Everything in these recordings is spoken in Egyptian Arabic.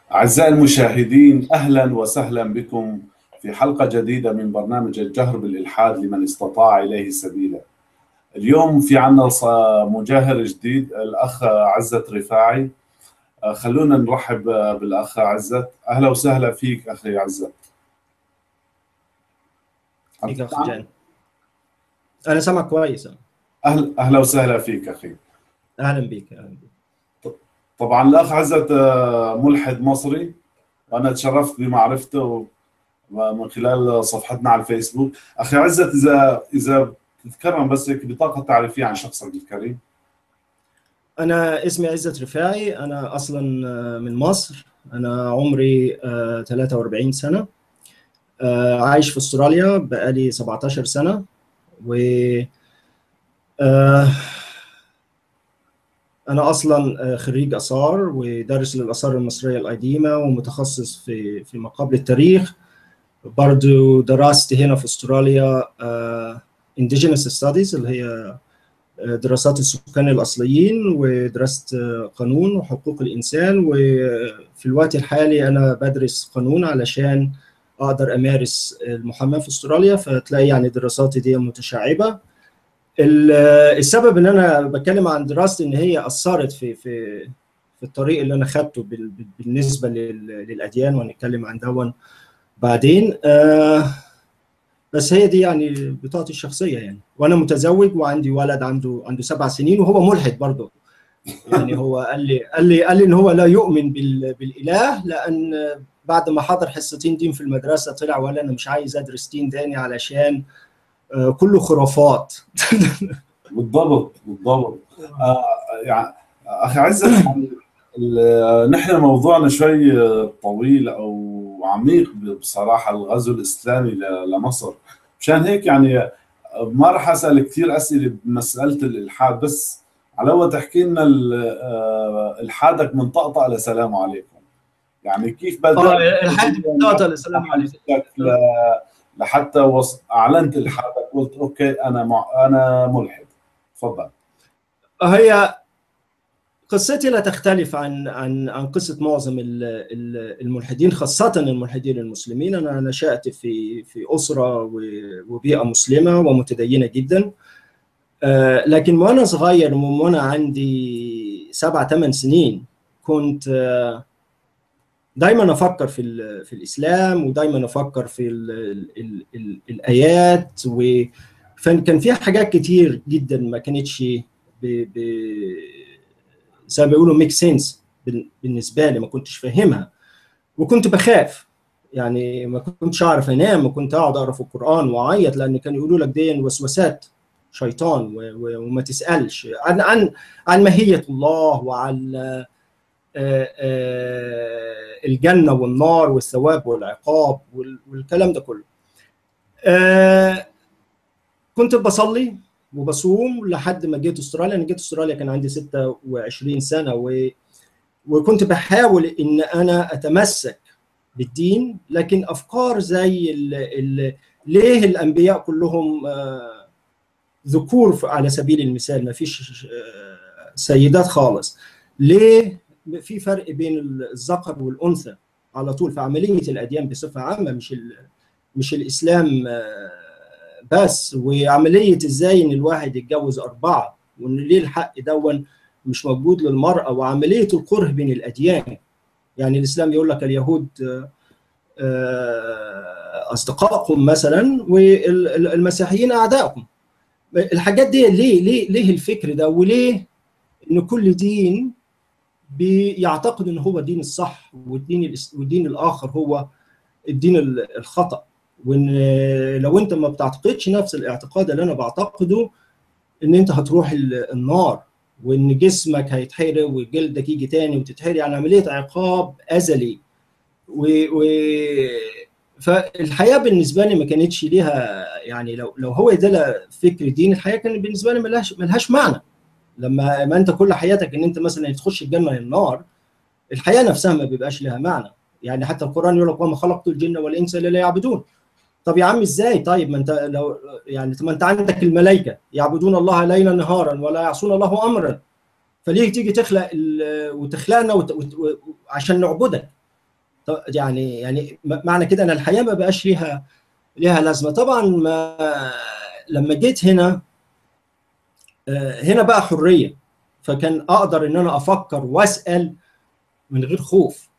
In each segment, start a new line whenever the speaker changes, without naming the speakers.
أعزائي المشاهدين أهلا وسهلا بكم في حلقة جديدة من برنامج الجهر بالإلحاد لمن استطاع إليه سبيلا اليوم في عنا مجاهر جديد الأخ عزت رفاعي خلونا نرحب بالأخ عزت أهلا وسهلا فيك أخي عزت
فيك أخ جان أنا سامعك كويس
أهلا أهلا وسهلا فيك أخي
أهلا بك أهلا بك
طبعا الاخ عزت ملحد مصري وانا تشرفت بمعرفته من خلال صفحتنا على الفيسبوك اخي عزت اذا اذا تتكرم بس هيك بطاقه تعريفيه عن شخصك الكريم
انا اسمي عزت رفاعي انا اصلا من مصر انا عمري 43 سنه عايش في استراليا بقالي 17 سنه و انا اصلا خريج اثار ودارس للاثار المصريه القديمه ومتخصص في في ما قبل التاريخ برضو درست هنا في استراليا indigenous ستاديز اللي هي دراسات السكان الاصليين ودرست قانون وحقوق الانسان وفي الوقت الحالي انا بدرس قانون علشان اقدر امارس المحاماه في استراليا فتلاقي يعني دراساتي دي متشعبه السبب ان انا بتكلم عن دراستي ان هي اثرت في في في الطريق اللي انا خدته بالنسبه للاديان وهنتكلم عن دون بعدين آه بس هي دي يعني بطاقتي الشخصيه يعني وانا متزوج وعندي ولد عنده عنده سبع سنين وهو ملحد برضه يعني هو قال لي قال لي قال لي ان هو لا يؤمن بالاله لان بعد ما حضر حصتين دين في المدرسه طلع ولا انا مش عايز ادرس دين تاني علشان كله خرافات
بالضبط بالضبط آه يعني اخي عزت يعني نحن موضوعنا شوي طويل او عميق بصراحه الغزو الاسلامي لمصر مشان هيك يعني ما راح اسال كثير اسئله بمساله الالحاد بس على اول تحكي لنا الحادك من طقطقه لسلام عليكم يعني كيف
بدات الحاد من طقطقه لسلام عليكم
لحتى وص... اعلنت الحادك قلت اوكي انا مع... انا ملحد تفضل
هي قصتي لا تختلف عن عن عن قصه معظم الملحدين خاصه الملحدين المسلمين انا نشات في في اسره وبيئه مسلمه ومتدينه جدا لكن وانا صغير من وانا عندي سبع ثمان سنين كنت دايما افكر في في الاسلام ودايما افكر في ال ال ال الايات وكان فيها حاجات كتير جدا ما كانتش ب ب زي ما بيقولوا ميك سنس بالنسبه لي ما كنتش فاهمها وكنت بخاف يعني ما كنتش اعرف انام وكنت اقعد اقرا في القران واعيط لان كانوا يقولوا لك دي وسوسات شيطان وما تسالش عن عن عن ماهيه الله وعن الجنه والنار والثواب والعقاب والكلام ده كله كنت بصلي وبصوم لحد ما جيت استراليا انا جيت استراليا كان عندي 26 سنه و... وكنت بحاول ان انا اتمسك بالدين لكن افكار زي ال... ال... ليه الانبياء كلهم ذكور على سبيل المثال ما فيش سيدات خالص ليه في فرق بين الذكر والانثى على طول في عمليه الاديان بصفه عامه مش ال... مش الاسلام بس وعمليه ازاي ان الواحد يتجوز اربعه وان ليه الحق دون مش موجود للمراه وعمليه الكره بين الاديان يعني الاسلام يقول لك اليهود اصدقائكم مثلا والمسيحيين اعدائكم الحاجات دي ليه ليه ليه الفكر ده وليه ان كل دين بيعتقد ان هو الدين الصح والدين والدين الاخر هو الدين الخطأ وان لو انت ما بتعتقدش نفس الاعتقاد اللي انا بعتقده ان انت هتروح النار وان جسمك هيتحرق وجلدك يجي تاني وتتحرق يعني عمليه عقاب ازلي و, و فالحياه بالنسبه لي ما كانتش ليها يعني لو لو هو ده فكر دين الحياه كان بالنسبه لي ملهاش ملهاش معنى لما ما انت كل حياتك ان انت مثلا تخش الجنه النار الحياه نفسها ما بيبقاش لها معنى يعني حتى القران يقول لك وما خلقت الجن والانس الا ليعبدون طب يا عم ازاي طيب ما انت لو يعني ما انت عندك الملائكه يعبدون الله ليلا نهارا ولا يعصون الله امرا فليه تيجي تخلق وتخلقنا وت... وت... عشان نعبدك يعني يعني معنى كده ان الحياه ما بقاش ليها ليها لازمه طبعا ما لما جيت هنا هنا بقى حريه فكان اقدر ان انا افكر واسال من غير خوف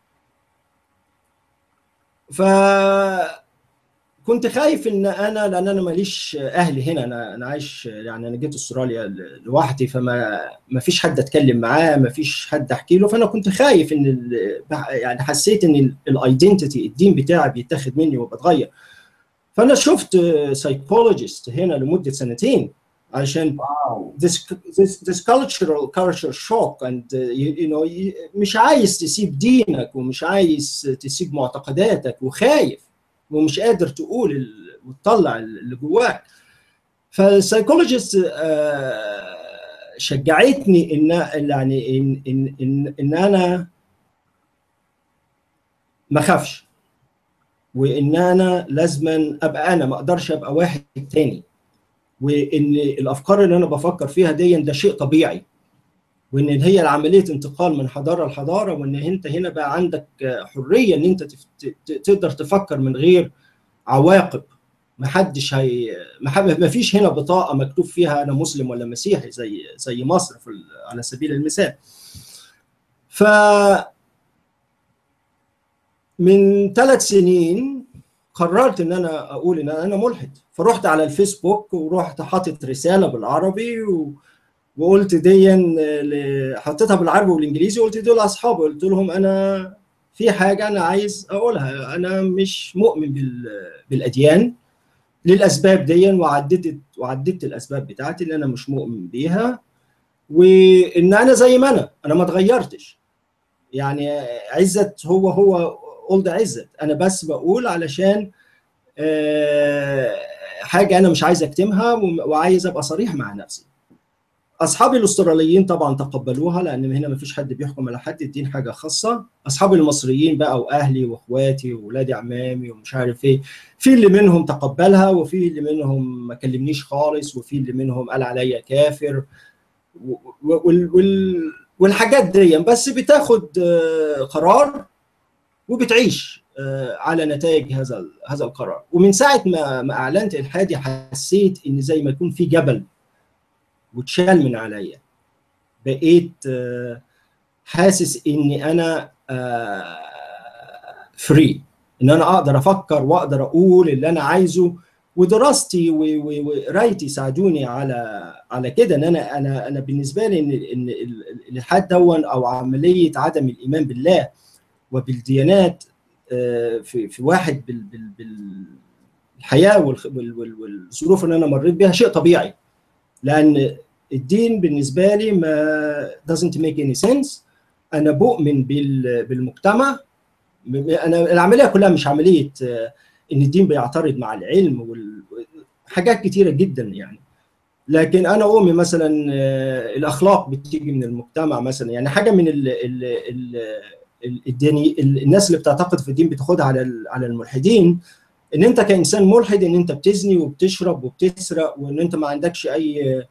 ف كنت خايف ان انا لان انا ماليش اهلي هنا انا انا عايش يعني انا جيت استراليا لوحدي فما ما فيش حد اتكلم معاه ما فيش حد احكي له فانا كنت خايف ان يعني حسيت ان الايدنتيتي الدين بتاعي بيتاخد مني وبتغير فانا شفت سايكولوجيست هنا لمده سنتين علشان
wow.
this, this, this cultural culture shock and uh, you, you know مش عايز تسيب دينك ومش عايز تسيب معتقداتك وخايف ومش قادر تقول وتطلع اللي جواك فالسايكولوجيست شجعتني ان يعني ان ان ان, إن انا ما اخافش وان انا لازما ابقى انا ما اقدرش ابقى واحد تاني وان الافكار اللي انا بفكر فيها دي ده شيء طبيعي وان هي عمليه انتقال من حضاره لحضاره وان انت هنا بقى عندك حريه ان انت تقدر تفكر من غير عواقب ما حدش هي ما فيش هنا بطاقه مكتوب فيها انا مسلم ولا مسيحي زي زي مصر في على سبيل المثال ف من ثلاث سنين قررت ان انا اقول ان انا ملحد فرحت على الفيسبوك ورحت حاطط رساله بالعربي و... وقلت دي حطيتها بالعربي والانجليزي وقلت دول اصحابي قلت لهم انا في حاجه انا عايز اقولها انا مش مؤمن بال... بالاديان للاسباب دي وعددت وعددت الاسباب بتاعتي اللي انا مش مؤمن بيها وان انا زي ما انا انا ما اتغيرتش يعني عزت هو هو اولد عزت انا بس بقول علشان حاجه انا مش عايز اكتمها وعايز ابقى صريح مع نفسي اصحابي الاستراليين طبعا تقبلوها لان هنا ما فيش حد بيحكم على حد الدين حاجه خاصه اصحابي المصريين بقى واهلي واخواتي واولادي عمامي ومش عارف ايه في اللي منهم تقبلها وفي اللي منهم ما كلمنيش خالص وفي اللي منهم قال عليا كافر وال وال والحاجات دي بس بتاخد قرار وبتعيش على نتائج هذا هذا القرار ومن ساعه ما ما اعلنت الحادي حسيت ان زي ما يكون في جبل واتشال من عليا بقيت حاسس اني انا فري ان انا اقدر افكر واقدر اقول اللي انا عايزه ودراستي وقرايتي ساعدوني على على كده ان انا انا انا بالنسبه لي ان ان الالحاد دون او عمليه عدم الايمان بالله وبالديانات في في واحد بالحياه والظروف اللي انا مريت بها شيء طبيعي لان الدين بالنسبه لي ما doesn't make any sense انا بؤمن بالمجتمع انا العمليه كلها مش عمليه ان الدين بيعترض مع العلم وحاجات كتيره جدا يعني لكن انا اؤمن مثلا الاخلاق بتيجي من المجتمع مثلا يعني حاجه من ال ال ال الديني الناس اللي بتعتقد في الدين بتاخدها على على الملحدين ان انت كانسان ملحد ان انت بتزني وبتشرب وبتسرق وان انت ما عندكش اي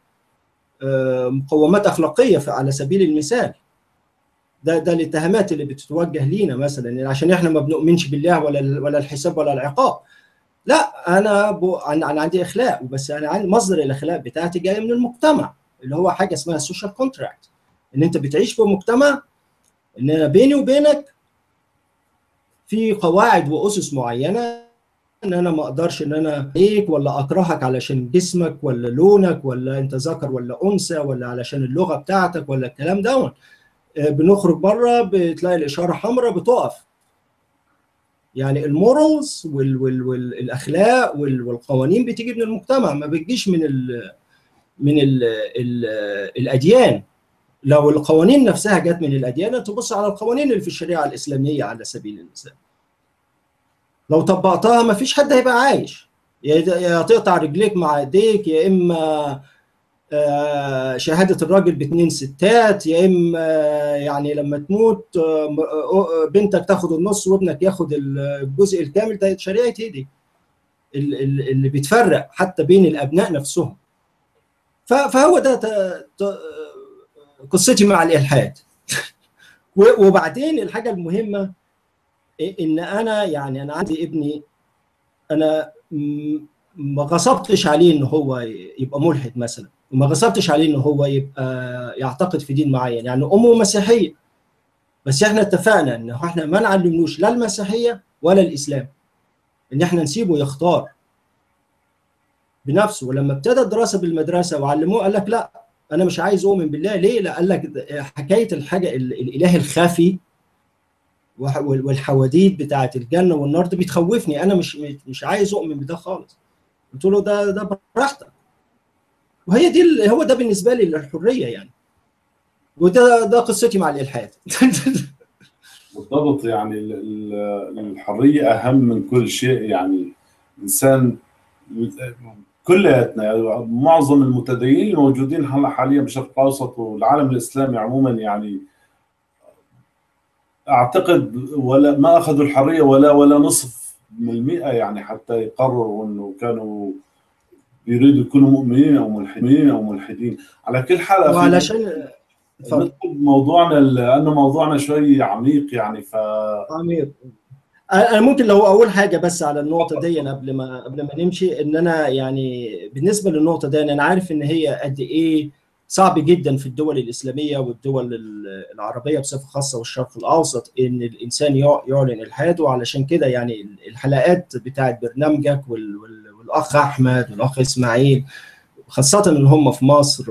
مقومات اخلاقيه على سبيل المثال ده ده الاتهامات اللي بتتوجه لينا مثلا عشان احنا ما بنؤمنش بالله ولا ولا الحساب ولا العقاب لا انا بو انا عندي اخلاق بس انا عندي مصدر الاخلاق بتاعتي جاي من المجتمع اللي هو حاجه اسمها السوشيال كونتراكت ان انت بتعيش في مجتمع ان انا بيني وبينك في قواعد واسس معينه ان انا ما اقدرش ان انا عليك ولا اكرهك علشان جسمك ولا لونك ولا انت ذكر ولا انثى ولا علشان اللغه بتاعتك ولا الكلام ده بنخرج بره بتلاقي الاشاره حمراء بتقف يعني المورالز وال وال والاخلاق وال والقوانين بتيجي من المجتمع ما بتجيش من ال من ال ال الاديان لو القوانين نفسها جت من الاديان تبص على القوانين اللي في الشريعه الاسلاميه على سبيل المثال لو طبقتها ما فيش حد هيبقى عايش يا تقطع رجليك مع ايديك يا اما شهادة الراجل باتنين ستات يا إما يعني لما تموت بنتك تاخد النص وابنك ياخد الجزء الكامل ده شريعة هدي اللي بتفرق حتى بين الأبناء نفسهم فهو ده قصتي مع الإلحاد وبعدين الحاجة المهمة ان انا يعني انا عندي ابني انا ما غصبتش عليه ان هو يبقى ملحد مثلا وما غصبتش عليه ان هو يبقى يعتقد في دين معين يعني امه مسيحيه بس احنا اتفقنا ان احنا ما نعلملوش لا المسيحيه ولا الاسلام ان احنا نسيبه يختار بنفسه ولما ابتدى الدراسه بالمدرسه وعلموه قال لك لا انا مش عايز اؤمن بالله ليه؟ لا قال لك حكايه الحاجه الاله الخفي والحواديت بتاعه الجنه والنار دي بتخوفني انا مش مش عايز اؤمن بده خالص قلت له ده ده براحتك وهي دي هو ده بالنسبه لي الحريه يعني وده ده قصتي مع الالحاد
بالضبط يعني الحريه اهم من كل شيء يعني الانسان كلياتنا يعني معظم المتدينين الموجودين هلا حاليا بالشرق الاوسط والعالم الاسلامي عموما يعني اعتقد ولا ما اخذوا الحريه ولا ولا نصف من المئة يعني حتى يقرروا انه كانوا يريدوا يكونوا مؤمنين او ملحدين او ملحدين على كل حال
وعلشان
موضوعنا لانه موضوعنا شوي عميق يعني ف
عميق انا ممكن لو اول حاجه بس على النقطه دي قبل ما قبل ما نمشي ان انا يعني بالنسبه للنقطه دي انا عارف ان هي قد ايه صعب جدا في الدول الاسلاميه والدول العربيه بصفه خاصه والشرق الاوسط ان الانسان يعلن الحاده علشان كده يعني الحلقات بتاعت برنامجك والاخ احمد والاخ اسماعيل خاصة اللي هم في مصر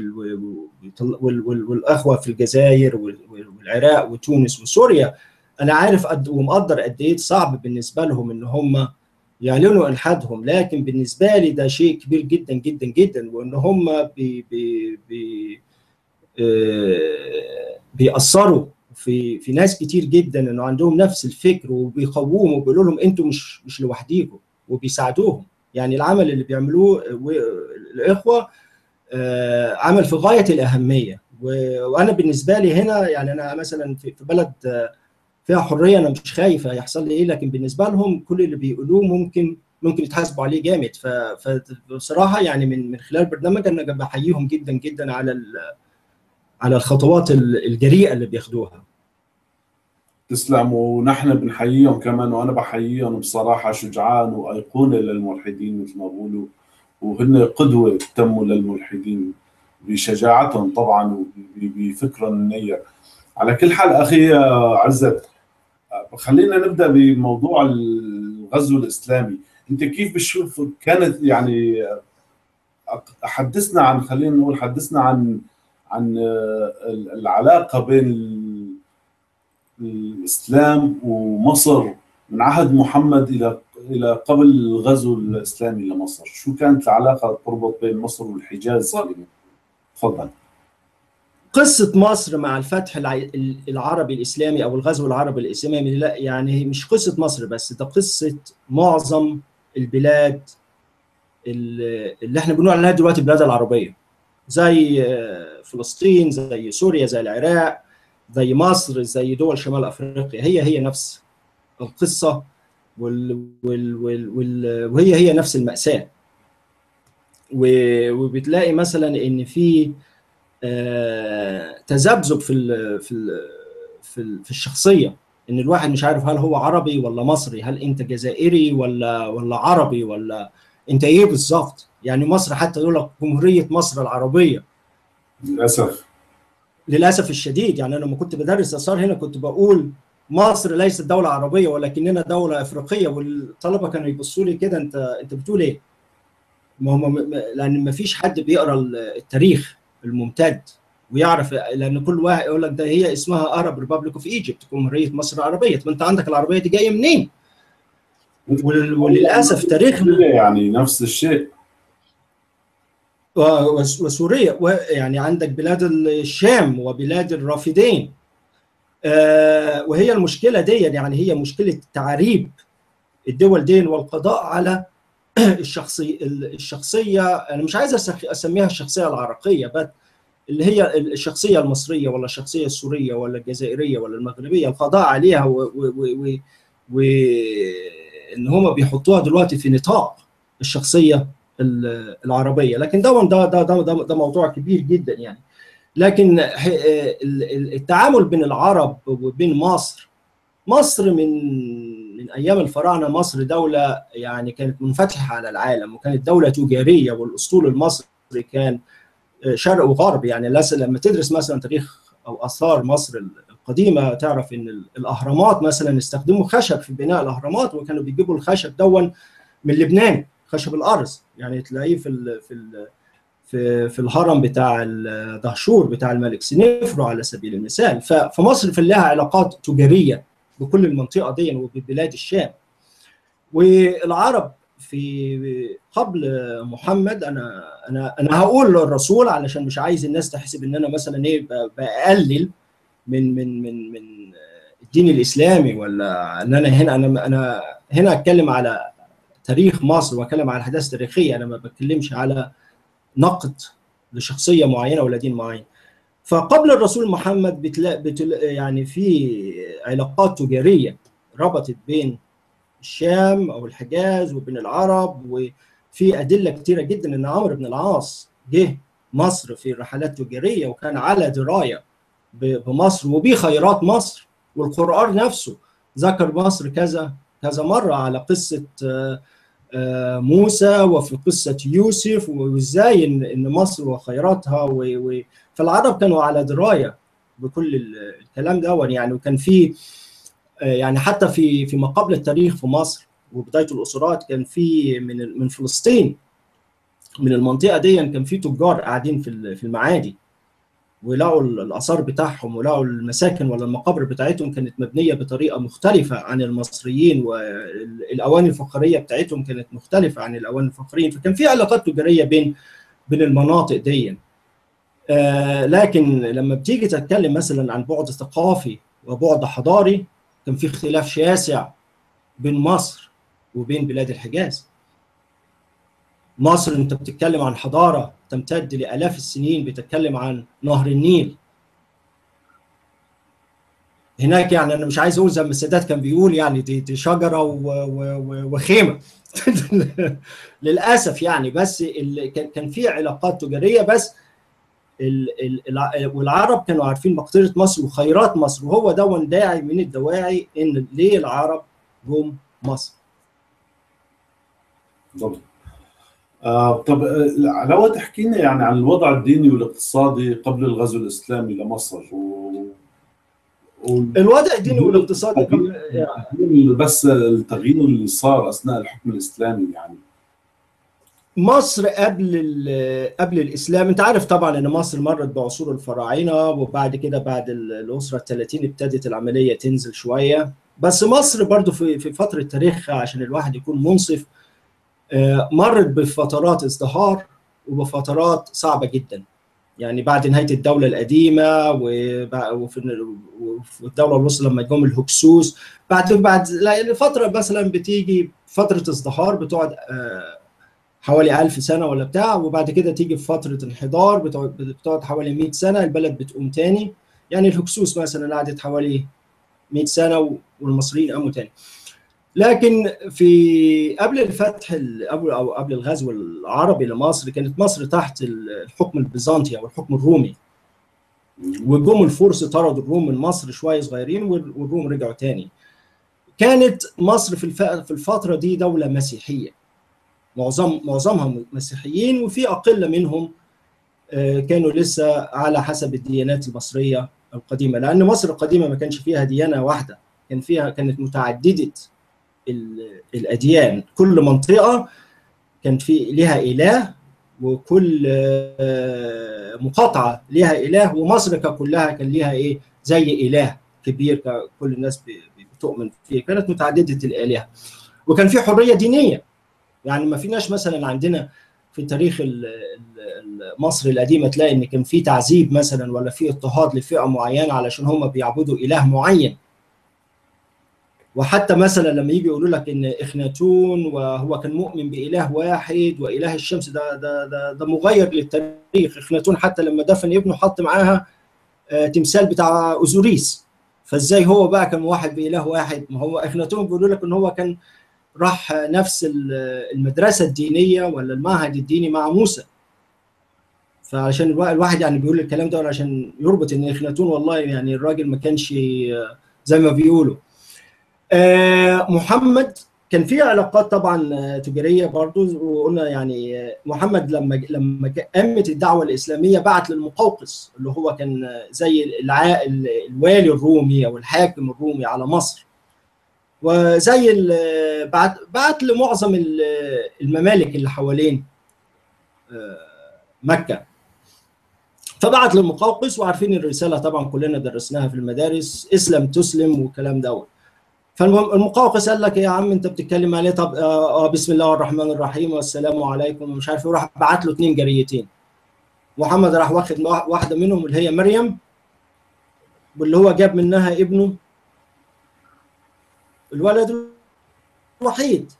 والأخوة في الجزائر والعراق وتونس وسوريا أنا عارف قد ومقدر قد إيه صعب بالنسبة لهم إن هم يعلنوا إلحادهم لكن بالنسبة لي ده شيء كبير جدا جدا جدا وإن هم بي بي بي بيأثروا في في ناس كتير جدا إنه عندهم نفس الفكر وبيقووهم وبيقولوا لهم أنتوا مش مش لوحديكم وبيساعدوهم يعني العمل اللي بيعملوه الاخوه عمل في غايه الاهميه وانا بالنسبه لي هنا يعني انا مثلا في بلد فيها حريه انا مش خايف هيحصل لي ايه لكن بالنسبه لهم كل اللي بيقولوه ممكن ممكن يتحاسبوا عليه جامد فبصراحه يعني من من خلال البرنامج انا بحييهم جدا جدا على على الخطوات الجريئه اللي بياخدوها
تسلم ونحن بنحييهم كمان وانا بحييهم بصراحه شجعان وايقونه للملحدين مثل ما بقولوا وهن قدوه تموا للملحدين بشجاعتهم طبعا وبفكرهم النير على كل حال اخي عزت خلينا نبدا بموضوع الغزو الاسلامي انت كيف بتشوف كانت يعني حدثنا عن خلينا نقول حدثنا عن عن العلاقه بين الاسلام ومصر من عهد محمد الى الى قبل الغزو الاسلامي لمصر، شو كانت العلاقه تربط بين مصر والحجاز؟ تفضل.
قصة مصر مع الفتح العربي الإسلامي أو الغزو العربي الإسلامي لا يعني مش قصة مصر بس ده قصة معظم البلاد اللي احنا بنقول عليها دلوقتي البلاد العربية زي فلسطين زي سوريا زي العراق زي مصر زي دول شمال افريقيا هي هي نفس القصه وال وال وال وال وهي هي نفس الماساه وبتلاقي مثلا ان في تذبذب في ال في ال في, ال في الشخصيه ان الواحد مش عارف هل هو عربي ولا مصري هل انت جزائري ولا ولا عربي ولا انت ايه بالظبط يعني مصر حتى يقول لك جمهوريه مصر العربيه
للاسف
للاسف الشديد يعني انا لما كنت بدرس اثار هنا كنت بقول مصر ليست دوله عربيه ولكننا دوله افريقيه والطلبه كانوا يبصوا لي كده انت انت بتقول ايه؟ ما هم لان ما فيش حد بيقرا التاريخ الممتد ويعرف لان كل واحد يقول لك ده هي اسمها ارب ريبابليك اوف ايجيبت جمهوريه مصر العربيه طب انت عندك العربيه دي جايه منين؟ وللاسف تاريخنا
يعني نفس الشيء
وسوريا يعني عندك بلاد الشام وبلاد الرافدين وهي المشكله دي يعني هي مشكله تعريب الدول دي والقضاء على الشخصي الشخصيه انا مش عايز اسميها الشخصيه العراقيه بس اللي هي الشخصيه المصريه ولا الشخصيه السوريه ولا الجزائريه ولا المغربيه القضاء عليها وان هم بيحطوها دلوقتي في نطاق الشخصيه العربيه لكن ده ده ده ده, ده موضوع كبير جدا يعني لكن التعامل بين العرب وبين مصر مصر من من ايام الفراعنه مصر دوله يعني كانت منفتحه على العالم وكانت دوله تجاريه والاسطول المصري كان شرق وغرب يعني لما تدرس مثلا تاريخ او اثار مصر القديمه تعرف ان الاهرامات مثلا استخدموا خشب في بناء الاهرامات وكانوا بيجيبوا الخشب دون من لبنان خشب الارز يعني تلاقيه في ال في ال في في الهرم بتاع دهشور بتاع الملك سنفرو على سبيل المثال فمصر في لها علاقات تجاريه بكل المنطقه دي وببلاد الشام والعرب في قبل محمد انا انا انا هقول الرسول علشان مش عايز الناس تحسب ان انا مثلا ايه بقلل من من من من الدين الاسلامي ولا ان انا هنا انا انا هنا اتكلم على تاريخ مصر واتكلم على احداث تاريخيه انا ما بتكلمش على نقد لشخصيه معينه ولا دين معين فقبل الرسول محمد بتلا بتلا يعني في علاقات تجاريه ربطت بين الشام او الحجاز وبين العرب وفي ادله كثيره جدا ان عمرو بن العاص جه مصر في رحلات تجاريه وكان على درايه بمصر وبخيرات مصر والقران نفسه ذكر مصر كذا كذا مره على قصه موسى وفي قصه يوسف وازاي ان مصر وخيراتها فالعرب كانوا على درايه بكل الكلام ده يعني وكان في يعني حتى في في ما قبل التاريخ في مصر وبدايه الاسرات كان في من من فلسطين من المنطقه دي كان في تجار قاعدين في في المعادي ولقوا الاثار بتاعهم ولقوا المساكن ولا المقابر بتاعتهم كانت مبنيه بطريقه مختلفه عن المصريين والاواني الفخاريه بتاعتهم كانت مختلفه عن الاواني الفخاريين فكان في علاقات تجاريه بين بين المناطق دي آه لكن لما بتيجي تتكلم مثلا عن بعد ثقافي وبعد حضاري كان في اختلاف شاسع بين مصر وبين بلاد الحجاز مصر انت بتتكلم عن حضاره تمتد لالاف السنين بتتكلم عن نهر النيل هناك يعني انا مش عايز اقول زي ما السادات كان بيقول يعني دي, دي شجره وخيمه للاسف يعني بس كان في علاقات تجاريه بس والعرب كانوا عارفين مقدره مصر وخيرات مصر وهو دون داعي من الدواعي ان ليه العرب جم مصر
بالضبط آه طب لو تحكي لنا يعني عن الوضع الديني والاقتصادي قبل الغزو الاسلامي لمصر و...
و... الوضع الديني والاقتصادي قبل
يعني بس التغيير اللي صار اثناء الحكم الاسلامي يعني
مصر قبل قبل الاسلام انت عارف طبعا ان مصر مرت بعصور الفراعنه وبعد كده بعد الاسره ال 30 ابتدت العمليه تنزل شويه بس مصر برضو في في فتره تاريخها عشان الواحد يكون منصف مرت بفترات ازدهار وبفترات صعبه جدا يعني بعد نهايه الدوله القديمه وفي الدوله الوسطى لما جم الهكسوس بعد بعد فتره مثلا بتيجي فتره ازدهار بتقعد حوالي ألف سنة ولا بتاع وبعد كده تيجي في فترة انحدار بتقعد حوالي 100 سنة البلد بتقوم تاني يعني الهكسوس مثلا قعدت حوالي 100 سنة والمصريين قاموا تاني لكن في قبل الفتح قبل او قبل الغزو العربي لمصر كانت مصر تحت الحكم البيزنطي او الحكم الرومي وجم الفرس طردوا الروم من مصر شويه صغيرين والروم رجعوا تاني كانت مصر في في الفتره دي دوله مسيحيه معظم معظمها مسيحيين وفي اقله منهم كانوا لسه على حسب الديانات المصريه القديمه لان مصر القديمه ما كانش فيها ديانه واحده كان فيها كانت متعدده الاديان كل منطقه كان في لها اله وكل مقاطعه لها اله ومصر كلها كان لها ايه زي اله كبير كل الناس بتؤمن فيه كانت متعدده الالهه وكان في حريه دينيه يعني ما فيناش مثلا عندنا في تاريخ مصر القديمه تلاقي ان كان في تعذيب مثلا ولا في اضطهاد لفئه معينه علشان هم بيعبدوا اله معين وحتى مثلا لما يجي يقولوا لك ان اخناتون وهو كان مؤمن باله واحد واله الشمس ده ده ده, ده مغير للتاريخ اخناتون حتى لما دفن ابنه حط معاها تمثال بتاع اوزوريس فازاي هو بقى كان واحد باله واحد ما هو اخناتون بيقولوا لك ان هو كان راح نفس المدرسه الدينيه ولا المعهد الديني مع موسى فعشان الواحد يعني بيقول الكلام ده عشان يربط ان اخناتون والله يعني الراجل ما كانش زي ما بيقولوا محمد كان في علاقات طبعا تجاريه برضو وقلنا يعني محمد لما لما قامت الدعوه الاسلاميه بعت للمقوقس اللي هو كان زي الع... الوالي الرومي او الحاكم الرومي على مصر وزي بعت بعت لمعظم الممالك اللي حوالين مكه فبعت للمقوقس وعارفين الرساله طبعا كلنا درسناها في المدارس اسلم تسلم والكلام دوت فالمقوقس قال لك يا عم انت بتتكلم عليه طب آه بسم الله الرحمن الرحيم والسلام عليكم ومش عارف وراح بعت له اثنين جريتين محمد راح واخد واحده منهم اللي هي مريم واللي هو جاب منها ابنه الولد الوحيد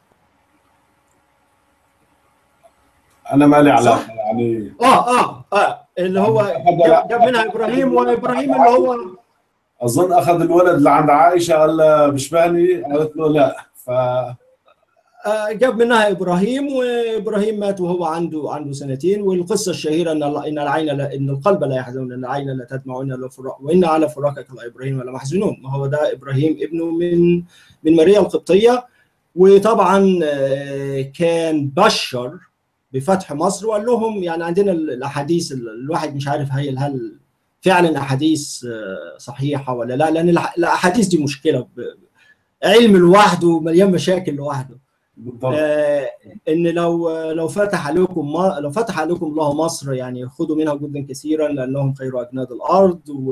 انا مالي علاقه يعني
اه اه اه اللي هو جاب منها ابراهيم وابراهيم اللي هو
اظن اخذ الولد اللي عند عائشه قال لها بشبهني قالت له لا ف
جاب منها ابراهيم وابراهيم مات وهو عنده عنده سنتين والقصه الشهيره ان ان العين لا ان القلب لا يحزن ان العين لا تدمع وان الفراق وان على فراقك لابراهيم لمحزونون ما هو ده ابراهيم ابنه من من ماريا القبطيه وطبعا كان بشر بفتح مصر وقال لهم يعني عندنا الاحاديث الواحد مش عارف هل هل فعلا احاديث صحيحه ولا لا لان الاحاديث دي مشكله علم لوحده مليان مشاكل لوحده آه ان لو لو فتح عليكم ما لو فتح عليكم الله مصر يعني خذوا منها جدا كثيرا لانهم خير اجناد الارض و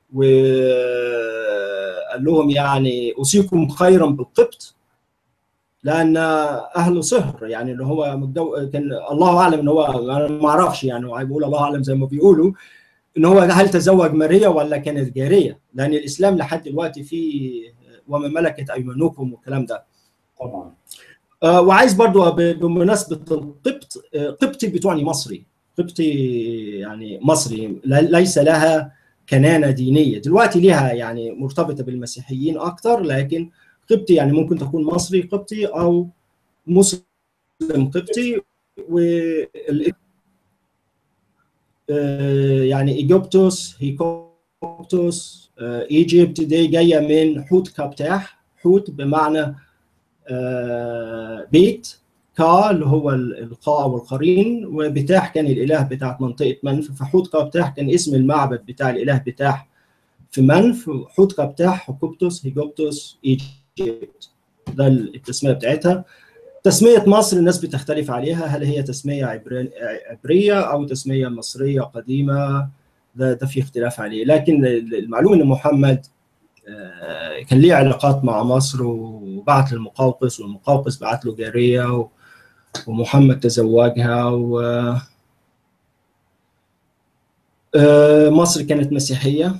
وقال لهم يعني اوصيكم خيرا بالقبط لان اهل صهر يعني اللي هو مجدو كان الله اعلم ان هو انا ما اعرفش يعني بيقول الله اعلم زي ما بيقولوا ان هو هل تزوج ماريا ولا كانت جاريه لان الاسلام لحد دلوقتي فيه وما ملكت ايمانكم والكلام ده
طبعا
آه وعايز برضو بمناسبه القبط آه قبطي بتعني مصري قبطي يعني مصري ليس لها كنانه دينيه دلوقتي لها يعني مرتبطه بالمسيحيين اكتر لكن قبطي يعني ممكن تكون مصري قبطي او مسلم قبطي وال يعني ايجيبتوس هيكوبتوس ايجيبت دي جايه من حوت كابتاح حوت بمعنى بيت كا اللي هو القاء والقرين وبتاح كان الاله بتاعت منطقه منف فحوت كابتاح كان اسم المعبد بتاع الاله بتاح في منف حوت كابتاح هيكوبتوس هيجوبتوس ايجيبت ده التسميه بتاعتها تسمية مصر الناس بتختلف عليها هل هي تسمية عبرية أو تسمية مصرية قديمة ده, ده في اختلاف عليه لكن المعلوم أن محمد كان ليه علاقات مع مصر وبعت للمقوقس والمقوقس بعت له جارية ومحمد تزوجها و مصر كانت مسيحية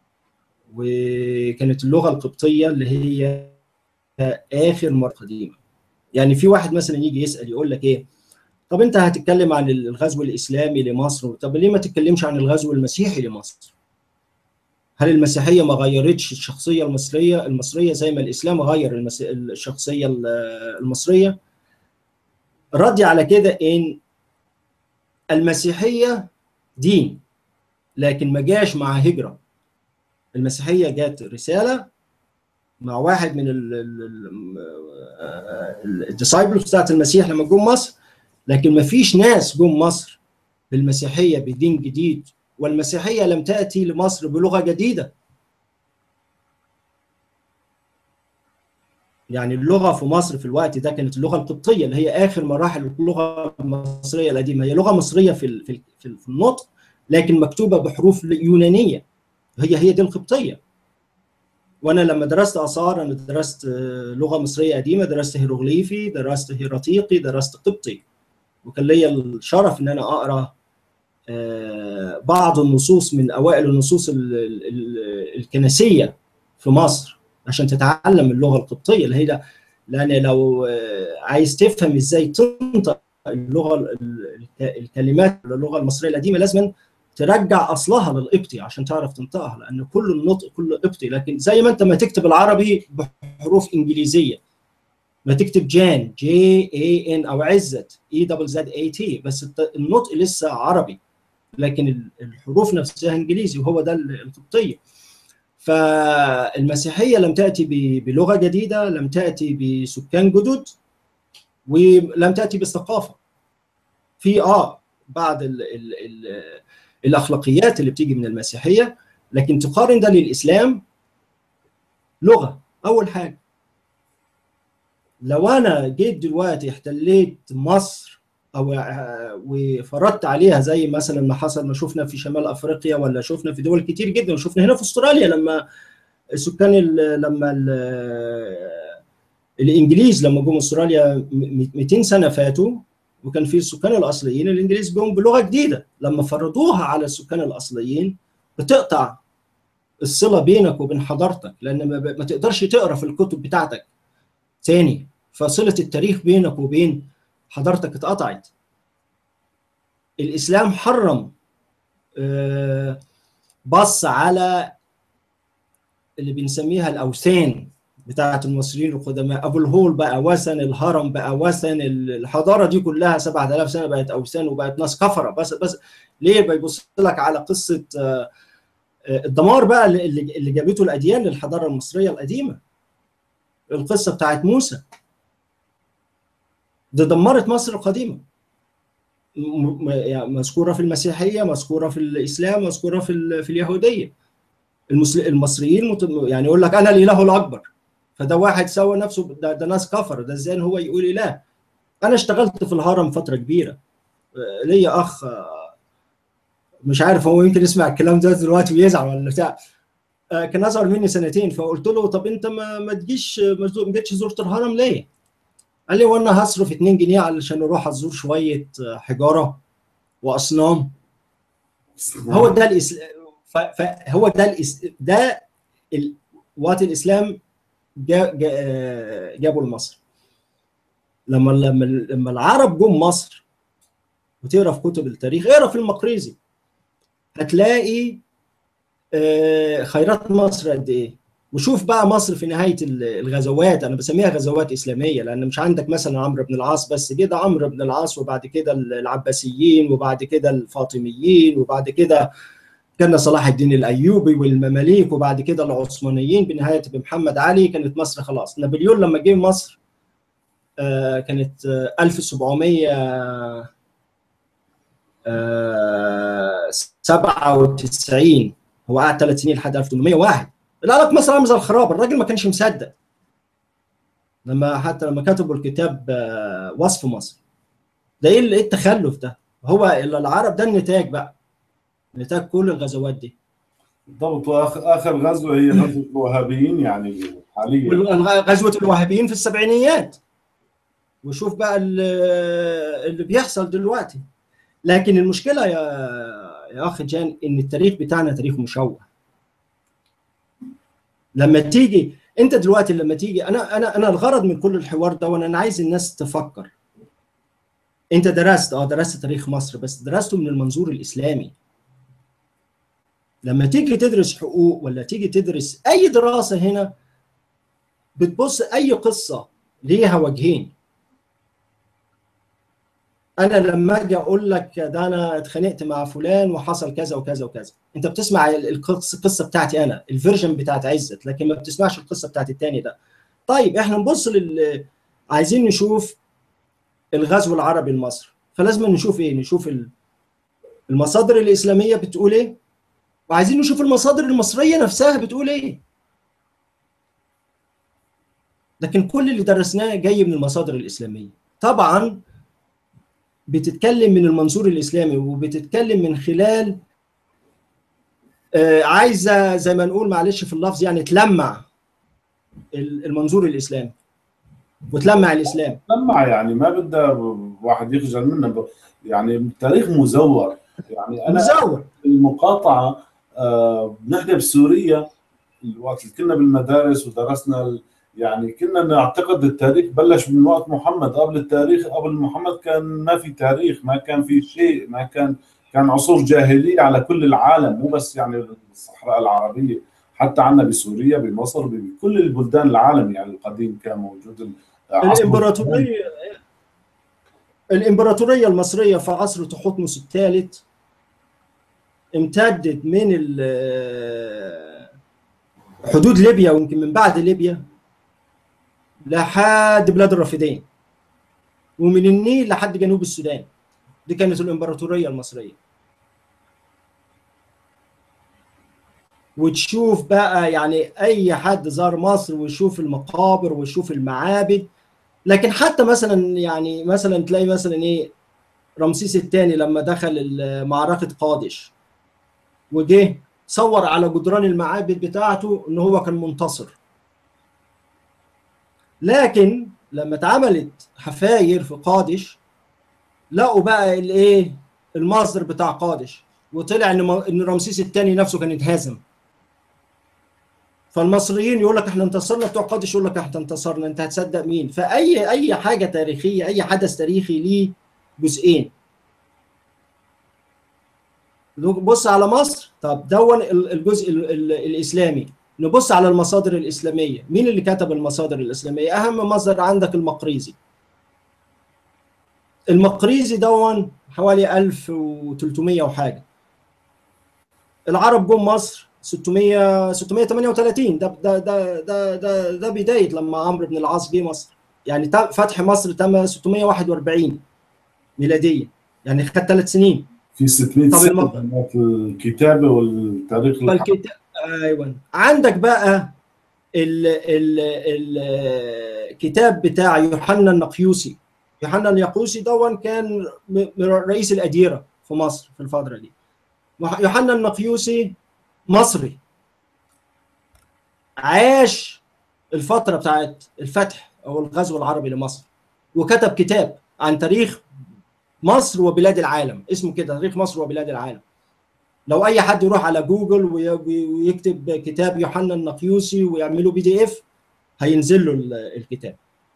وكانت اللغة القبطية اللي هي آخر مرة قديمة يعني في واحد مثلا يجي يسال يقول لك ايه طب انت هتتكلم عن الغزو الاسلامي لمصر طب ليه ما تتكلمش عن الغزو المسيحي لمصر هل المسيحيه ما غيرتش الشخصيه المصريه المصريه زي ما الاسلام غير المس... الشخصيه المصريه ردي على كده ان المسيحيه دين لكن ما جاش مع هجره المسيحيه جات رساله مع واحد من الديسايبلز بتاعت المسيح لما جم مصر لكن ما فيش ناس جم مصر بالمسيحيه بدين جديد والمسيحيه لم تاتي لمصر بلغه جديده يعني اللغه في مصر في الوقت ده كانت اللغه القبطيه اللي هي اخر مراحل اللغه المصريه القديمه هي لغه مصريه في في في النطق لكن مكتوبه بحروف يونانيه هي هي دي القبطيه وانا لما درست اثار انا درست لغه مصريه قديمه درست هيروغليفي درست هيراتيقي درست قبطي وكان ليا الشرف ان انا اقرا بعض النصوص من اوائل النصوص الكنسيه في مصر عشان تتعلم اللغه القبطيه اللي هي لان لو عايز تفهم ازاي تنطق اللغه الكلمات اللغه المصريه القديمه لازم ترجع اصلها للقبطي عشان تعرف تنطقها لان كل النطق كله قبطي لكن زي ما انت ما تكتب العربي بحروف انجليزيه ما تكتب جان جي اي ان او عزت اي دبل زد اي تي بس النطق لسه عربي لكن الحروف نفسها انجليزي وهو ده القبطيه فالمسيحيه لم تاتي بلغه جديده لم تاتي بسكان جدد ولم تاتي بالثقافه في اه بعض ال ال ال الاخلاقيات اللي بتيجي من المسيحيه لكن تقارن ده للاسلام لغه اول حاجه لو انا جيت دلوقتي احتليت مصر او وفرضت عليها زي مثلا ما حصل ما شفنا في شمال افريقيا ولا شفنا في دول كتير جدا وشفنا هنا في استراليا لما السكان لما الانجليز لما جم استراليا 200 سنه فاتوا وكان في السكان الاصليين الانجليز جم بلغه جديده لما فرضوها على السكان الاصليين بتقطع الصله بينك وبين حضارتك لان ما تقدرش تقرا في الكتب بتاعتك ثاني فصله التاريخ بينك وبين حضارتك اتقطعت الاسلام حرم بص على اللي بنسميها الاوثان بتاعه المصريين القدماء ابو الهول بقى وثن الهرم بقى وثن الحضاره دي كلها 7000 سنه بقت اوثان وبقت ناس كفره بس بس ليه بيبص لك على قصه الدمار بقى اللي اللي جابته الاديان للحضاره المصريه القديمه القصه بتاعت موسى دي دمرت مصر القديمه مذكوره في المسيحيه مذكوره في الاسلام مذكوره في في اليهوديه المصريين يعني يقول لك انا الاله الاكبر فده واحد سوى نفسه ده, ده ناس كفر ده ازاي هو يقول اله انا اشتغلت في الهرم فتره كبيره ليا اخ مش عارف هو يمكن يسمع الكلام ده دلوقتي ويزعل ولا بتاع كان اصغر مني سنتين فقلت له طب انت ما ما تجيش ما جيتش زرت الهرم ليه؟ قال لي وانا هصرف 2 جنيه علشان اروح ازور شويه حجاره واصنام هو ده الاسلام فهو ده الإس... ده ال... وقت الاسلام جا... جا... جابوا لمصر لما لما لما العرب جم مصر وتقرا في كتب التاريخ اقرا في المقريزي هتلاقي خيرات مصر قد ايه وشوف بقى مصر في نهايه الغزوات انا بسميها غزوات اسلاميه لان مش عندك مثلا عمرو بن العاص بس كده عمرو بن العاص وبعد كده العباسيين وبعد كده الفاطميين وبعد كده كان صلاح الدين الايوبي والمماليك وبعد كده العثمانيين بنهايه بمحمد علي كانت مصر خلاص نابليون لما جه مصر آه كانت آه 1700 آه 97 هو قعد ثلاث سنين لحد 1801 لا لك مصر رمز الخراب الراجل ما كانش مصدق لما حتى لما كتبوا الكتاب وصف مصر ده ايه التخلف ده هو العرب ده النتاج بقى نتاج كل الغزوات دي
بالضبط واخر اخر غزوه هي غزوه الوهابيين يعني حاليا
غزوه الوهابيين في السبعينيات وشوف بقى اللي بيحصل دلوقتي لكن المشكله يا يا اخ جان ان التاريخ بتاعنا تاريخ مشوه لما تيجي انت دلوقتي لما تيجي انا انا انا الغرض من كل الحوار ده وانا عايز الناس تفكر انت درست اه درست تاريخ مصر بس درسته من المنظور الاسلامي لما تيجي تدرس حقوق ولا تيجي تدرس اي دراسه هنا بتبص اي قصه ليها وجهين انا لما اجي اقول لك ده انا اتخانقت مع فلان وحصل كذا وكذا وكذا انت بتسمع القصه القصه بتاعتي انا الفيرجن بتاعت عزت لكن ما بتسمعش القصه بتاعت التاني ده طيب احنا نبص لل عايزين نشوف الغزو العربي لمصر فلازم نشوف ايه نشوف المصادر الاسلاميه بتقول ايه وعايزين نشوف المصادر المصريه نفسها بتقول ايه لكن كل اللي درسناه جاي من المصادر الاسلاميه طبعا بتتكلم من المنظور الاسلامي وبتتكلم من خلال آه عايزه زي ما نقول معلش في اللفظ يعني تلمع المنظور الاسلامي وتلمع الاسلام
تلمع يعني ما بدها واحد يخجل منه يعني التاريخ مزور يعني انا
مزور
المقاطعه آه نحن بسوريا الوقت اللي كنا بالمدارس ودرسنا يعني كنا نعتقد التاريخ بلش من وقت محمد قبل التاريخ قبل محمد كان ما في تاريخ ما كان في شيء ما كان كان عصور جاهليه على كل العالم مو بس يعني الصحراء العربيه حتى عندنا بسوريا بمصر بكل البلدان العالم يعني القديم كان موجود
الامبراطوريه الامبراطوريه المصريه في عصر تحتمس الثالث امتدت من حدود ليبيا ويمكن من بعد ليبيا لحد بلاد الرافدين ومن النيل لحد جنوب السودان دي كانت الامبراطوريه المصريه وتشوف بقى يعني اي حد زار مصر ويشوف المقابر ويشوف المعابد لكن حتى مثلا يعني مثلا تلاقي مثلا ايه رمسيس الثاني لما دخل معركه قادش وجه صور على جدران المعابد بتاعته ان هو كان منتصر لكن لما اتعملت حفاير في قادش لقوا بقى الايه المصدر بتاع قادش وطلع ان ان رمسيس الثاني نفسه كان اتهزم فالمصريين يقول لك احنا انتصرنا بتوع قادش يقول لك احنا انتصرنا انت هتصدق مين فاي اي حاجه تاريخيه اي حدث تاريخي ليه جزئين بص على مصر طب دون الجزء الاسلامي نبص على المصادر الاسلاميه مين اللي كتب المصادر الاسلاميه اهم مصدر عندك المقريزي المقريزي دون حوالي 1300 وحاجه العرب جم مصر 600 638 ده ده ده ده ده, ده بدايه لما عمرو بن العاص جه مصر يعني فتح مصر تم 641 ميلاديه يعني خد ثلاث سنين
في 600
طب
سنه
الم-
في الكتابه والتاريخ الحرب.
فالكتاب ايوه عندك بقى ال ال الكتاب بتاع يوحنا النقيوسي يوحنا النقيوسي دون كان م- م- رئيس الأديرة في مصر في الفترة دي يوحنا النقيوسي مصري عاش الفترة بتاعت الفتح أو الغزو العربي لمصر وكتب كتاب عن تاريخ مصر وبلاد العالم اسمه كده تاريخ مصر وبلاد العالم لو اي حد يروح على جوجل وي- وي- ويكتب كتاب يوحنا النقيوسي ويعمله بي دي اف هينزل له ال- الكتاب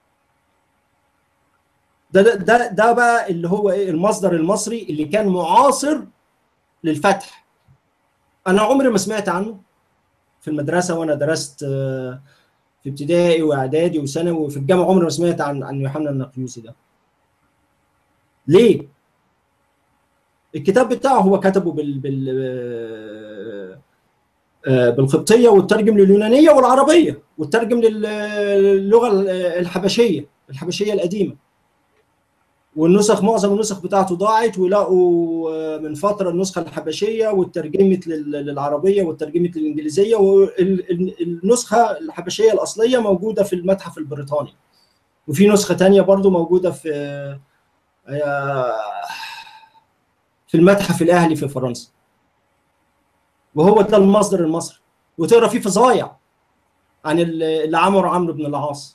ده ده ده, ده بقى اللي هو ايه المصدر المصري اللي كان معاصر للفتح انا عمري ما سمعت عنه في المدرسه وانا درست آه، في ابتدائي واعدادي وثانوي وفي الجامعه عمري ما سمعت عن عن يوحنا النقيوسي ده ليه الكتاب بتاعه هو كتبه بال بال آه، بالقبطيه والترجم لليونانيه والعربيه والترجم للغه الحبشيه الحبشيه القديمه والنسخ معظم النسخ بتاعته ضاعت ولقوا آه، من فتره النسخه الحبشيه واترجمت لل- للعربيه واترجمت للانجليزيه والنسخه الحبشيه الاصليه موجوده في المتحف البريطاني وفي نسخه تانية برضو موجوده في آه، في المتحف الاهلي في فرنسا وهو ده المصدر المصري وتقرا فيه فظايع عن اللي عمله عمرو بن العاص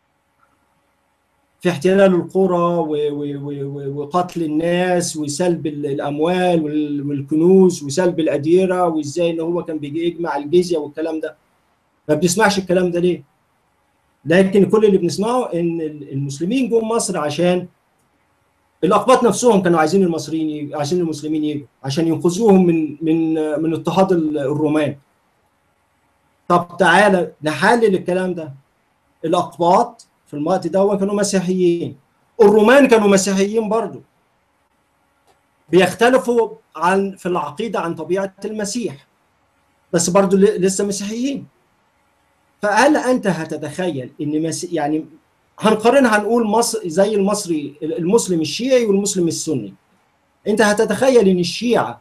في احتلال القرى و- و- و- و- وقتل الناس وسلب ال- الاموال وال- والكنوز وسلب الاديره وازاي ان هو كان بيجي يجمع الجزيه والكلام ده ما بنسمعش الكلام ده ليه؟ لكن كل اللي بنسمعه ان ال- المسلمين جم مصر عشان الاقباط نفسهم كانوا عايزين المصريين يجوا عايزين المسلمين يجوا عشان ينقذوهم من من من اضطهاد ال- الرومان طب تعالى نحلل الكلام ده الاقباط في الوقت ده كانوا مسيحيين الرومان كانوا مسيحيين برضو بيختلفوا عن في العقيده عن طبيعه المسيح بس برضو ل- لسه مسيحيين فهل انت هتتخيل ان مس... يعني هنقارنها هنقول مصر زي المصري المسلم الشيعي والمسلم السني انت هتتخيل ان الشيعة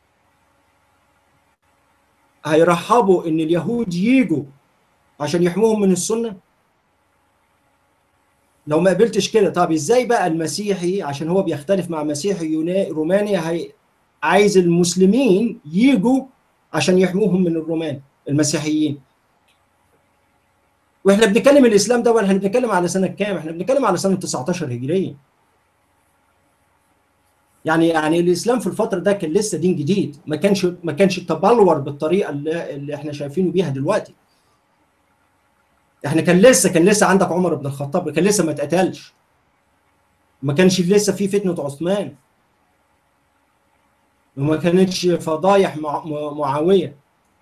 هيرحبوا ان اليهود يجوا عشان يحموهم من السنة لو ما قبلتش كده طب ازاي بقى المسيحي عشان هو بيختلف مع مسيحي يونا- روماني هي عايز المسلمين يجوا عشان يحموهم من الرومان المسيحيين واحنا بنتكلم الاسلام ده احنا بنتكلم على سنه كام؟ احنا بنتكلم على سنه 19 هجريه. يعني يعني الاسلام في الفتره ده كان لسه دين جديد، ما كانش ما كانش تبلور بالطريقه اللي, اللي احنا شايفينه بيها دلوقتي. احنا كان لسه كان لسه عندك عمر بن الخطاب كان لسه ما اتقتلش. ما كانش لسه في فتنه عثمان. وما كانتش فضايح مع مع- معاويه.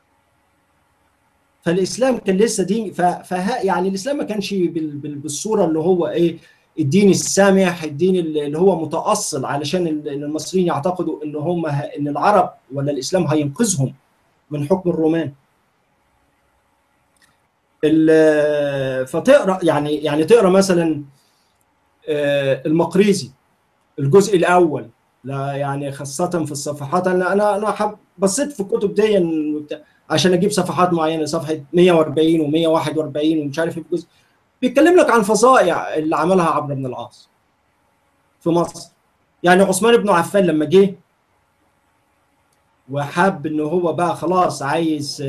فالاسلام كان لسه دين ف... فها يعني الاسلام ما كانش بال... بال... بالصوره اللي هو ايه الدين السامح الدين اللي هو متاصل علشان ال- إن المصريين يعتقدوا ان هم ه... ان العرب ولا الاسلام هينقذهم من حكم الرومان فتقرا يعني يعني تقرا مثلا المقريزي الجزء الاول لا يعني خاصة في الصفحات انا انا انا حب بصيت في الكتب دي عشان اجيب صفحات معينة صفحة 140 و141 ومش عارف ايه الجزء بيتكلم لك عن فظائع اللي عملها عمرو بن العاص في مصر يعني عثمان بن عفان لما جه وحب ان هو بقى خلاص عايز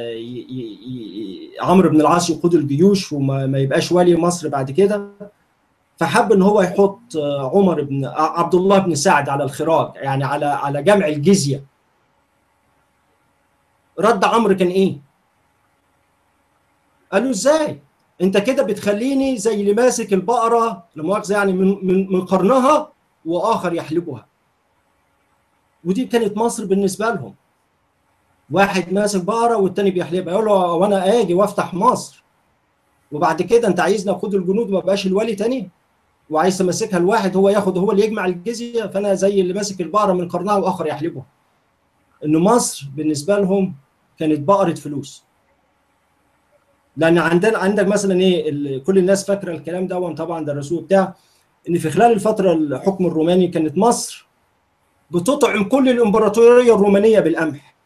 عمرو بن العاص يقود الجيوش وما يبقاش ولي مصر بعد كده فحب ان هو يحط عمر بن عبد الله بن سعد على الخراج يعني على على جمع الجزيه رد عمرو كان ايه؟ قالوا ازاي؟ انت كده بتخليني زي اللي ماسك البقره لا مؤاخذه يعني من من من قرنها واخر يحلبها ودي كانت مصر بالنسبه لهم واحد ماسك بقره والتاني بيحلبها يقول له وانا اجي وافتح مصر وبعد كده انت عايزني اخد الجنود وما بقاش الولي تاني وعايز تمسكها الواحد هو ياخد هو اللي يجمع الجزيه فانا زي اللي ماسك البقره من قرنها واخر يحلبها ان مصر بالنسبه لهم كانت بقره فلوس لان عندنا عندك مثلا ايه كل الناس فاكره الكلام ده طبعا درسوه بتاع ان في خلال الفتره الحكم الروماني كانت مصر بتطعم كل الامبراطوريه الرومانيه بالقمح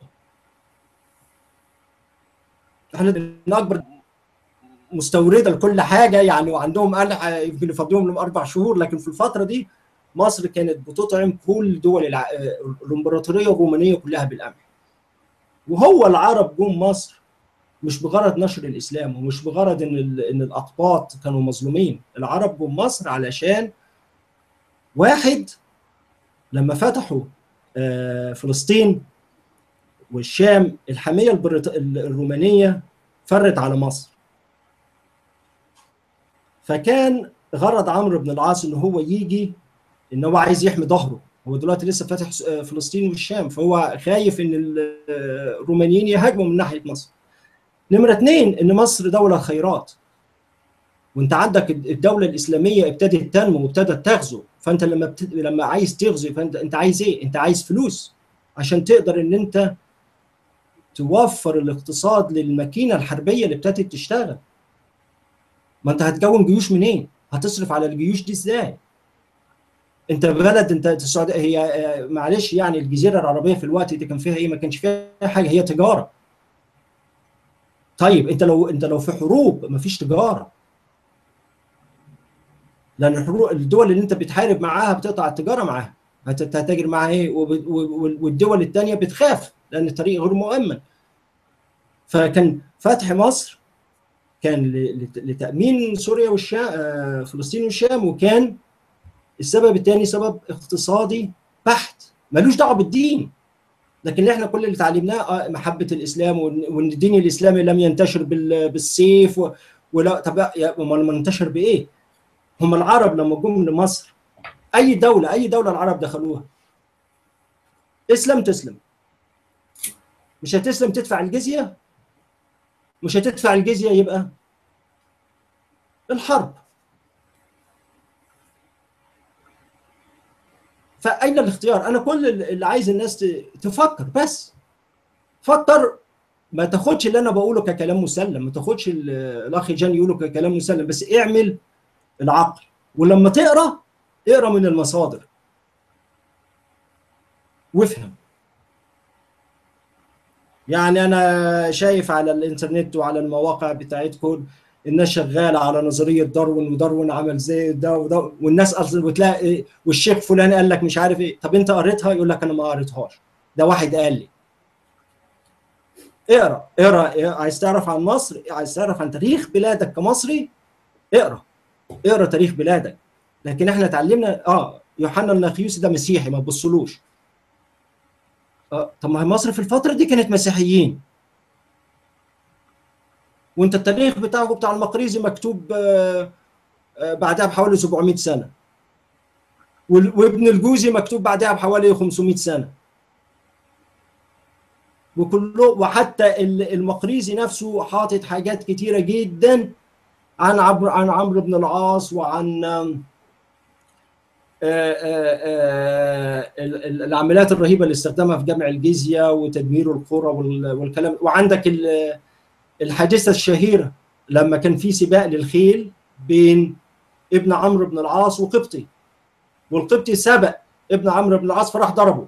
احنا من اكبر مستورده لكل حاجه يعني وعندهم قلح يمكن يفضلهم لهم اربع شهور لكن في الفتره دي مصر كانت بتطعم كل دول الع... الامبراطوريه الرومانيه كلها بالقمح وهو العرب جم مصر مش بغرض نشر الاسلام ومش بغرض ان ال... ان الاقباط كانوا مظلومين العرب جم مصر علشان واحد لما فتحوا فلسطين والشام الحميه البريط... الرومانيه فرت على مصر فكان غرض عمرو بن العاص ان هو يجي ان هو عايز يحمي ظهره هو دلوقتي لسه فاتح فلسطين والشام فهو خايف ان الرومانيين يهاجموا من ناحيه مصر نمره اثنين ان مصر دوله خيرات وانت عندك الدوله الاسلاميه ابتدت تنمو وابتدت تغزو فانت لما بت... لما عايز تغزو فانت انت عايز ايه؟ انت عايز فلوس عشان تقدر ان انت توفر الاقتصاد للماكينه الحربيه اللي ابتدت تشتغل ما انت هتكون جيوش منين؟ هتصرف على الجيوش دي ازاي؟ انت بلد انت السعوديه هي معلش يعني الجزيره العربيه في الوقت ده كان فيها ايه؟ ما كانش فيها حاجه هي تجاره. طيب انت لو انت لو في حروب ما فيش تجاره. لان الحروب الدول اللي انت بتحارب معاها بتقطع التجاره معاها. هتتاجر معاها ايه؟ والدول الثانيه بتخاف لان الطريق غير مؤمن. فكان فتح مصر كان لتامين سوريا والشام فلسطين والشام وكان السبب الثاني سبب اقتصادي بحت ملوش دعوه بالدين لكن احنا كل اللي اتعلمناه محبه الاسلام وان الدين الاسلامي لم ينتشر بالسيف ولا طب امال منتشر بايه؟ هم العرب لما جم لمصر اي دوله اي دوله العرب دخلوها اسلم تسلم مش هتسلم تدفع الجزيه مش هتدفع الجزيه يبقى الحرب فاين الاختيار انا كل اللي عايز الناس تفكر بس فكر ما تاخدش اللي انا بقوله ككلام مسلم ما تاخدش الاخ جان يقوله ككلام مسلم بس اعمل العقل ولما تقرا اقرا من المصادر وافهم يعني انا شايف على الانترنت وعلى المواقع بتاعتكم الناس شغاله على نظريه داروين وداروين عمل زي ده وده والناس اصلا وتلاقي والشيخ فلان قال لك مش عارف ايه طب انت قريتها يقول لك انا ما قريتهاش ده واحد قال لي اقرا اقرا عايز تعرف عن مصر عايز تعرف عن تاريخ بلادك كمصري اقرا اقرا تاريخ بلادك لكن احنا اتعلمنا اه يوحنا النخيوسي ده مسيحي ما تبصلوش آه طب ما مصر في الفتره دي كانت مسيحيين وانت التاريخ بتاعه بتاع المقريزي مكتوب آه آه بعدها بحوالي 700 سنه وابن الجوزي مكتوب بعدها بحوالي 500 سنه وكله وحتى المقريزي نفسه حاطط حاجات كتيره جدا عن عمرو عن عمرو بن العاص وعن العمليات الرهيبه اللي استخدمها في جمع الجزيه وتدمير القرى والكلام وعندك الحادثه الشهيره لما كان في سباق للخيل بين ابن عمرو بن العاص وقبطي والقبطي سبق ابن عمرو بن العاص فراح ضربه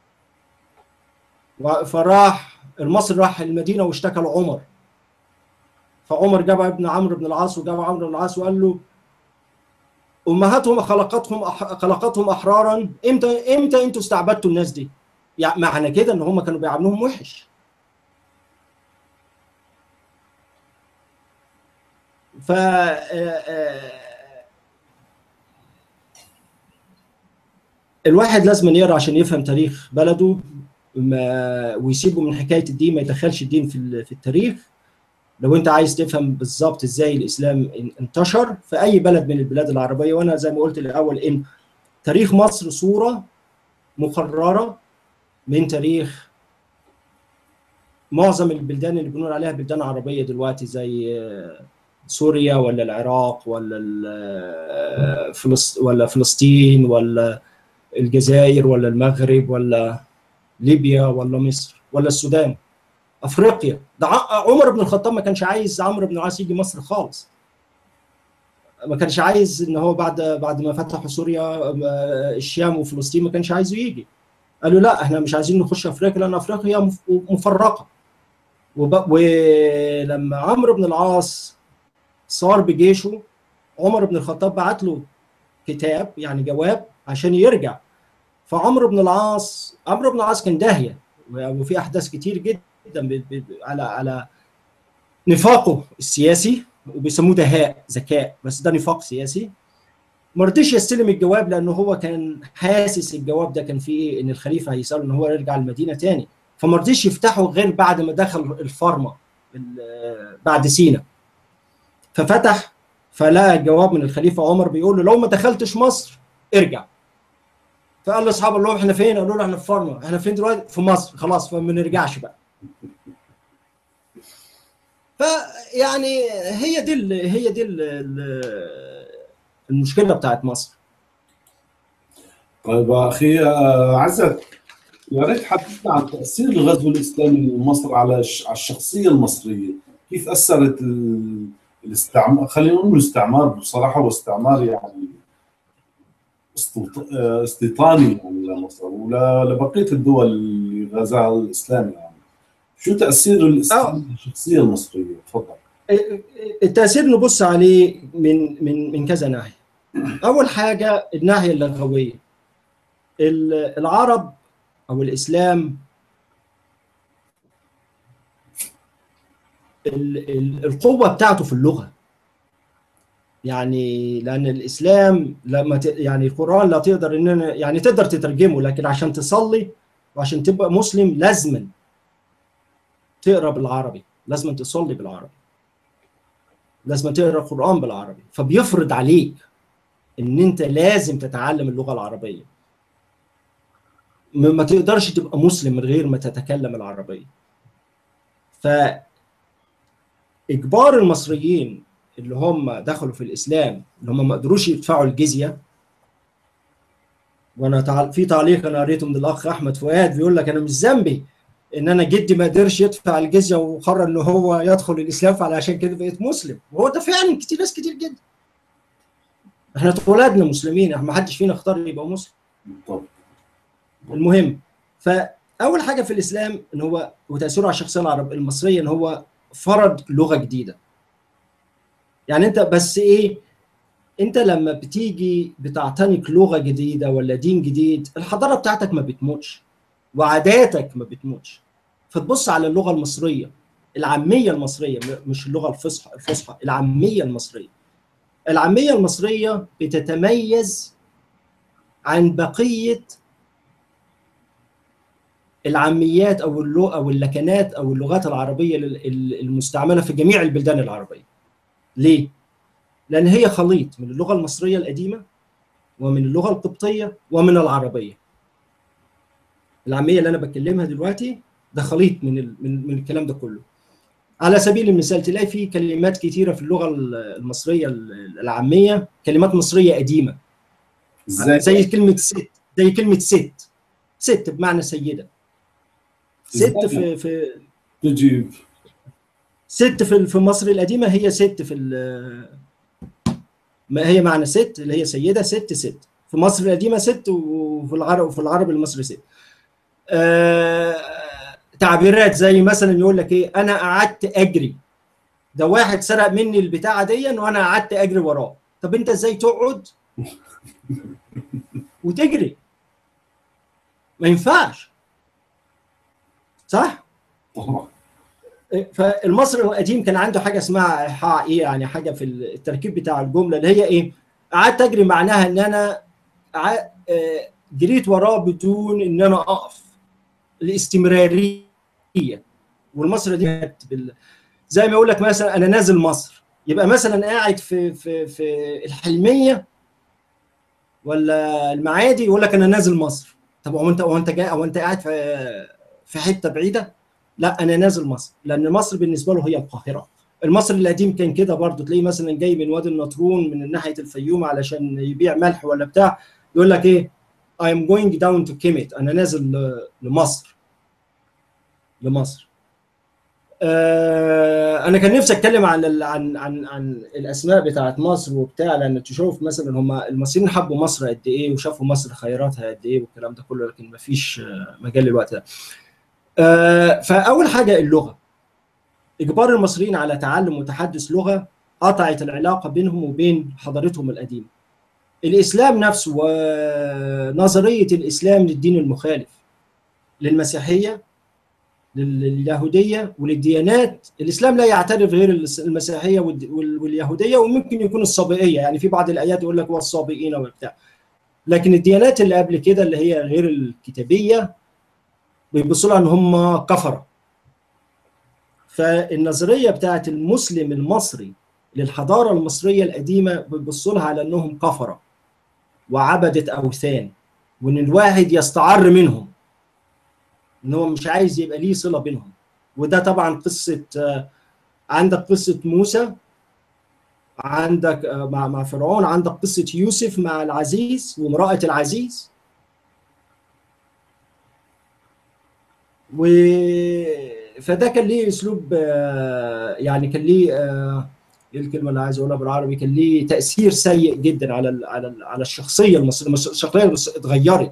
فراح المصري راح المدينه واشتكى لعمر فعمر جاب ابن عمرو بن العاص وجاب عمرو بن العاص وقال له امهاتهم خلقتهم أح... خلقتهم احرارا امتى امتى انتوا استعبدتوا الناس دي؟ يعني معنى كده ان هم كانوا بيعاملوهم وحش ف الواحد لازم يقرا عشان يفهم تاريخ بلده ما ويسيبه من حكايه الدين ما يدخلش الدين في في التاريخ لو انت عايز تفهم بالظبط ازاي الاسلام انتشر في اي بلد من البلاد العربيه وانا زي ما قلت الاول ان تاريخ مصر صوره مقرره من تاريخ معظم البلدان اللي بنقول عليها بلدان عربيه دلوقتي زي سوريا ولا العراق ولا فلسط ولا فلسطين ولا الجزائر ولا المغرب ولا ليبيا ولا مصر ولا السودان افريقيا ده عمر بن الخطاب ما كانش عايز عمرو بن العاص يجي مصر خالص ما كانش عايز ان هو بعد بعد ما فتحوا سوريا الشام وفلسطين ما كانش عايزه يجي قالوا لا احنا مش عايزين نخش افريقيا لان افريقيا مفرقه ولما عمرو بن العاص صار بجيشه عمر بن الخطاب بعت له كتاب يعني جواب عشان يرجع فعمرو بن العاص عمرو بن العاص كان داهيه وفي احداث كتير جدا على على نفاقه السياسي وبيسموه دهاء ذكاء بس ده نفاق سياسي ما رضيش يستلم الجواب لانه هو كان حاسس الجواب ده كان فيه ايه ان الخليفه هيساله ان هو يرجع المدينه تاني فما رضيش يفتحه غير بعد ما دخل الفارما بعد سينا ففتح فلقى جواب من الخليفه عمر بيقول له لو ما دخلتش مصر ارجع فقال لاصحابه اللي هو احنا فين؟ قالوا له احنا في فارما احنا فين دلوقتي؟ في مصر خلاص فما نرجعش بقى فيعني هي دي ال هي دي ال المشكله بتاعت مصر
طيب اخي عزت يا ريت حدثنا عن تاثير الغزو الاسلامي لمصر على الشخصيه المصريه كيف اثرت الاستعمار خلينا نقول الاستعمار بصراحه هو استعمار يعني استيطاني يعني لمصر ولبقيه الدول اللي غزاها الاسلام يعني شو تاثير الاسلام الشخصيه المصريه تفضل
التاثير نبص عليه من من من كذا ناحيه اول حاجه الناحيه اللغويه العرب او الاسلام القوه بتاعته في اللغه يعني لان الاسلام لما ت... يعني القران لا تقدر ان يعني تقدر تترجمه لكن عشان تصلي وعشان تبقى مسلم لازما تقرا بالعربي لازم تصلي بالعربي لازم تقرا القران بالعربي فبيفرض عليك ان انت لازم تتعلم اللغه العربيه ما تقدرش تبقى مسلم من غير ما تتكلم العربيه ف اجبار المصريين اللي هم دخلوا في الاسلام اللي هم ما قدروش يدفعوا الجزيه وانا تعال في تعليق انا قريته من الاخ احمد فؤاد بيقول لك انا مش ذنبي ان انا جدي ما قدرش يدفع الجزيه وقرر ان هو يدخل الاسلام فعلشان كده بقيت مسلم وهو ده فعلا كتير ناس كتير جدا احنا اتولدنا مسلمين احنا ما حدش فينا اختار يبقى مسلم المهم فاول حاجه في الاسلام ان هو وتاثيره على الشخصيه العرب المصريه ان هو فرض لغه جديده يعني انت بس ايه انت لما بتيجي بتعتنق لغه جديده ولا دين جديد الحضاره بتاعتك ما بتموتش وعاداتك ما بتموتش فتبص على اللغه المصريه العاميه المصريه مش اللغه الفصحى الفصحى العاميه المصريه العاميه المصريه بتتميز عن بقيه العاميات او اللغه او اللكنات او اللغات العربيه المستعمله في جميع البلدان العربيه ليه لان هي خليط من اللغه المصريه القديمه ومن اللغه القبطيه ومن العربيه العاميه اللي انا بكلمها دلوقتي ده خليط من ال... من, من الكلام ده كله على سبيل المثال تلاقي في كلمات كتيره في اللغه المصريه العاميه كلمات مصريه قديمه
ازاي
زي كلمه ست زي كلمه ست ست بمعنى سيده ست في في
تجيب
ست في في مصر القديمه هي ست في ما هي معنى ست اللي هي سيده ست ست في مصر القديمه ست وفي العرب وفي العرب المصري ست آه تعبيرات زي مثلا يقول لك ايه انا قعدت اجري ده واحد سرق مني البتاعه دي وانا قعدت اجري وراه طب انت ازاي تقعد وتجري ما ينفعش صح
طبعا
فالمصري القديم كان عنده حاجه اسمها ايحاء ايه يعني حاجه في التركيب بتاع الجمله اللي هي ايه قعدت اجري معناها ان انا جريت وراه بدون ان انا اقف الاستمراريه والمصري دي بال... زي ما يقول لك مثلا انا نازل مصر يبقى مثلا قاعد في في في الحلميه ولا المعادي يقول لك انا نازل مصر طب هو انت هو انت جاي او انت قاعد في في حته بعيده لا انا نازل مصر لان مصر بالنسبه له هي القاهره المصري القديم كان كده برضه تلاقيه مثلا جاي من وادي النطرون من ناحيه الفيوم علشان يبيع ملح ولا بتاع يقول لك ايه I am going down to Kemet انا نازل لمصر لمصر آه انا كان نفسي اتكلم عن عن عن عن الاسماء بتاعت مصر وبتاع لان تشوف مثلا هم المصريين حبوا مصر قد ايه وشافوا مصر خيراتها قد ايه والكلام ده كله لكن ما فيش مجال للوقت ده آه فاول حاجه اللغه اجبار المصريين على تعلم وتحدث لغه قطعت العلاقه بينهم وبين حضارتهم القديمه الاسلام نفسه ونظريه الاسلام للدين المخالف للمسيحيه لليهوديه وللديانات الاسلام لا يعترف غير المسيحيه واليهوديه وممكن يكون الصابئيه يعني في بعض الايات يقول لك والصابئين وبتاع لكن الديانات اللي قبل كده اللي هي غير الكتابيه بيبصوا لها ان هم كفره فالنظريه بتاعت المسلم المصري للحضاره المصريه القديمه بيبصوا لها على انهم كفره وعبده اوثان وان الواحد يستعر منهم ان هو مش عايز يبقى ليه صله بينهم وده طبعا قصه عندك قصه موسى عندك مع مع فرعون عندك قصه يوسف مع العزيز وامراه العزيز و فده كان ليه اسلوب يعني كان ليه ايه الكلمه اللي عايز اقولها بالعربي كان ليه تاثير سيء جدا على ال على ال على الشخصيه المصريه الشخصيه اتغيرت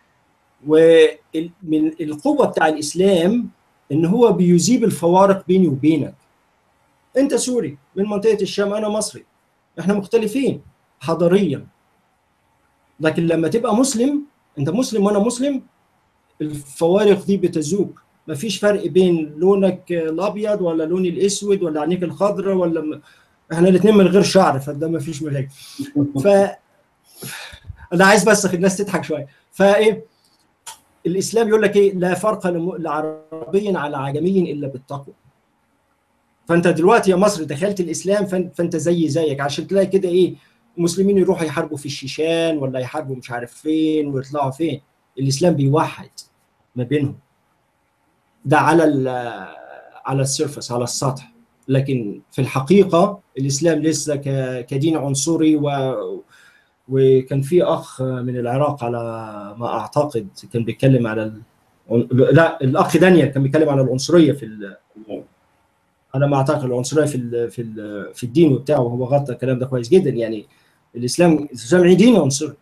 ومن القوه بتاع الاسلام ان هو بيذيب الفوارق بيني وبينك انت سوري من منطقه الشام انا مصري احنا مختلفين حضاريا لكن لما تبقى مسلم انت مسلم وانا مسلم الفوارق دي بتذوب مفيش فرق بين لونك الابيض ولا لوني الاسود ولا عينيك الخضراء ولا م... احنا الاثنين من غير شعر فده مفيش مشاكل ف انا عايز بس الناس تضحك شويه فايه الاسلام يقول لك ايه لا فرق لعربي على عجمي الا بالتقوى فانت دلوقتي يا مصر دخلت الاسلام فانت زي زيك عشان تلاقي كده ايه المسلمين يروحوا يحاربوا في الشيشان ولا يحاربوا مش عارف فين ويطلعوا فين الاسلام بيوحد ما بينهم ده على على السيرفس على السطح لكن في الحقيقه الاسلام لسه كدين عنصري و وكان في اخ من العراق على ما اعتقد كان بيتكلم على ال... لا الاخ دانيال كان بيتكلم على العنصريه في ال... على ما اعتقد العنصريه في ال... في ال... في الدين وبتاعه وهو غطى الكلام ده كويس جدا يعني الاسلام الاسلام دين عنصري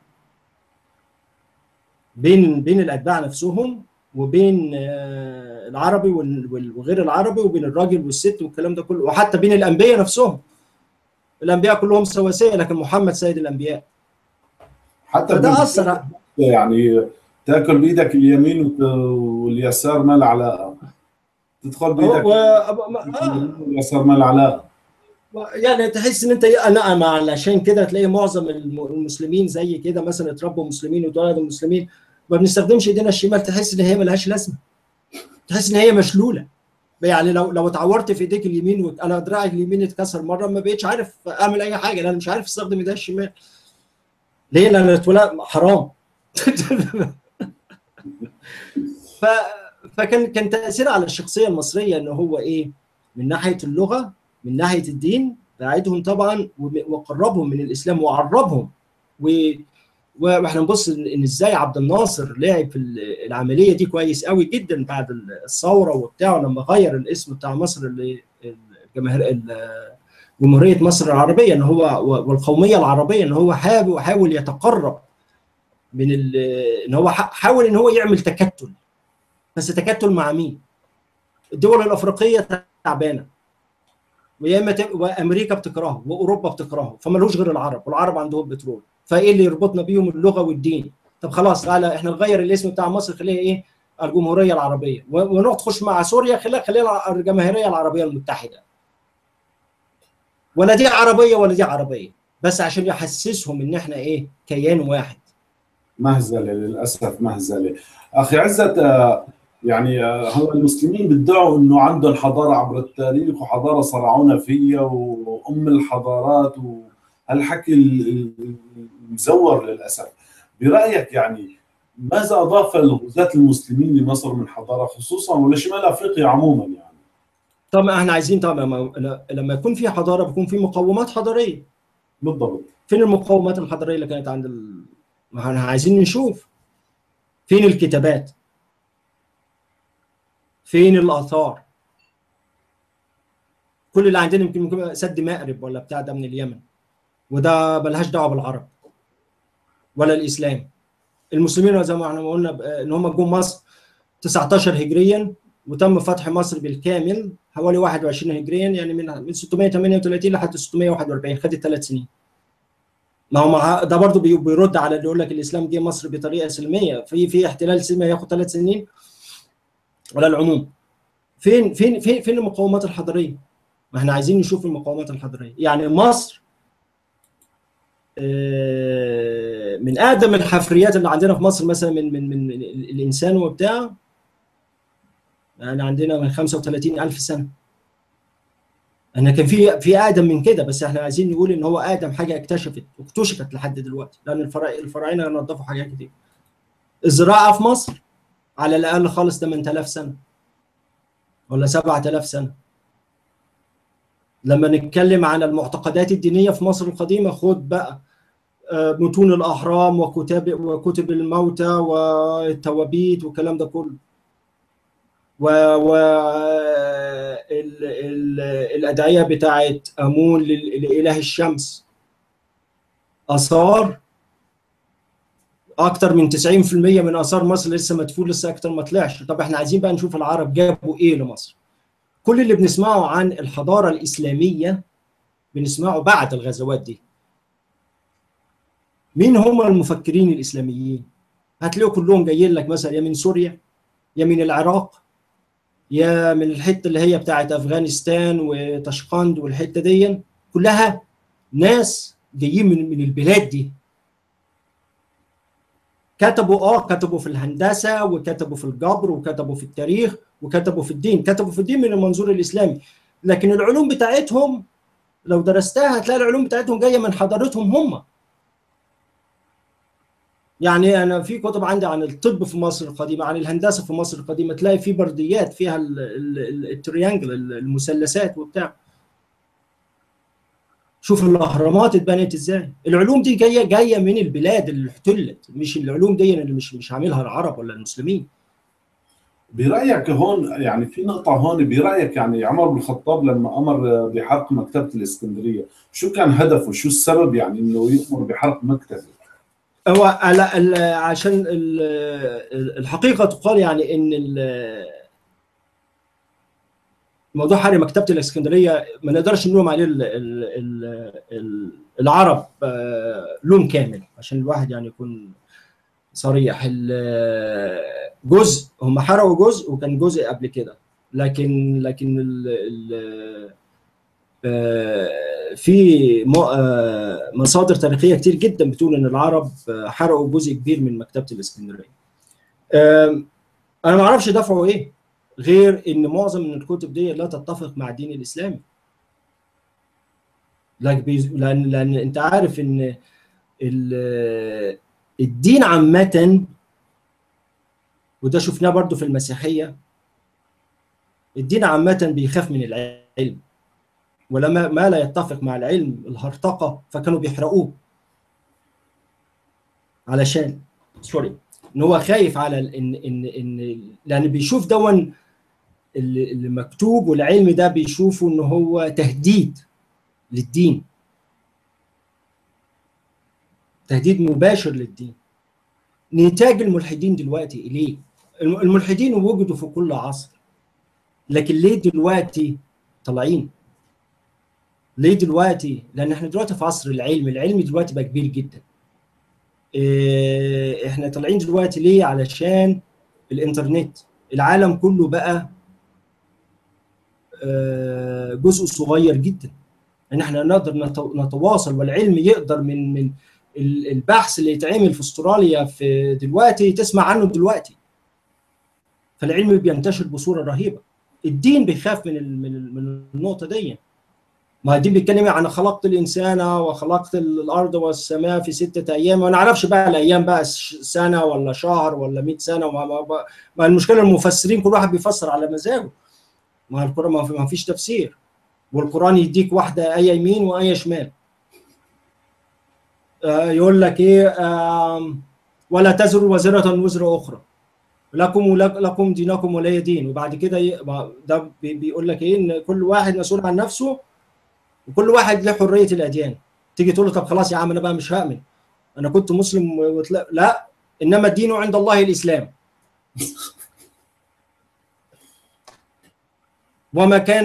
بين بين الاتباع نفسهم وبين العربي وغير العربي وبين الراجل والست والكلام ده كله وحتى بين الانبياء نفسهم الانبياء كلهم سواسيه لكن محمد سيد الانبياء
حتى
فده اثر
يعني تاكل بايدك اليمين واليسار ما له علاقه تدخل بايدك
و... آه.
اليسار ما له علاقه
يعني تحس ان انت انا علشان كده تلاقي معظم المسلمين زي كده مثلا اتربوا مسلمين واتولدوا مسلمين ما بنستخدمش ايدينا الشمال تحس ان هي ملهاش لازمه تحس ان هي مشلوله يعني لو لو اتعورت في ايديك اليمين وانا دراعي اليمين اتكسر مره ما بقتش عارف اعمل اي حاجه لان مش عارف استخدم ايديا الشمال ليه لان اتولد حرام ف فكان كان تاثير على الشخصيه المصريه ان هو ايه من ناحيه اللغه من ناحيه الدين بعدهم طبعا وقربهم من الاسلام وعربهم و واحنا نبص ان ازاي عبد الناصر لعب في العمليه دي كويس قوي جدا بعد الثوره وبتاع لما غير الاسم بتاع مصر الجماهير جمهوريه مصر العربيه ان هو والقوميه العربيه ان هو حاول حاول يتقرب من ان هو حاول ان هو يعمل تكتل بس تكتل مع مين؟ الدول الافريقيه تعبانه ويا اما وامريكا بتكرهه واوروبا بتكرهه فمالوش غير العرب والعرب عندهم بترول فايه اللي يربطنا بيهم اللغه والدين طب خلاص تعالى احنا نغير الاسم بتاع مصر خليها ايه الجمهوريه العربيه ونخش مع سوريا خليها خليها الجماهيريه العربيه المتحده ولا دي عربيه ولا دي عربيه بس عشان يحسسهم ان احنا ايه كيان واحد
مهزله للاسف مهزله اخي عزت يعني هو المسلمين بيدعوا انه عندهم حضاره عبر التاريخ وحضاره صرعونا فيها وام الحضارات وهالحكي المزور للاسف برايك يعني ماذا اضاف الغزاة المسلمين لمصر من حضاره خصوصا ولشمال افريقيا عموما يعني
طبعا احنا عايزين طبعا لما يكون في حضاره بيكون في مقومات حضاريه
بالضبط
فين المقومات الحضاريه اللي كانت عند ال... ما احنا عايزين نشوف فين الكتابات فين الاثار كل اللي عندنا يمكن ممكن سد مأرب ولا بتاع ده من اليمن وده ملهاش دعوه بالعرب ولا الاسلام المسلمين زي ما احنا قلنا ان هم جم مصر 19 هجريا وتم فتح مصر بالكامل حوالي 21 هجريا يعني من من 638 لحد 641 خدت ثلاث سنين ما هو ده برضه بيرد على اللي يقول لك الاسلام جه مصر بطريقه سلميه في في احتلال سلمي ياخد ثلاث سنين على العموم فين فين فين فين المقومات الحضاريه؟ ما احنا عايزين نشوف المقومات الحضاريه يعني مصر من اقدم الحفريات اللي عندنا في مصر مثلا من من من الانسان وبتاع يعني عندنا من 35 ألف سنة احنا كان في في اقدم من كده بس احنا عايزين نقول ان هو اقدم حاجه اكتشفت واكتشفت لحد دلوقتي لان الفراعنه نظفوا حاجات كتير الزراعه في مصر على الاقل خالص 8000 سنه ولا 7000 سنه لما نتكلم عن المعتقدات الدينيه في مصر القديمه خد بقى متون الاهرام وكتاب وكتب الموتى والتوابيت والكلام ده كله و, و ال ال الادعيه بتاعت امون لاله الشمس اثار اكتر من 90% من اثار مصر لسه مدفون لسه اكتر ما طلعش طب احنا عايزين بقى نشوف العرب جابوا ايه لمصر كل اللي بنسمعه عن الحضاره الاسلاميه بنسمعه بعد الغزوات دي مين هم المفكرين الاسلاميين هتلاقوا كلهم جايين لك مثلا يا من سوريا يا من العراق يا من الحته اللي هي بتاعت افغانستان وتشقند والحته دي كلها ناس جايين من من البلاد دي كتبوا اه كتبوا في الهندسه وكتبوا في الجبر وكتبوا في التاريخ وكتبوا في الدين كتبوا في الدين من المنظور الاسلامي لكن العلوم بتاعتهم لو درستها هتلاقي العلوم بتاعتهم جايه من حضارتهم هم يعني انا في كتب عندي عن الطب في مصر القديمه عن الهندسه في مصر القديمه تلاقي في برديات فيها التريانجل المثلثات وبتاع شوف الاهرامات اتبنت ازاي العلوم دي جايه جايه من البلاد اللي احتلت مش العلوم دي اللي مش مش عاملها العرب ولا المسلمين
برايك هون يعني في نقطه هون برايك يعني عمر بن الخطاب لما امر بحرق مكتبه الاسكندريه شو كان هدفه شو السبب يعني انه يامر بحرق مكتبه
هو عشان الحقيقه تقال يعني ان موضوع حرق مكتبه الاسكندريه ما نقدرش نلوم عليه العرب لوم كامل عشان الواحد يعني يكون صريح جزء هم حرقوا جزء وكان جزء قبل كده لكن لكن ال ال في مصادر تاريخيه كتير جدا بتقول ان العرب حرقوا جزء كبير من مكتبه الاسكندريه. انا ما اعرفش دفعوا ايه غير ان معظم من الكتب دي لا تتفق مع الدين الاسلامي. لان لان انت عارف ان الدين عامه وده شفناه برضو في المسيحيه الدين عامه بيخاف من العلم ولما ما لا يتفق مع العلم الهرطقه فكانوا بيحرقوه علشان سوري ان هو خايف على ان ان ان لان بيشوف دون اللي اللي مكتوب والعلم ده بيشوفه ان هو تهديد للدين تهديد مباشر للدين نتاج الملحدين دلوقتي ليه الملحدين وجدوا في كل عصر لكن ليه دلوقتي طالعين ليه دلوقتي لان احنا دلوقتي في عصر العلم العلم دلوقتي بقى كبير جدا إيه، احنا طالعين دلوقتي ليه علشان الانترنت العالم كله بقى آه، جزء صغير جدا ان احنا نقدر نت- نتواصل والعلم يقدر من من ال- البحث اللي يتعمل في استراليا في دلوقتي تسمع عنه دلوقتي فالعلم بينتشر بصوره رهيبه الدين بيخاف من ال- من ال- من النقطه دي ما الدين بيتكلم عن خلقت الانسان وخلقت الارض والسماء في سته ايام ما نعرفش بقى الايام بقى ش- سنه ولا شهر ولا 100 سنه وما ما, ما, ما المشكله المفسرين كل واحد بيفسر على مزاجه ما القران ما في- ما فيش تفسير والقران يديك واحده ايه يمين وايه شمال آه، يقول لك ايه آم، ولا تزر وزرة وزر اخرى لكم ولك- لكم دينكم ولي دين وبعد كده ي- ما- ده بي- بيقول لك ايه ان كل واحد مسؤول عن نفسه وكل واحد له حريه الاديان تيجي تقول له طب خلاص يا عم انا بقى مش هامن انا كنت مسلم وتلا... لا انما الدين عند الله الاسلام وما كان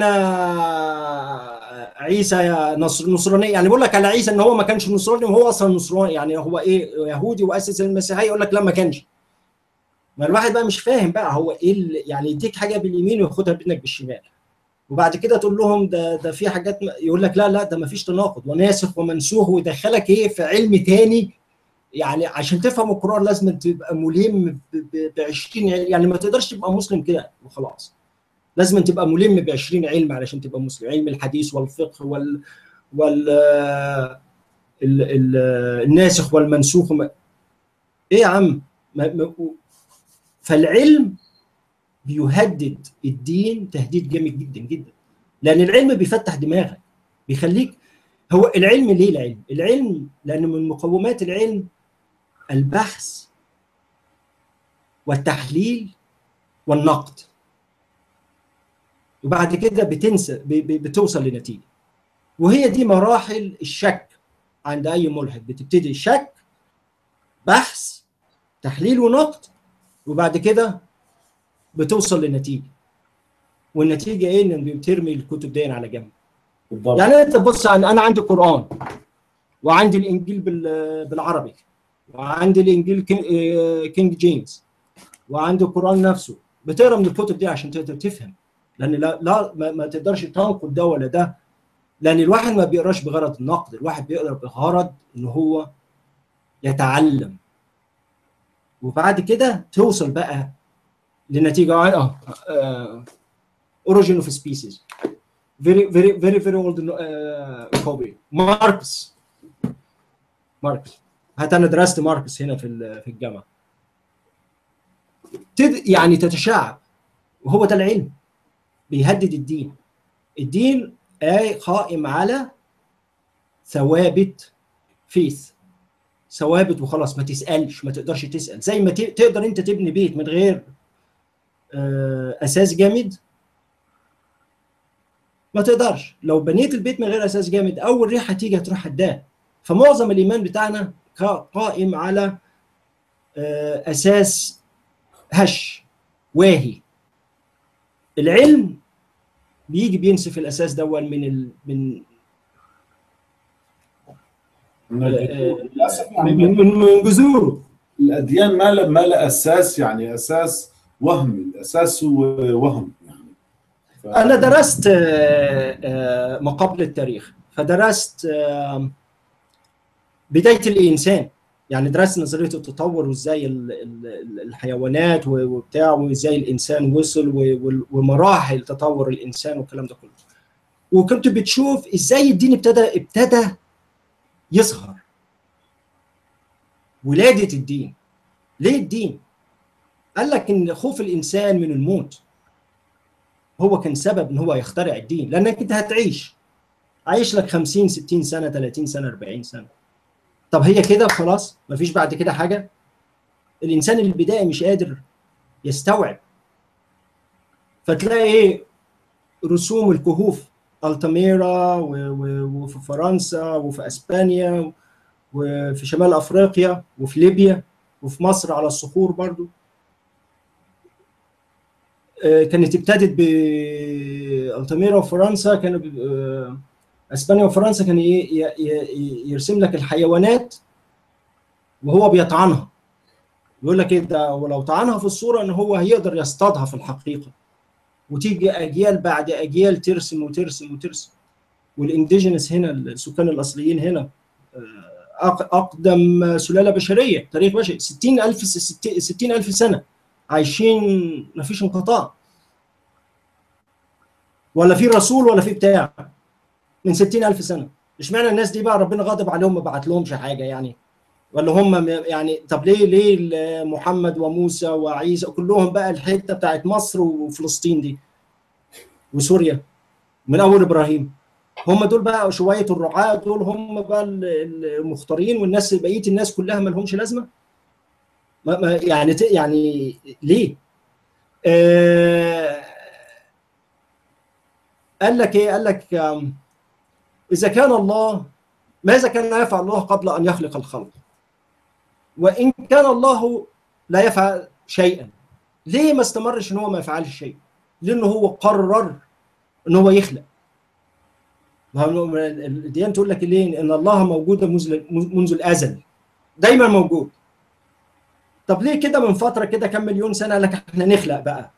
عيسى نصر نصراني يعني بيقول لك على عيسى ان هو ما كانش نصراني وهو اصلا نصراني يعني هو ايه يهودي واسس المسيحيه يقول لك لا ما كانش ما الواحد بقى مش فاهم بقى هو ايه اللي- يعني يديك حاجه باليمين وياخدها منك بالشمال وبعد كده تقول لهم ده ده في حاجات م- يقول لك لا لا ده ما فيش تناقض وناسخ ومنسوخ ويدخلك ايه في علم تاني يعني عشان تفهم القران لازم تبقى ملم ب 20 يعني ما تقدرش تبقى مسلم كده وخلاص لازم تبقى ملم ب 20 علم علشان تبقى مسلم علم الحديث والفقه وال وال ال... ال... الناسخ والمنسوخ وما... ايه يا عم ما... ما... فالعلم بيهدد الدين تهديد جامد جدا جدا لان العلم بيفتح دماغك بيخليك هو العلم ليه العلم؟ العلم لان من مقومات العلم البحث والتحليل والنقد وبعد كده بتنسى ب- ب- بتوصل لنتيجه وهي دي مراحل الشك عند اي ملحد بتبتدي شك بحث تحليل ونقد وبعد كده بتوصل لنتيجه والنتيجه ايه ان بترمي الكتب دي على جنب
بالضبط
يعني انت بص انا أنا عندي قران وعندي الانجيل بال- بالعربي وعندي الانجيل كين- آه، كينج جيمس وعندي القران نفسه بتقرا من الكتب دي عشان تقدر تفهم لان لا, لا ما, ما تقدرش تنقد ده ولا ده لان الواحد ما بيقراش بغرض النقد الواحد بيقرا بغرض ان هو يتعلم وبعد كده توصل بقى لنتيجه اه اه اوريجين اوف سبيسيز very very very very old uh, copy ماركس ماركس حتى انا درست ماركس هنا في ال- في الجامعه تد يعني تتشعب وهو ده العلم بيهدد الدين الدين آي قائم على ثوابت فيث ثوابت وخلاص ما تسالش ما تقدرش تسال زي ما ت- تقدر انت تبني بيت من غير آه، اساس جامد ما تقدرش لو بنيت البيت من غير اساس جامد اول ريحه تيجي هتروح هداه فمعظم الايمان بتاعنا قا- قائم على آه، اساس هش واهي العلم بيجي بينسف الاساس ده من ال... من
من الجذور. للاسف يعني
من, من, من جذوره
الاديان ما لها ما لها اساس يعني اساس وهمي الاساس هو وهم يعني ف...
انا درست آه، آه، ما قبل التاريخ فدرست آه، بدايه الانسان يعني درست نظريه التطور وازاي ال- ال- الحيوانات و- وبتاع وازاي الانسان وصل و- وال- ومراحل تطور الانسان والكلام ده كله وكنت بتشوف ازاي الدين ابتدى ابتدى يظهر ولاده الدين ليه الدين قال لك ان خوف الانسان من الموت هو كان سبب ان هو يخترع الدين لانك انت هتعيش عايش لك 50 60 سنه 30 سنه 40 سنه طب هي كده خلاص مفيش بعد كده حاجه الانسان البدائي مش قادر يستوعب فتلاقي ايه رسوم الكهوف التميرا وفي فرنسا وفي اسبانيا وفي شمال افريقيا وفي ليبيا وفي مصر على الصخور برضو كانت ابتدت بالتميرا وفرنسا كانوا اسبانيا وفرنسا كان يرسم لك الحيوانات وهو بيطعنها يقول لك ايه ده ولو طعنها في الصوره ان هو هيقدر يصطادها في الحقيقه وتيجي اجيال بعد اجيال ترسم وترسم وترسم والانديجينس هنا السكان الاصليين هنا اقدم سلاله بشريه تاريخ بشري 60000 60000 سنه عايشين ما فيش انقطاع ولا في رسول ولا في بتاع من 60000 سنه اشمعنى الناس دي بقى ربنا غاضب عليهم ما بعت لهمش حاجه يعني ولا هم يعني طب ليه ليه محمد وموسى وعيسى كلهم بقى الحته بتاعت مصر وفلسطين دي وسوريا من اول ابراهيم هم دول بقى شويه الرعاة دول هم بقى المختارين والناس بقيه الناس كلها ما لهمش لازمه ما ما يعني يعني ليه؟ آه قال لك ايه؟ قال لك اذا كان الله ماذا كان يفعل الله قبل ان يخلق الخلق؟ وان كان الله لا يفعل شيئا ليه ما استمرش ان هو ما يفعلش شيء؟ لانه هو قرر ان هو يخلق الديانه تقول لك ليه؟ ان الله موجود منذ الازل دايما موجود طب ليه كده من فتره كده كم مليون سنه قال لك احنا نخلق بقى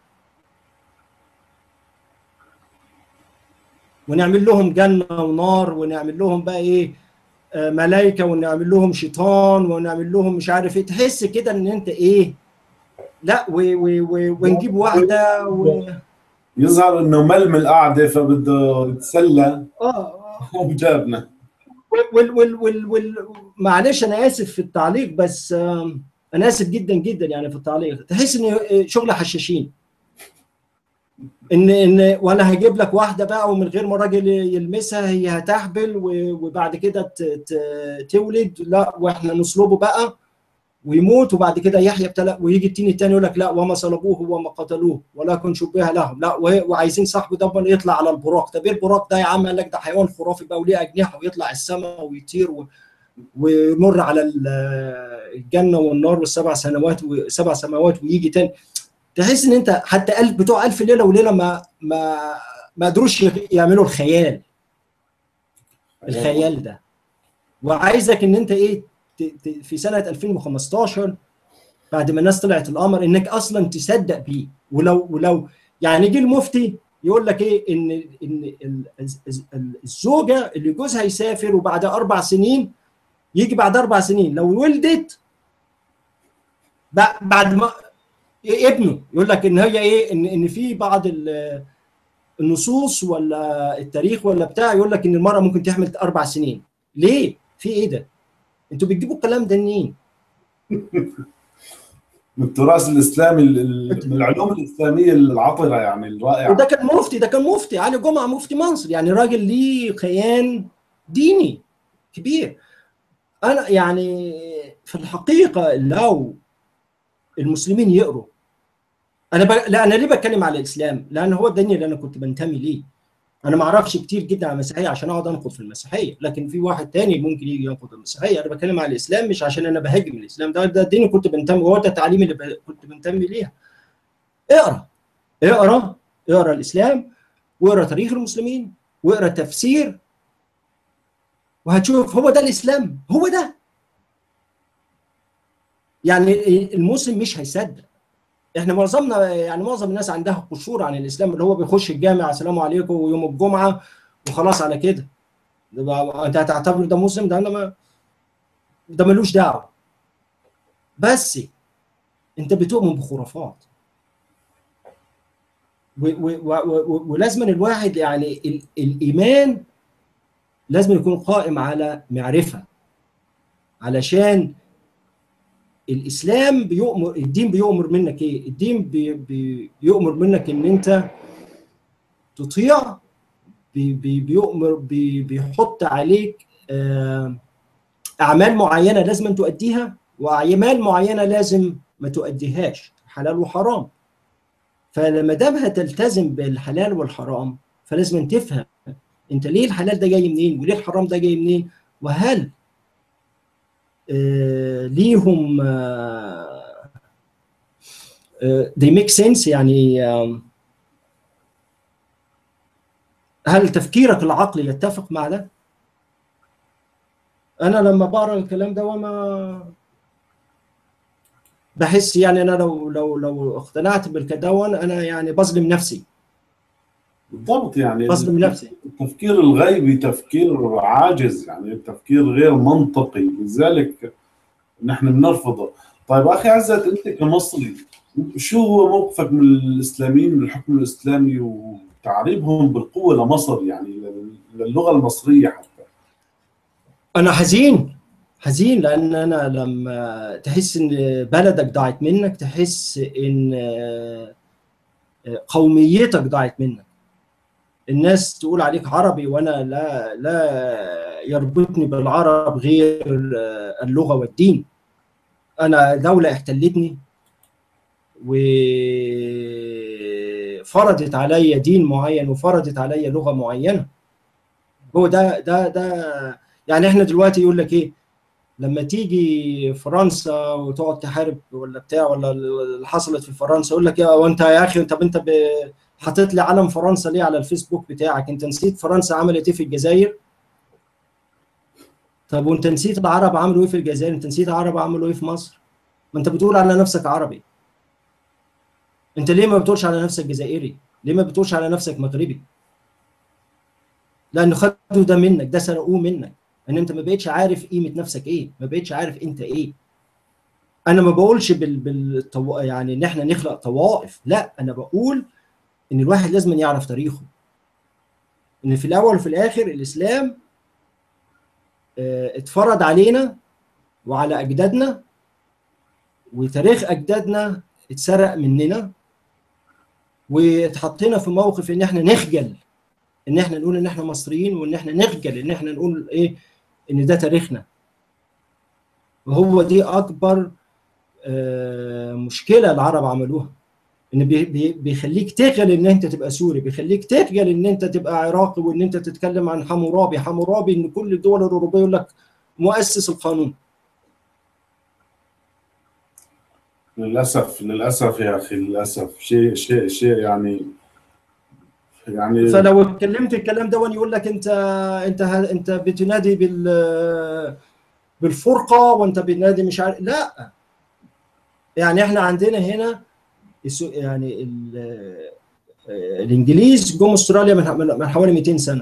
ونعمل لهم جنه ونار ونعمل لهم بقى ايه آه ملائكه ونعمل لهم شيطان ونعمل لهم مش عارف ايه تحس كده ان انت ايه لا و و و ونجيب واحده و...
يظهر انه مل من القعده فبده يتسلى
اه
وجابنا
وال وال وال وال معلش انا اسف في التعليق بس آه انا اسف جدا جدا يعني في التعليق تحس ان شغل حشاشين ان ان وانا هجيب لك واحده بقى ومن غير ما الراجل يلمسها هي هتحبل وبعد كده تولد لا واحنا نصلبه بقى ويموت وبعد كده يحيى ابتلى ويجي التاني التاني يقول لك لا وما صلبوه وما قتلوه ولكن شبه لهم لا وعايزين صاحبه ده يطلع على البراق طب ايه البراق ده يا عم قال لك ده حيوان خرافي بقى وليه اجنحه ويطلع السماء ويطير و... ويمر على الجنه والنار والسبع سنوات وسبع سماوات ويجي تاني تحس ان انت حتى ألف بتوع ألف ليله وليله ما ما ما قدروش يعملوا الخيال الخيال ده وعايزك ان انت ايه في سنه 2015 بعد ما الناس طلعت القمر انك اصلا تصدق بيه ولو ولو يعني يجي المفتي يقول لك ايه ان ان الزوجه اللي جوزها يسافر وبعد اربع سنين يجي بعد اربع سنين لو ولدت بعد ما ابنه يقول لك ان هي ايه ان ان في بعض النصوص ولا التاريخ ولا بتاع يقول لك ان المراه ممكن تحمل اربع سنين ليه؟ في ايه ده؟ انتوا بتجيبوا الكلام ده منين؟
من التراث الاسلامي من العلوم الاسلاميه العطره يعني الرائعه
وده كان مفتي ده كان مفتي علي جمعه مفتي مصر يعني راجل ليه كيان ديني كبير انا يعني في الحقيقه لو المسلمين يقروا انا ب... لا انا ليه بتكلم على الاسلام؟ لان هو الدين اللي انا كنت بنتمي ليه. انا ما اعرفش كتير جدا عن المسيحيه عشان اقعد انقد في المسيحيه، لكن في واحد تاني ممكن يجي ينقد المسيحيه، انا بتكلم على الاسلام مش عشان انا بهاجم الاسلام ده ده الدين كنت بنتمي وهو ده التعليم اللي ب... كنت بنتمي ليها. اقرا اقرا اقرا الاسلام واقرا تاريخ المسلمين واقرا تفسير وهتشوف هو ده الاسلام هو ده يعني المسلم مش هيصدق احنا معظمنا يعني معظم الناس عندها قشور عن الاسلام اللي هو بيخش الجامع السلام عليكم ويوم الجمعه وخلاص على كده انت هتعتبر ده مسلم ده انا ما ده ملوش دعوه بس انت بتؤمن بخرافات ولازم الواحد يعني ال الايمان لازم يكون قائم على معرفه علشان الاسلام بيؤمر الدين بيؤمر منك ايه؟ الدين بي بي بيؤمر منك ان انت تطيع بي بي بيؤمر بي بيحط عليك اعمال معينه لازم أن تؤديها واعمال معينه لازم ما تؤديهاش حلال وحرام فلما دام هتلتزم بالحلال والحرام فلازم تفهم انت ليه الحلال ده جاي منين وليه الحرام ده جاي منين وهل آه ليهم آه آه they make sense يعني آه هل تفكيرك العقلي يتفق مع ده؟ انا لما بقرا الكلام ده وما بحس يعني انا لو لو لو اقتنعت بالكدون انا يعني بظلم نفسي
بالضبط يعني
بظلم نفسي
التفكير الغيبي تفكير عاجز يعني تفكير غير منطقي لذلك نحن بنرفضه طيب اخي عزت انت كمصري شو هو موقفك من الاسلاميين من الحكم الاسلامي وتعريبهم بالقوه لمصر يعني للغه المصريه حتى
انا حزين حزين لان انا لما تحس ان بلدك ضاعت منك تحس ان قوميتك ضاعت منك الناس تقول عليك عربي وانا لا لا يربطني بالعرب غير اللغه والدين انا دوله احتلتني وفرضت علي دين معين وفرضت علي لغه معينه هو ده ده ده يعني احنا دلوقتي يقول لك ايه لما تيجي فرنسا وتقعد تحارب ولا بتاع ولا اللي حصلت في فرنسا يقول لك يا وانت يا اخي طب انت حاطط لي علم فرنسا ليه على الفيسبوك بتاعك انت نسيت فرنسا عملت ايه في الجزائر طب وانت نسيت العرب عملوا ايه في الجزائر انت نسيت العرب عملوا ايه في مصر ما انت بتقول على نفسك عربي انت ليه ما بتقولش على نفسك جزائري ليه ما بتقولش على نفسك مغربي لانه خدوا ده منك ده سرقوه منك ان انت ما بقتش عارف قيمه نفسك ايه ما بقتش عارف انت ايه انا ما بقولش بال, بال... يعني ان احنا نخلق طوائف لا انا بقول ان الواحد لازم يعرف تاريخه ان في الاول وفي الاخر الاسلام اه اتفرض علينا وعلى اجدادنا وتاريخ اجدادنا اتسرق مننا واتحطينا في موقف ان احنا نخجل ان احنا نقول ان احنا مصريين وان احنا نخجل ان احنا نقول ايه ان ده تاريخنا وهو دي اكبر آه مشكله العرب عملوها ان بي بي بيخليك تخجل ان انت تبقى سوري بيخليك تخجل ان انت تبقى عراقي وان انت تتكلم عن حمورابي حمورابي ان كل الدول الاوروبيه يقول لك مؤسس القانون
للاسف للاسف يا اخي للاسف شيء شيء شيء يعني
يعني فلو اتكلمت الكلام ده يقول لك انت انت انت بتنادي بال بالفرقه وانت بتنادي مش عارف لا يعني احنا عندنا هنا يعني الانجليز جم استراليا من حوالي 200 سنه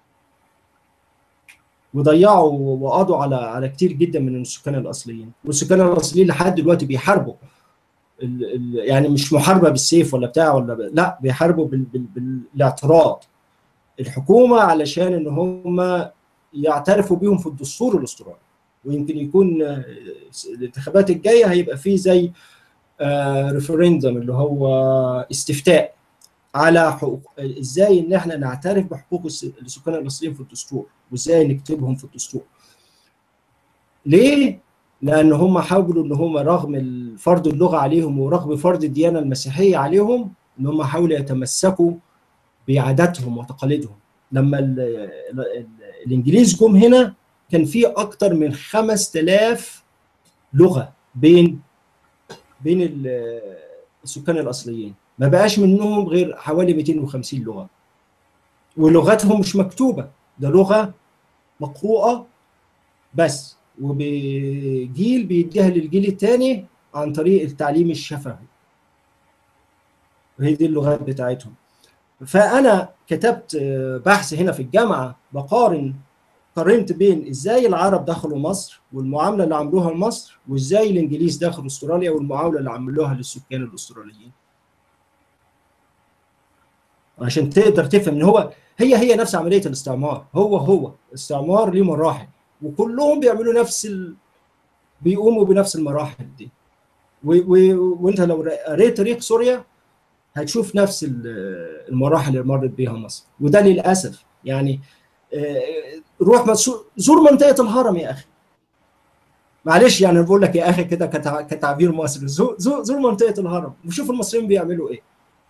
وضيعوا وقضوا على على كتير جدا من السكان الاصليين والسكان الاصليين لحد دلوقتي بيحاربوا ال ال يعني مش محاربه بالسيف ولا بتاع ولا ب... لا بيحاربوا بال... بال... بالاعتراض الحكومه علشان ان هم يعترفوا بيهم في الدستور الاسترالي ويمكن يكون الانتخابات الجايه هيبقى فيه زي آه ريفرندم اللي هو استفتاء على حقوق ازاي ان احنا نعترف بحقوق السكان الاصليين في الدستور وازاي نكتبهم في الدستور ليه لان هم حاولوا ان هم رغم فرض اللغه عليهم ورغم فرض الديانه المسيحيه عليهم ان هم حاولوا يتمسكوا بعاداتهم وتقاليدهم لما ال ال ال الانجليز جم هنا كان في اكتر من 5000 لغه بين بين السكان الاصليين ما بقاش منهم غير حوالي 250 لغه ولغتهم مش مكتوبه ده لغه مقروءه بس وبجيل بيديها للجيل الثاني عن طريق التعليم الشفوي وهي دي اللغات بتاعتهم فانا كتبت بحث هنا في الجامعه بقارن قارنت بين ازاي العرب دخلوا مصر والمعامله اللي عملوها لمصر وازاي الانجليز دخلوا استراليا والمعامله اللي عملوها للسكان الاستراليين عشان تقدر تفهم ان هو هي هي نفس عمليه الاستعمار هو هو استعمار ليه مراحل وكلهم بيعملوا نفس ال... بيقوموا بنفس المراحل دي و... و... وانت لو قريت تاريخ سوريا هتشوف نفس المراحل اللي مرت بيها مصر وده للاسف يعني روح زور منطقه الهرم يا اخي معلش يعني بقول لك يا اخي كده كتعبير مصري زور, زور منطقه الهرم وشوف المصريين بيعملوا ايه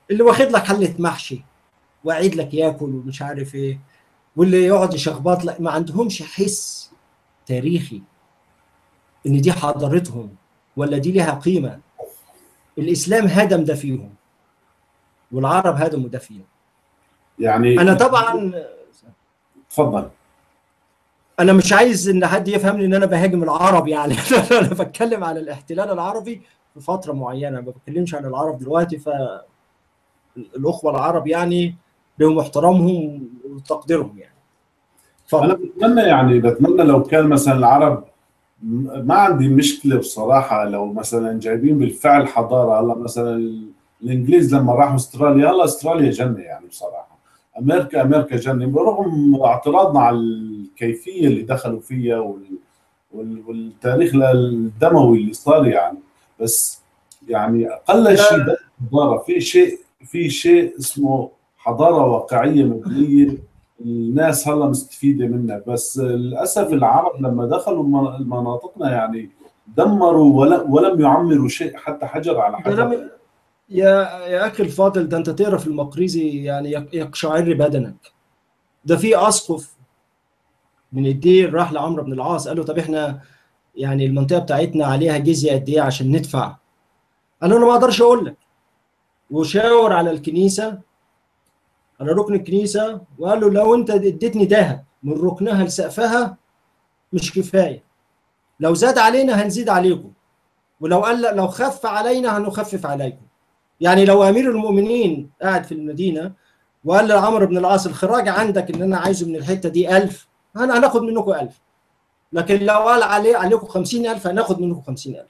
اللي واخد لك حله محشي وقاعد لك ياكل ومش عارف ايه واللي يقعد يشخبط لك ما عندهمش حس تاريخي ان دي حضارتهم ولا دي لها قيمه الاسلام هدم ده فيهم والعرب هدموا ده فيهم
يعني
انا طبعا
تفضل
انا مش عايز ان حد يفهمني ان انا بهاجم العرب يعني انا بتكلم على الاحتلال العربي في فتره معينه ما بتكلمش عن العرب دلوقتي فالاخوه العرب يعني لهم احترامهم وتقديرهم يعني
انا بتمنى يعني بتمنى لو كان مثلا العرب ما عندي مشكله بصراحه لو مثلا جايبين بالفعل حضاره هلا مثلا الانجليز لما راحوا استراليا هلا استراليا جنه يعني بصراحه امريكا امريكا جنه برغم اعتراضنا على الكيفيه اللي دخلوا فيها وال والتاريخ الدموي اللي صار يعني بس يعني اقل شيء حضاره في شيء في شيء اسمه حضاره واقعيه مبنيه الناس هلا مستفيده منها بس للاسف العرب لما دخلوا مناطقنا يعني دمروا ولم يعمروا شيء حتى حجر على حجر
يا يا اخي الفاضل ده انت تقرا في المقريزي يعني يقشعر بدنك ده في اسقف من الدير راح لعمرو بن العاص قال له طب احنا يعني المنطقه بتاعتنا عليها جزيه قد ايه عشان ندفع قال له انا ما اقدرش اقول لك وشاور على الكنيسه على ركن الكنيسه وقال له لو انت اديتني ذهب من ركنها لسقفها مش كفايه لو زاد علينا هنزيد عليكم ولو قال لو خف علينا هنخفف عليكم يعني لو امير المؤمنين قاعد في المدينه وقال لعمرو بن العاص الخراج عندك ان انا عايزه من الحته دي 1000 هناخد منكم 1000 لكن لو قال عليه عليكم 50000 هناخد منكم 50000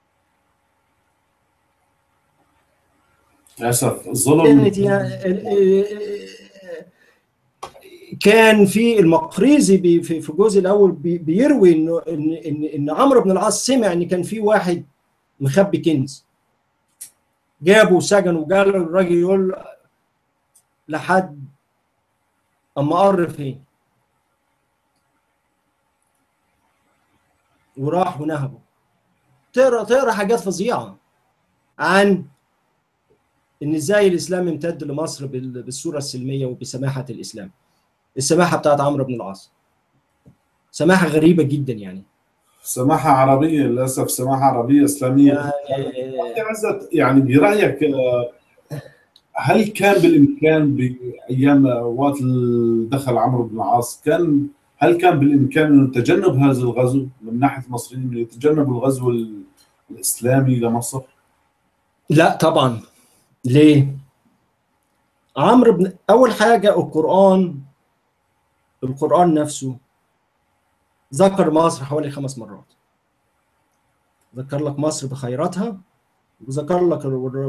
للاسف الظلم
كان في المقريزي في الجزء الاول بيروي انه ان ان ان عمرو بن العاص سمع ان كان في واحد مخبي كنز جابه وسجنه وقال الراجل يقول لحد اما قر فين وراح ونهبه تقرا تقرا حاجات فظيعه عن ان ازاي الاسلام امتد لمصر بالصوره السلميه وبسماحه الاسلام السماحه بتاعت عمرو بن العاص سماحه غريبه جدا يعني
سماحه عربيه للاسف سماحه عربيه اسلاميه يعني, يعني برايك هل كان بالامكان بايام وقت دخل عمرو بن العاص كان هل كان بالامكان انه تجنب هذا الغزو من ناحيه المصريين يتجنبوا الغزو الاسلامي لمصر؟
لا طبعا ليه؟ عمرو بن اول حاجه القران القران نفسه ذكر مصر حوالي خمس مرات ذكر لك مصر بخيراتها وذكر لك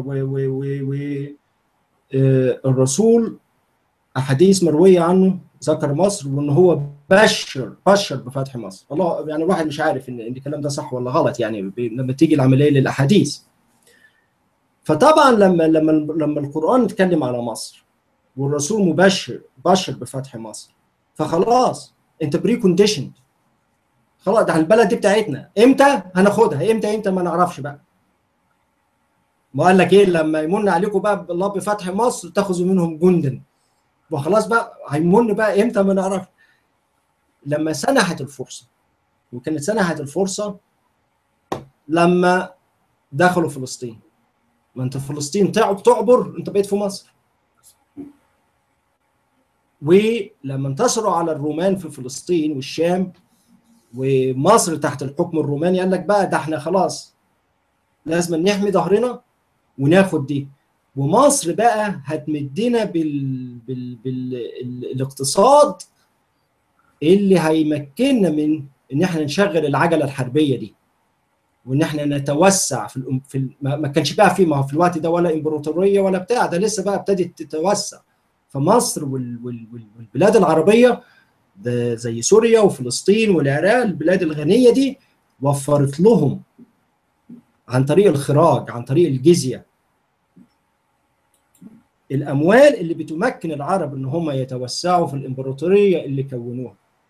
الرسول احاديث مرويه عنه ذكر مصر وان هو بشر بشر بفتح مصر الله يعني الواحد مش عارف ان الكلام ده صح ولا غلط يعني لما تيجي العمليه للاحاديث فطبعا لما لما لما القران اتكلم على مصر والرسول مبشر بشر بفتح مصر فخلاص انت بري كونديشن خلاص ده البلد دي بتاعتنا امتى هناخدها امتى امتى ما نعرفش بقى ما قال لك ايه لما يمن عليكم بقى الله بفتح مصر تاخذوا منهم جندا وخلاص بقى هيمن بقى امتى ما نعرفش لما سنحت الفرصه وكانت سنحت الفرصه لما دخلوا فلسطين ما انت في فلسطين تعبر انت بقيت في مصر ولما انتصروا على الرومان في فلسطين والشام ومصر تحت الحكم الروماني قال لك بقى ده احنا خلاص لازم نحمي ظهرنا وناخد دي ومصر بقى هتمدنا بال... بال... بالاقتصاد اللي هيمكننا من ان احنا نشغل العجله الحربيه دي وان احنا نتوسع في الأم... في ال... ما كانش بقى في ما في الوقت ده ولا امبراطوريه ولا بتاع ده لسه بقى ابتدت تتوسع فمصر وال... وال... والبلاد العربيه ده زي سوريا وفلسطين والعراق البلاد الغنيه دي وفرت لهم عن طريق الخراج عن طريق الجزيه الاموال اللي بتمكن العرب ان هم يتوسعوا في الامبراطوريه اللي كونوها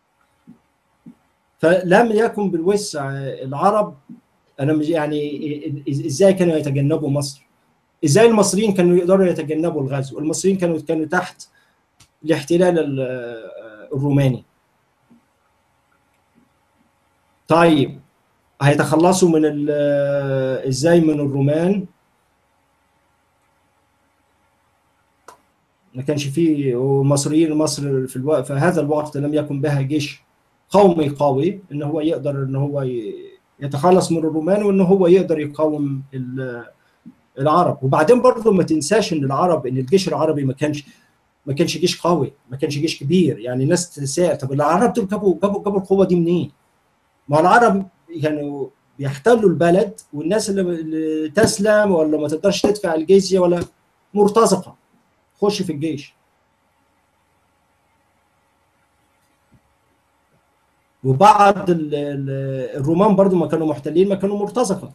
فلم يكن بالوسع العرب انا مش يعني ازاي كانوا يتجنبوا مصر ازاي المصريين كانوا يقدروا يتجنبوا الغزو المصريين كانوا كانوا تحت الاحتلال الروماني طيب هيتخلصوا من ازاي من الرومان ما كانش فيه مصريين مصر في الوقت في هذا الوقت لم يكن بها جيش قومي قوي ان هو يقدر ان هو يتخلص من الرومان وان هو يقدر يقاوم العرب وبعدين برضه ما تنساش ان العرب ان الجيش العربي ما كانش ما كانش جيش قوي ما كانش جيش كبير يعني الناس تساءل طب العرب دول جابوا جابوا جابوا القوه دي منين؟ ما العرب كانوا بيحتلوا البلد والناس اللي تسلم ولا ما تقدرش تدفع الجزيه ولا مرتزقه خش في الجيش وبعض الرومان برضو ما كانوا محتلين ما كانوا مرتزقه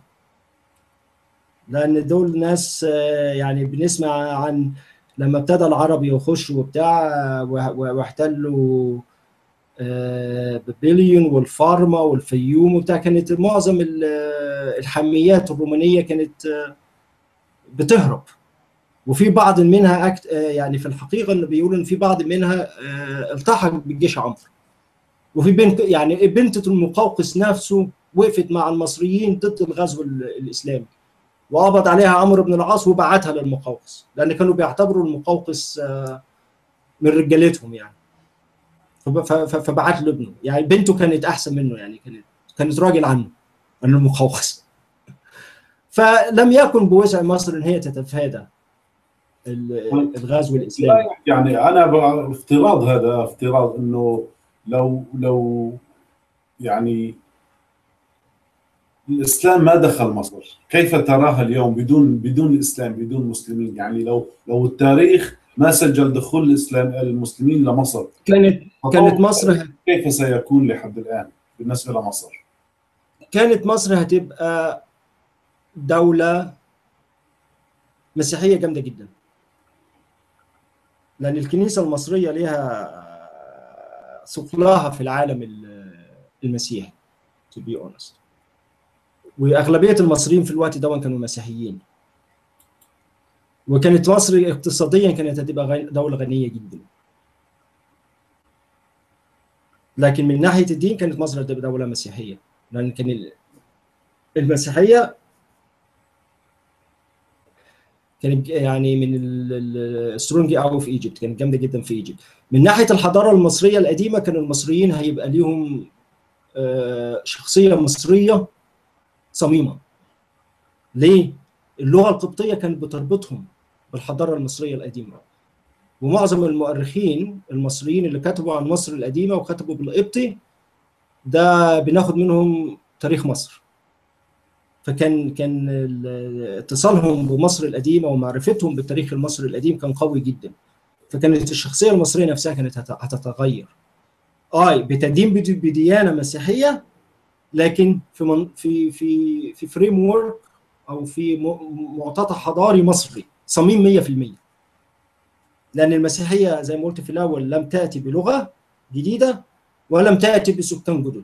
لان دول ناس يعني بنسمع عن لما ابتدى العرب يخشوا وبتاع واحتلوا بابليون والفارما والفيوم وبتاع كانت معظم الحميات الرومانيه كانت بتهرب وفي بعض منها أكت يعني في الحقيقه اللي بيقولوا ان في بعض منها التحق بالجيش عمرو وفي بنت يعني بنت المقوقس نفسه وقفت مع المصريين ضد الغزو الاسلامي وقبض عليها عمرو بن العاص وبعتها للمقوقس لان كانوا بيعتبروا المقوقس من رجالتهم يعني فبعت له ابنه يعني بنته كانت احسن منه يعني كانت كانت راجل عنه عن المقوقس فلم يكن بوسع مصر ان هي تتفادى الغزو الاسلامي
يعني انا افتراض هذا افتراض انه لو لو يعني الاسلام ما دخل مصر كيف تراها اليوم بدون بدون الاسلام بدون مسلمين يعني لو لو التاريخ ما سجل دخول الاسلام المسلمين لمصر
كانت كانت مصر
كيف سيكون لحد الان بالنسبه لمصر
كانت مصر هتبقى دوله مسيحيه جامده جدا لان الكنيسه المصريه ليها ثقلها في العالم المسيحي to be honest واغلبيه المصريين في الوقت ده كانوا مسيحيين وكانت مصر اقتصاديا كانت هتبقى دوله غنيه جدا لكن من ناحيه الدين كانت مصر هتبقى دوله مسيحيه لان كان المسيحيه كانت يعني من السترونج قوي في ايجيبت كانت جامده جدا في ايجيبت من ناحيه الحضاره المصريه القديمه كان المصريين هيبقى ليهم شخصيه مصريه صميمه ليه اللغه القبطيه كانت بتربطهم بالحضاره المصريه القديمه ومعظم المؤرخين المصريين اللي كتبوا عن مصر القديمه وكتبوا بالقبطي ده بناخد منهم تاريخ مصر فكان كان اتصالهم بمصر القديمه ومعرفتهم بالتاريخ المصري القديم كان قوي جدا فكانت الشخصيه المصريه نفسها كانت هتتغير اه بتدين بديانه مسيحيه لكن في من في في في فريم وورك او في معتقد حضاري مصري صميم 100% لان المسيحيه زي ما قلت في الاول لم تاتي بلغه جديده ولم تاتي بسكان جدد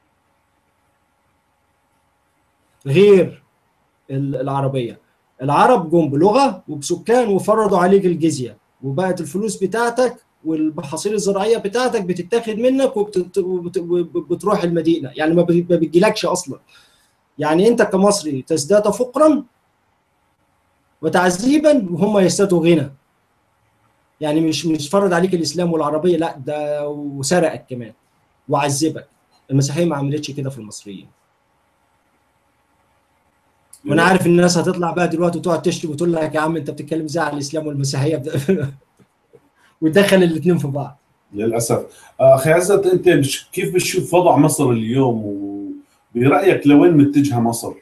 غير العربيه العرب جم بلغه وبسكان وفرضوا عليك الجزيه وبقت الفلوس بتاعتك والمحاصيل الزراعيه بتاعتك بتتاخد منك وبتروح المدينه يعني ما بتجيلكش اصلا يعني انت كمصري تزداد فقرا وتعذيبا وهم يزدادوا غنى يعني مش مش فرض عليك الاسلام والعربيه لا ده وسرقك كمان وعذبك المسيحيه ما عملتش كده في المصريين وانا عارف ان الناس هتطلع بقى دلوقتي وتقعد تشتم وتقول لك يا عم انت بتتكلم ازاي على الاسلام والمسيحيه وتدخل الاثنين في بعض
للاسف اخي عزت انت كيف بتشوف وضع مصر اليوم وبرايك لوين متجهه مصر؟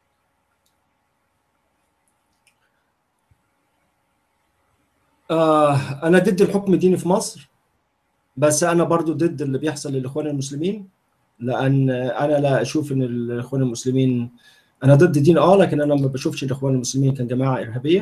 آه انا ضد الحكم الديني في مصر بس انا برضو ضد اللي بيحصل للاخوان المسلمين لان انا لا اشوف ان الاخوان المسلمين انا ضد الدين اه لكن انا ما بشوفش الاخوان المسلمين كان جماعه ارهابيه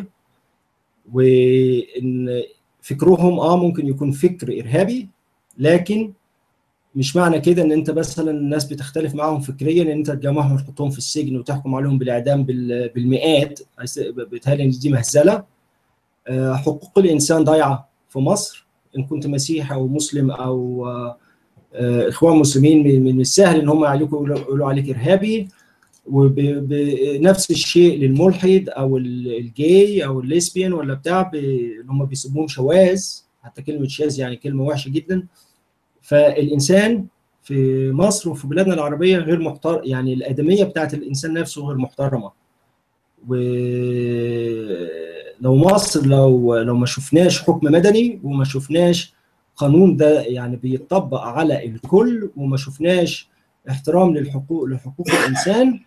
وان فكرهم اه ممكن يكون فكر ارهابي لكن مش معنى كده ان انت مثلا الناس بتختلف معاهم فكريا ان انت تجمعهم وتحطهم في السجن وتحكم عليهم بالاعدام بالمئات بيتهيألي ان دي مهزله حقوق الانسان ضايعه في مصر ان كنت مسيحي او مسلم او اخوان مسلمين من السهل ان هم يقولوا عليك ارهابي وبنفس الشيء للملحد او الجاي او الليسبيان ولا بتاع اللي هم بيسموهم شواذ حتى كلمه شاذ يعني كلمه وحشه جدا فالانسان في مصر وفي بلادنا العربيه غير محترم يعني الادميه بتاعت الانسان نفسه غير محترمه ولو مصر لو لو ما شفناش حكم مدني وما شفناش قانون ده يعني بيطبق على الكل وما شفناش احترام للحقوق لحقوق الانسان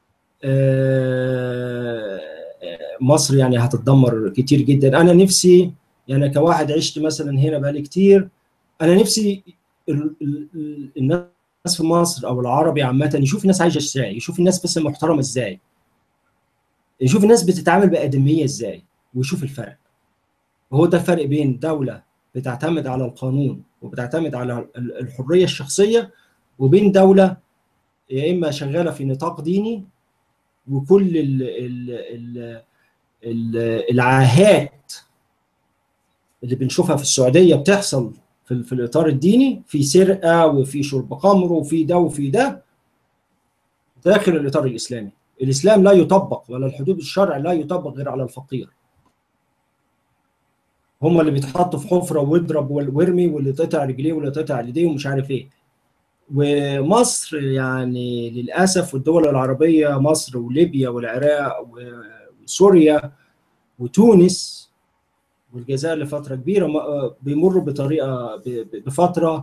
مصر يعني هتتدمر كتير جدا انا نفسي يعني كواحد عشت مثلا هنا بقالي كتير انا نفسي الناس في مصر او العربي عامه يشوف الناس عايشه ازاي يشوف الناس بس محترمه ازاي يشوف الناس بتتعامل بادميه ازاي ويشوف الفرق وهو ده الفرق بين دوله بتعتمد على القانون وبتعتمد على الحريه الشخصيه وبين دوله يا اما شغاله في نطاق ديني وكل ال ال ال ال العاهات اللي بنشوفها في السعوديه بتحصل في, في الاطار الديني في سرقه وفي شرب خمر وفي ده وفي ده داخل الاطار الاسلامي الاسلام لا يطبق ولا الحدود الشرع لا يطبق غير على الفقير هم اللي بيتحطوا في حفره واضرب وارمي واللي تقطع رجليه واللي تقطع ايديه ومش عارف ايه ومصر يعني للاسف والدول العربيه مصر وليبيا والعراق وسوريا وتونس والجزائر لفتره كبيره بيمروا بطريقه بفتره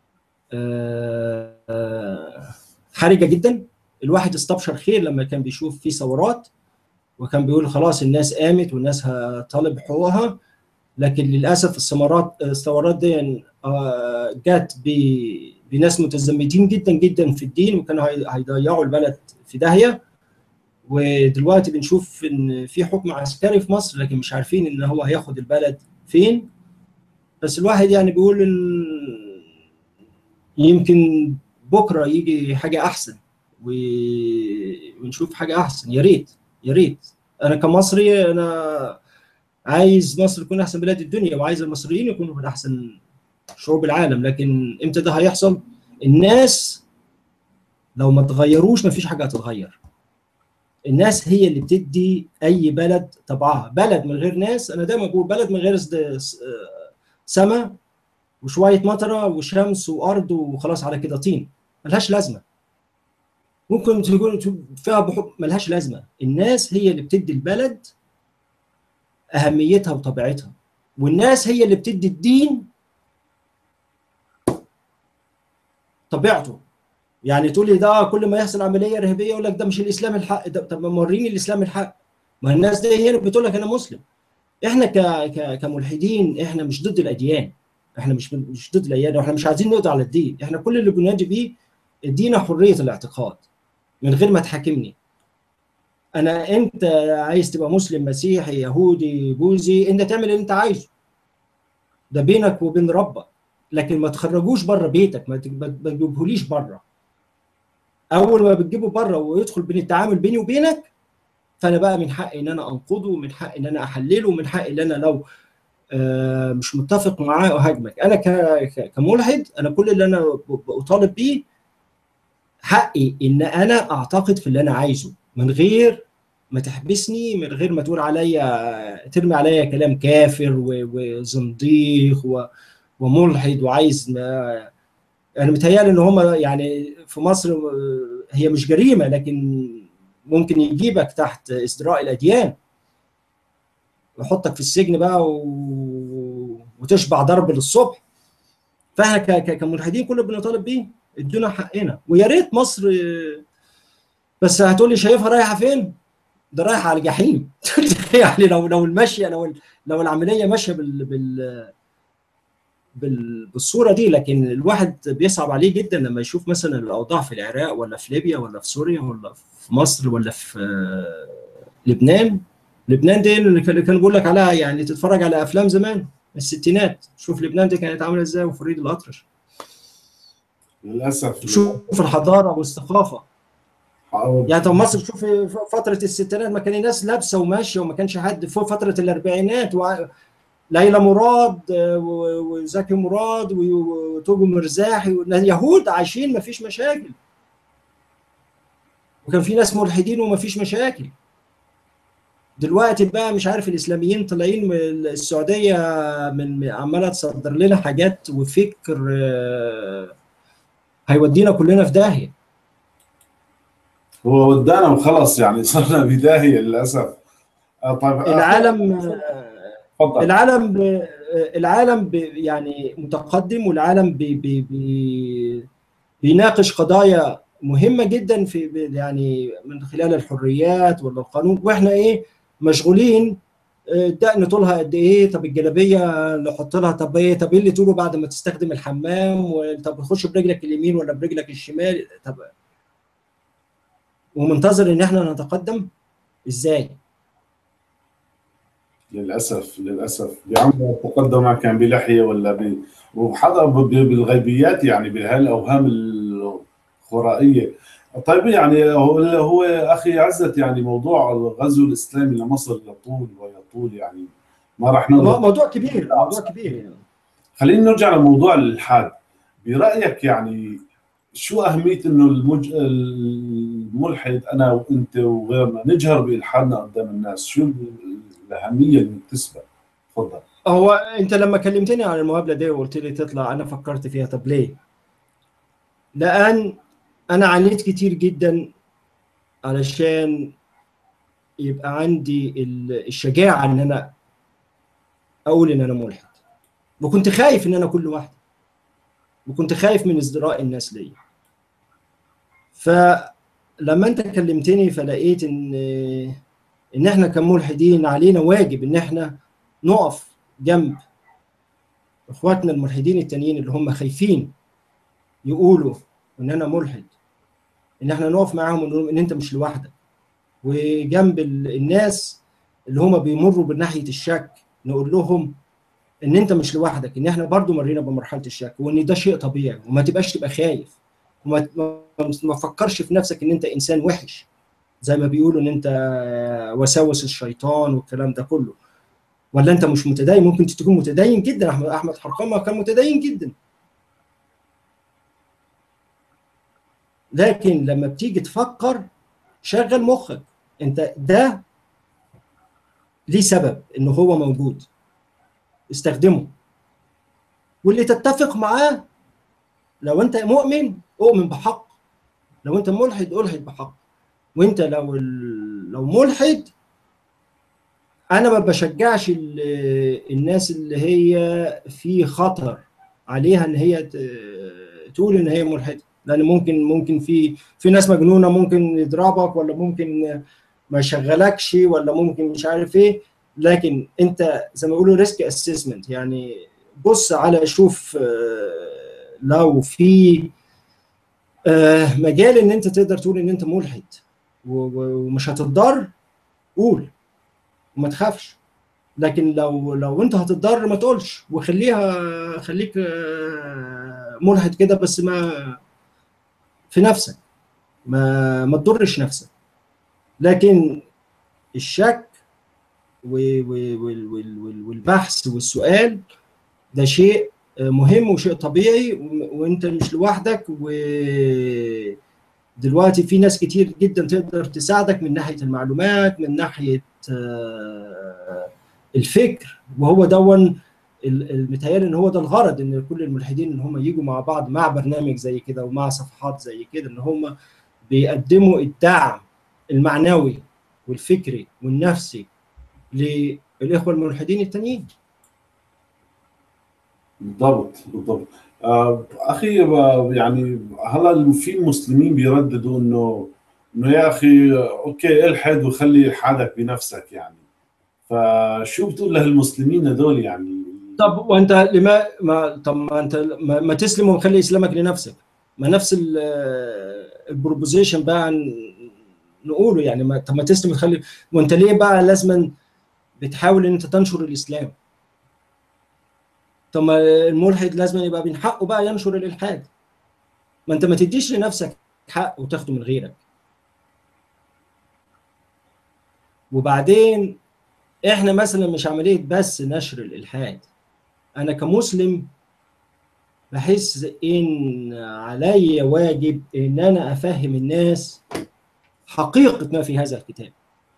حرجه جدا الواحد استبشر خير لما كان بيشوف في ثورات وكان بيقول خلاص الناس قامت والناس هتطالب حقوقها لكن للاسف الثمرات الثورات دي جت بناس متزمتين جدا جدا في الدين وكانوا هيضيعوا البلد في داهيه ودلوقتي بنشوف ان في حكم عسكري في مصر لكن مش عارفين ان هو هياخد البلد فين بس الواحد يعني بيقول ان يمكن بكره يجي حاجه احسن ونشوف حاجه احسن يا ريت يا ريت انا كمصري انا عايز مصر تكون احسن بلاد الدنيا وعايز المصريين يكونوا من احسن شعوب العالم لكن امتى ده هيحصل الناس لو ما تغيروش ما فيش حاجه هتتغير الناس هي اللي بتدي اي بلد طبعها بلد من غير ناس انا دايما بقول بلد من غير سماء وشويه مطره وشمس وارض وخلاص على كده طين ملهاش لازمه ممكن تكون فيها بحب ملهاش لازمه الناس هي اللي بتدي البلد اهميتها وطبيعتها والناس هي اللي بتدي الدين طبيعته يعني تقول لي ده كل ما يحصل عمليه ارهابيه يقول لك ده مش الاسلام الحق ده طب ما وريني الاسلام الحق ما الناس دي هي اللي بتقول لك انا مسلم احنا ك... ك... كملحدين احنا مش ضد الاديان احنا مش مش ضد الاديان احنا مش عايزين نقضي على الدين احنا كل اللي بننادي بيه ادينا حريه الاعتقاد من غير ما تحاكمني انا انت عايز تبقى مسلم مسيحي يهودي بوذي انت تعمل اللي انت عايزه ده بينك وبين ربك لكن ما تخرجوش بره بيتك ما تجيبهوليش بره اول ما بتجيبه بره ويدخل بين التعامل بيني وبينك فانا بقى من حقي ان انا انقضه ومن حقي ان انا احلله ومن حقي ان انا لو آه مش متفق معاه اهاجمك انا كملحد انا كل اللي انا بطالب بيه حقي ان انا اعتقد في اللي انا عايزه من غير ما تحبسني من غير ما تقول عليا ترمي عليا كلام كافر وزنديق وملحد وعايز ما انا متهيألي ان هم يعني في مصر هي مش جريمه لكن ممكن يجيبك تحت ازدراء الاديان ويحطك في السجن بقى و... وتشبع ضرب للصبح فاحنا ك... كملحدين كل اللي بنطالب بيه ادونا حقنا ويا ريت مصر بس هتقولي شايفها رايحه فين؟ ده رايحه على الجحيم يعني لو لو المشيه لو لو العمليه ماشيه بال, بال... بالصوره دي لكن الواحد بيصعب عليه جدا لما يشوف مثلا الاوضاع في العراق ولا في ليبيا ولا في سوريا ولا في مصر ولا في لبنان لبنان دي اللي كان بيقول لك عليها يعني تتفرج على افلام زمان الستينات شوف لبنان دي كانت عامله ازاي وفريد الاطرش
للاسف
شوف الحضاره والثقافه يعني طب مصر شوف فتره الستينات ما كان الناس لابسه وماشيه وما كانش حد في فتره الاربعينات و... ليلى مراد وزكي مراد وتوجو مرزاحي يهود عايشين ما فيش مشاكل وكان في ناس ملحدين وما فيش مشاكل دلوقتي بقى مش عارف الاسلاميين طالعين من السعوديه من عماله تصدر لنا حاجات وفكر هيودينا كلنا في داهيه
هو ودانا وخلص يعني صرنا بداهيه للاسف
طيب العالم فضل. العالم ب... العالم ب... يعني متقدم والعالم بي... بي... بي... بيناقش قضايا مهمه جدا في يعني من خلال الحريات ولا القانون واحنا ايه مشغولين الدقن طولها قد ايه طب الجلابيه نحط لها طب ايه طب ايه اللي تقوله بعد ما تستخدم الحمام طب تخش برجلك اليمين ولا برجلك الشمال طب ومنتظر ان احنا نتقدم ازاي
للاسف للاسف يا عم تقدم كان بلحيه ولا ب وحضر بالغيبيات يعني بهالاوهام الخرائيه طيب يعني هو هو اخي عزت يعني موضوع الغزو الاسلامي لمصر يطول ويطول يعني ما راح
نقدر موضوع كبير موضوع كبير يعني.
خلينا نرجع لموضوع الالحاد برايك يعني شو اهميه انه المج... الملحد انا وانت وغيرنا نجهر بالحادنا قدام الناس شو الاهميه المكتسبه تفضل
هو انت لما كلمتني عن المقابله دي وقلت لي تطلع انا فكرت فيها طب ليه؟ لان انا عانيت كتير جدا علشان يبقى عندي الشجاعه ان انا اقول ان انا ملحد وكنت خايف ان انا كل واحد وكنت خايف من ازدراء الناس ليا فلما انت كلمتني فلقيت ان ان احنا كملحدين علينا واجب ان احنا نقف جنب اخواتنا الملحدين التانيين اللي هم خايفين يقولوا ان انا ملحد ان احنا نقف معاهم ونقول ان انت مش لوحدك وجنب الناس اللي هم بيمروا بناحيه الشك نقول لهم ان انت مش لوحدك ان احنا برضو مرينا بمرحله الشك وان ده شيء طبيعي وما تبقاش تبقى خايف وما ما تفكرش في نفسك ان انت انسان وحش زي ما بيقولوا ان انت وساوس الشيطان والكلام ده كله ولا انت مش متدين ممكن تكون متدين جدا احمد احمد حرقمه كان متدين جدا لكن لما بتيجي تفكر شغل مخك انت ده ليه سبب ان هو موجود استخدمه واللي تتفق معاه لو انت مؤمن اؤمن بحق لو انت ملحد الحد بحق وانت لو لو ملحد انا ما بشجعش الناس اللي هي في خطر عليها ان هي تقول ان هي ملحده لان ممكن ممكن في في ناس مجنونه ممكن يضربك ولا ممكن ما يشغلكش ولا ممكن مش عارف ايه لكن انت زي ما بيقولوا ريسك اسسمنت يعني بص على شوف لو في مجال ان انت تقدر تقول ان انت ملحد ومش هتتضر قول وما تخافش لكن لو لو انت هتتضر ما تقولش وخليها خليك ملحد كده بس ما في نفسك ما ما تضرش نفسك لكن الشك والبحث والسؤال ده شيء مهم وشيء طبيعي وانت مش لوحدك ودلوقتي في ناس كتير جدا تقدر تساعدك من ناحيه المعلومات من ناحيه الفكر وهو دون المتهيألي ان هو ده الغرض ان كل الملحدين ان هم يجوا مع بعض مع برنامج زي كده ومع صفحات زي كده ان هم بيقدموا الدعم المعنوي والفكري والنفسي للاخوه الملحدين التانيين
بالضبط بالضبط آه اخي يعني هلا في مسلمين بيرددوا انه انه يا اخي اوكي الحد وخلي حالك بنفسك يعني فشو بتقول لهالمسلمين هذول يعني
طب وانت لما ما طب ما انت ما, ما تسلم وخلي اسلامك لنفسك ما نفس البروبوزيشن بقى نقوله يعني ما طب ما تسلم وتخلي وانت ليه بقى لازما بتحاول ان انت تنشر الاسلام طب ما الملحد لازم يبقى من حقه بقى ينشر الالحاد ما انت ما تديش لنفسك حق وتاخده من غيرك وبعدين احنا مثلا مش عمليه بس نشر الالحاد انا كمسلم بحس ان علي واجب ان انا افهم الناس حقيقه ما في هذا الكتاب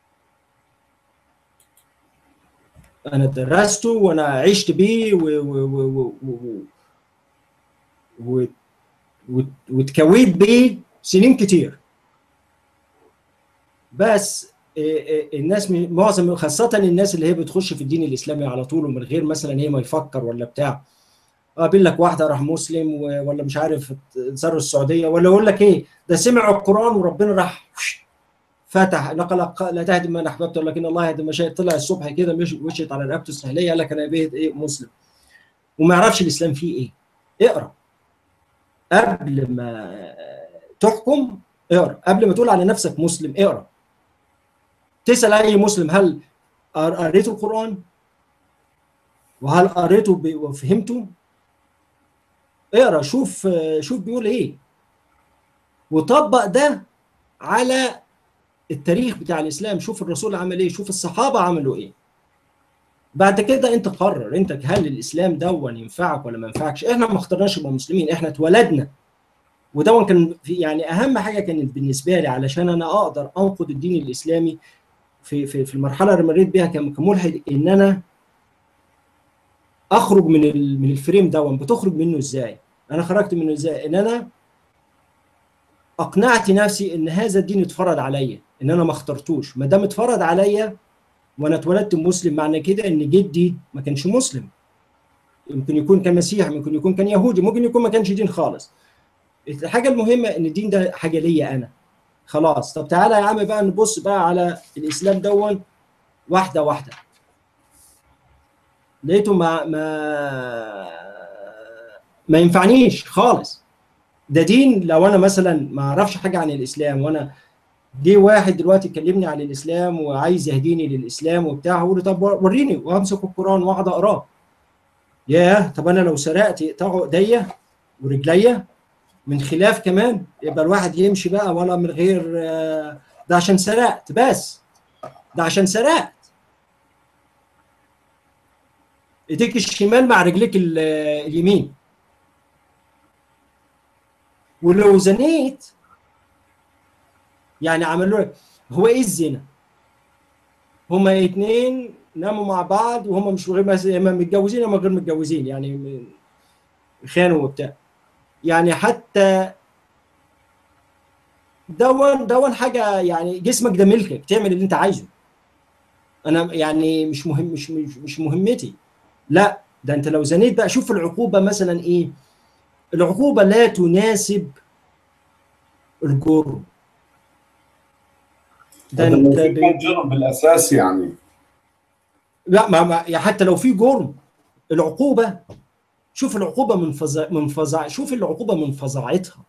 انا درسته وانا عشت بيه و و و و و و واتكويت بيه سنين كتير بس الناس معظم خاصة الناس اللي هي بتخش في الدين الإسلامي على طول ومن غير مثلا هي ما يفكر ولا بتاع قابل لك واحدة راح مسلم ولا مش عارف زار السعودية ولا يقول لك إيه ده سمع القرآن وربنا راح فتح نقل لا تهدم من احببت ولكن الله يهدي من شاء طلع الصبح كده مش مشيت على رقبته السهليه قال لك انا بيت ايه مسلم وما يعرفش الاسلام فيه ايه اقرا قبل ما تحكم اقرا قبل ما تقول على نفسك مسلم اقرا تسال اي مسلم هل قريت القران وهل قريته وفهمته اقرا شوف شوف بيقول ايه وطبق ده على التاريخ بتاع الاسلام شوف الرسول عمل ايه شوف الصحابه عملوا ايه بعد كده انت قرر انت هل الاسلام دون ينفعك ولا ما ينفعكش احنا ما اخترناش نبقى مسلمين احنا اتولدنا ودون كان في يعني اهم حاجه كانت بالنسبه لي علشان انا اقدر انقد الدين الاسلامي في في في المرحله اللي مريت بيها كملحد ان انا اخرج من من الفريم دون بتخرج منه ازاي انا خرجت منه ازاي ان انا اقنعت نفسي ان هذا الدين اتفرض عليا ان انا ما اخترتوش ما دام اتفرض عليا وانا اتولدت مسلم معنى كده ان جدي ما كانش مسلم يمكن يكون كان مسيحي ممكن يكون كان يهودي ممكن يكون ما كانش دين خالص الحاجه المهمه ان الدين ده حاجه ليا انا خلاص طب تعالى يا عم بقى نبص بقى على الاسلام دون واحده واحده لقيته ما ما ما ينفعنيش خالص ده دين لو انا مثلا ما اعرفش حاجه عن الاسلام وانا جه واحد دلوقتي يكلمني عن الاسلام وعايز يهديني للاسلام وبتاع اقول له طب وريني وامسك القران واقعد اقراه ياه طب انا لو سرقت يقطعوا ايديا ورجليا من خلاف كمان يبقى الواحد يمشي بقى ولا من غير ده عشان سرقت بس ده عشان سرقت ايديك الشمال مع رجليك اليمين ولو زنيت يعني عملوا لك هو ايه الزنا؟ هما اتنين ناموا مع بعض وهم مش غير اما متجوزين اما غير متجوزين يعني خانوا وبتاع يعني حتى دون دون حاجه يعني جسمك ده ملكك تعمل اللي انت عايزه انا يعني مش مهم مش مش, مش مهمتي لا ده انت لو زنيت بقى شوف العقوبه مثلا ايه العقوبه لا تناسب الجرم
ده انت جرم بالاساس يعني
لا ما, ما يعني حتى لو في جرم العقوبه شوف العقوبه من فظع من فظع شوف العقوبه من فظاعتها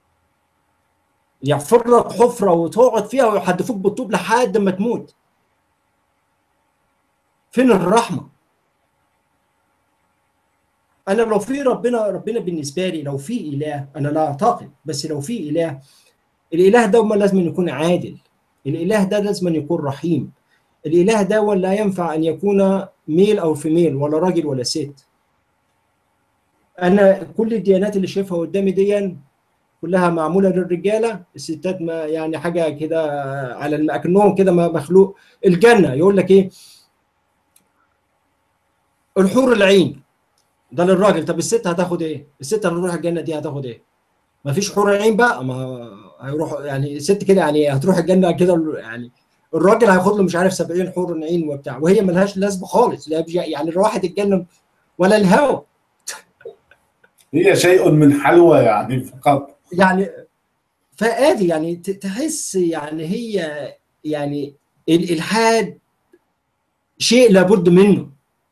يحفر لك حفره وتقعد فيها ويحدفوك بالطوب لحد ما تموت فين الرحمه انا لو في ربنا ربنا بالنسبه لي لو في اله انا لا اعتقد بس لو في اله الاله ده لازم يكون عادل الاله ده لازم يكون رحيم الاله ده لا ينفع ان يكون ميل او فيميل ولا راجل ولا ست انا كل الديانات اللي شايفها قدامي دي كلها معموله للرجاله الستات ما يعني حاجه كده على اكنهم كده مخلوق الجنه يقول لك ايه الحور العين ده للراجل طب الست هتاخد ايه؟ الست اللي هتروح الجنه دي هتاخد ايه؟ ما فيش حور عين بقى ما هيروح يعني الست كده يعني هتروح الجنه كده يعني الراجل هياخد له مش عارف 70 حور عين وبتاع وهي ملهاش لازمه خالص يعني الواحد الجنه ولا الهوى
هي شيء من حلوى يعني فقط
يعني فادي يعني تحس يعني هي يعني الالحاد شيء لابد منه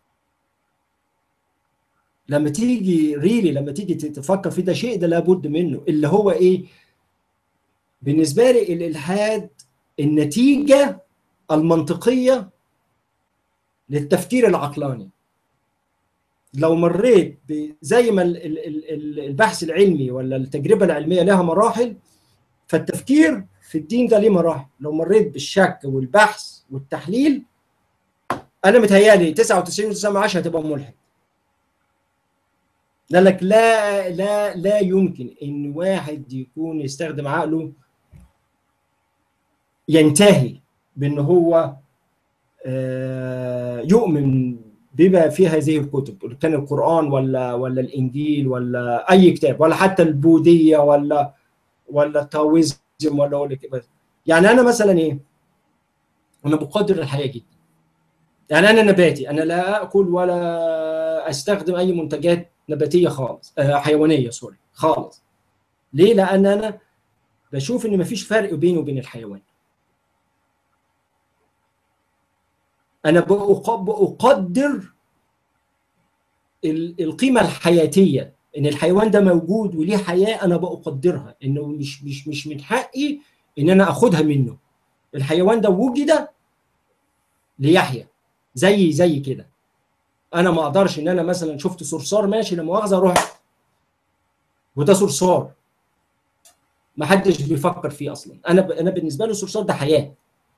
لما تيجي ريلي لما تيجي تفكر في ده شيء ده لابد منه اللي هو ايه بالنسبه لي الالحاد النتيجه المنطقيه للتفكير العقلاني لو مريت زي ما البحث العلمي ولا التجربه العلميه لها مراحل فالتفكير في الدين ده ليه مراحل لو مريت بالشك والبحث والتحليل انا متهيالي 99.9 هتبقى ملحد قال لك لا لا لا يمكن ان واحد يكون يستخدم عقله ينتهي بان هو يؤمن بما في هذه الكتب كان القران ولا ولا الانجيل ولا اي كتاب ولا حتى البوذيه ولا ولا التاويزم ولا ولا كده يعني انا مثلا ايه انا بقدر الحياه جدا يعني انا نباتي انا لا اكل ولا استخدم اي منتجات نباتيه خالص آه حيوانيه سوري خالص ليه لان انا بشوف ان مفيش فرق بيني وبين الحيوان انا بقدر القيمه الحياتيه ان الحيوان ده موجود وليه حياه انا بقدرها انه مش مش مش من حقي ان انا اخدها منه الحيوان ده وجد ليحيا زي زي كده انا ما اقدرش ان انا مثلا شفت صرصار ماشي لا مؤاخذه اروح وده صرصار ما حدش بيفكر فيه اصلا انا انا بالنسبه له الصرصار ده حياه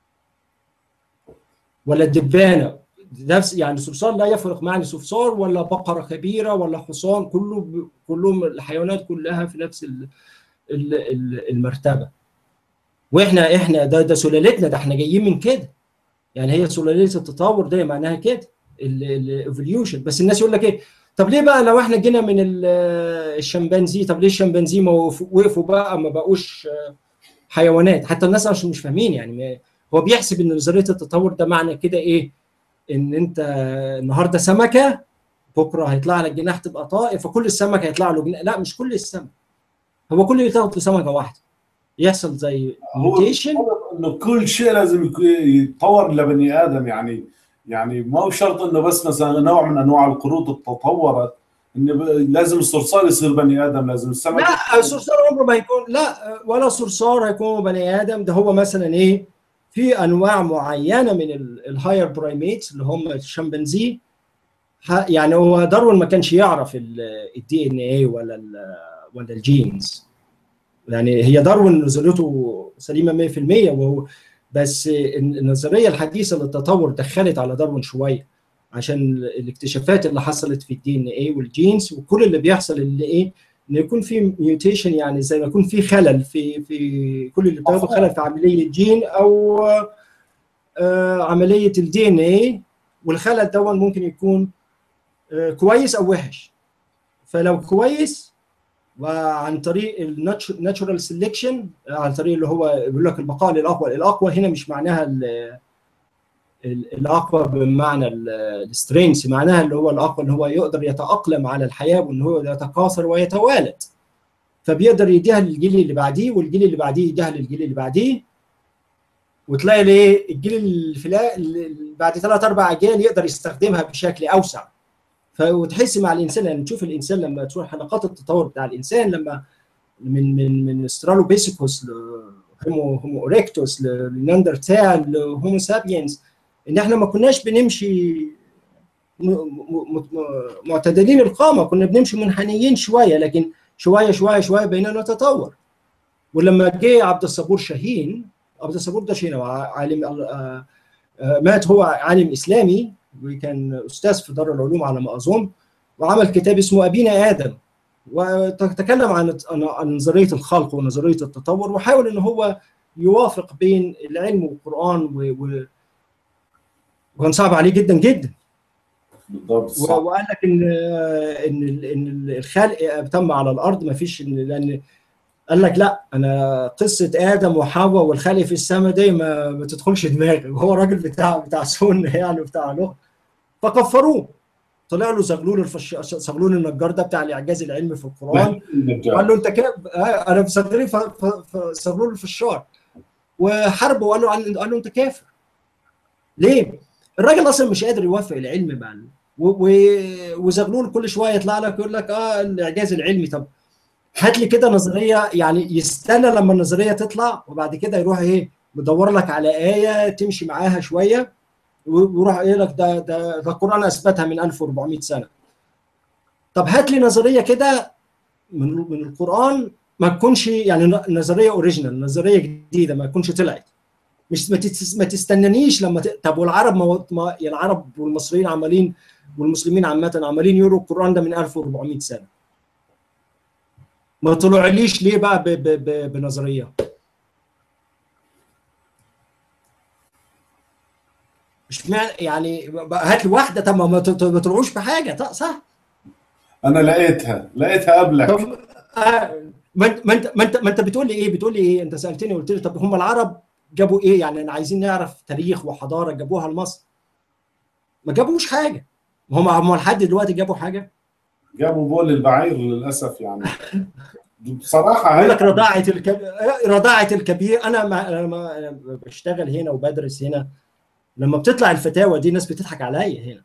ولا الدبانه نفس يعني صرصار لا يفرق معني صرصار ولا بقره كبيره ولا حصان كله كلهم الحيوانات كلها في نفس المرتبه واحنا احنا ده ده سلالتنا ده احنا جايين من كده يعني هي سلاليه التطور ده معناها كده الايفوليوشن بس الناس يقول لك ايه طب ليه بقى لو احنا جينا من الشمبانزي طب ليه الشمبانزي ما وقفوا بقى ما بقوش حيوانات حتى الناس عشان مش فاهمين يعني هو بيحسب ان نظريه التطور ده معنى كده ايه ان انت النهارده سمكه بكره هيطلع لك جناح تبقى طائر فكل السمك هيطلع له جناح لا مش كل السمك هو كل يتاخد في سمكه واحده يحصل زي
ميوتيشن انه كل شيء لازم يتطور لبني ادم يعني يعني ما هو شرط انه بس مثلا نوع من انواع القرود تطورت انه لازم الصرصار يصير بني ادم لازم السمك
لا الصرصار عمره ما يكون لا ولا صرصار هيكون بني ادم ده هو مثلا ايه في انواع معينه من الهاير برايميتس اللي هم الشمبانزي يعني هو داروين ما كانش يعرف الدي ان اي ولا ولا الجينز يعني هي داروين نظريته سليمه 100% وهو بس النظريه الحديثه للتطور دخلت على داروين شويه عشان الاكتشافات اللي حصلت في الدي ان اي والجينز وكل اللي بيحصل اللي ايه ان يكون في ميوتيشن يعني زي ما يكون في خلل في في كل اللي بتاخده خلل في عمليه جين او آه عمليه الدي ان اي والخلل ده ممكن يكون آه كويس او وحش فلو كويس وعن طريق الناتشورال سيلكشن عن طريق اللي هو بيقول لك البقاء للاقوى الاقوى هنا مش معناها الاقوى بمعنى السترينث معناها اللي هو الاقوى اللي هو يقدر يتاقلم على الحياه وان هو يتكاثر ويتوالد فبيقدر يديها للجيل اللي بعديه والجيل اللي بعديه يديها للجيل اللي بعديه وتلاقي ليه الجيل اللي بعد ثلاث اربع اجيال يقدر يستخدمها بشكل اوسع وتحس مع الانسان يعني تشوف الانسان لما تروح حلقات التطور بتاع الانسان لما من من من استرالوبيسيكوس هومو هومو اوريكتوس لناندرتال لهومو سابينز ان احنا ما كناش بنمشي معتدلين القامه كنا بنمشي منحنيين شويه لكن شويه شويه شويه بقينا نتطور ولما جه عبد الصبور شاهين عبد الصبور ده شيء عالم مات هو عالم اسلامي وكان استاذ في دار العلوم على ما اظن وعمل كتاب اسمه ابينا ادم وتكلم عن عن نظريه الخلق ونظريه التطور وحاول ان هو يوافق بين العلم والقران و... و... وكان صعب عليه جدا جدا
بالضبط
وقال لك ان ان ان الخلق تم على الارض ما فيش لان قال لك لا انا قصه ادم وحواء والخلق في السماء دي ما, ما تدخلش دماغي وهو راجل بتاع بتاع سنه يعني وبتاع لغه فكفروه طلع له زغلول الفش... زغلول النجار ده بتاع الاعجاز العلمي في القران وقال له انت كده انا بصدري ف... ف... ف... زغلول الفشار وحاربه وقال له قال له انت كافر ليه؟ الراجل اصلا مش قادر يوفق العلم مع و... و... وزغلول كل شويه يطلع لك يقول لك اه الاعجاز العلمي طب هات لي كده نظريه يعني يستنى لما النظريه تطلع وبعد كده يروح ايه مدور لك على ايه تمشي معاها شويه ويروح قايل لك ده ده ده القران اثبتها من 1400 سنه طب هات لي نظريه كده من من القران ما تكونش يعني نظريه اوريجينال نظريه جديده ما تكونش طلعت مش ما تستنانيش لما ت... طب والعرب ما... ما العرب والمصريين عمالين والمسلمين عامه عمالين يقروا القران ده من 1400 سنه ما طلعليش ليه بقى ب... ب... ب... بنظريه مش معنى يعني هات لي واحده طب ما طلعوش بحاجه صح
انا لقيتها لقيتها قبلك
طب آه ما انت ما انت ما انت, ما انت بتقول لي ايه بتقول لي ايه انت سالتني قلت لي طب هم العرب جابوا ايه يعني انا عايزين نعرف تاريخ وحضاره جابوها لمصر ما جابوش حاجه هم هم لحد دلوقتي جابوا حاجه
جابوا بول البعير للاسف يعني بصراحه
يقول لك رضاعه الكبير رضاعه الكبير انا ما انا ما بشتغل هنا وبدرس هنا لما بتطلع الفتاوى دي الناس بتضحك عليا هنا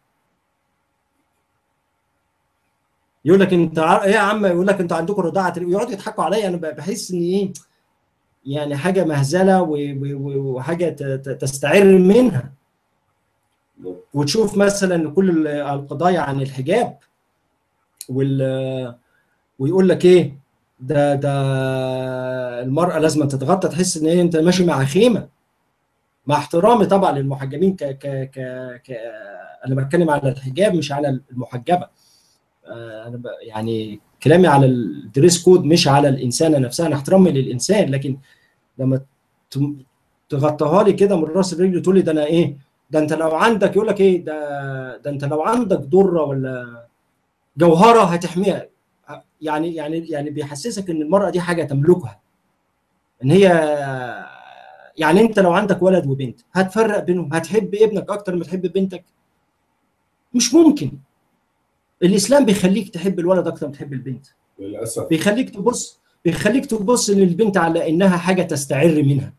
يقول لك انت ايه يا عم يقول لك انتوا عندكم رضاعه يقعدوا يضحكوا عليا انا بحس ان ايه يعني حاجه مهزله وحاجه تستعر منها وتشوف مثلا كل القضايا عن الحجاب وال ويقول لك ايه ده ده المراه لازم تتغطى تحس ان انت ماشي مع خيمه مع احترامي طبعا للمحجبين ك ك ك, ك انا بتكلم على الحجاب مش على المحجبه انا يعني كلامي على الدريس كود مش على الانسانه نفسها انا احترامي للانسان لكن لما تغطيها لي كده من راس الرجل تقول لي ده انا ايه ده انت لو عندك يقول لك ايه ده ده انت لو عندك ضره ولا جوهره هتحميها يعني يعني يعني بيحسسك ان المراه دي حاجه تملكها ان هي يعني انت لو عندك ولد وبنت هتفرق بينهم هتحب ابنك اكتر ما تحب بنتك مش ممكن الاسلام بيخليك تحب الولد اكتر ما تحب البنت
للاسف
بيخليك تبص بيخليك تبص للبنت على انها حاجه تستعر منها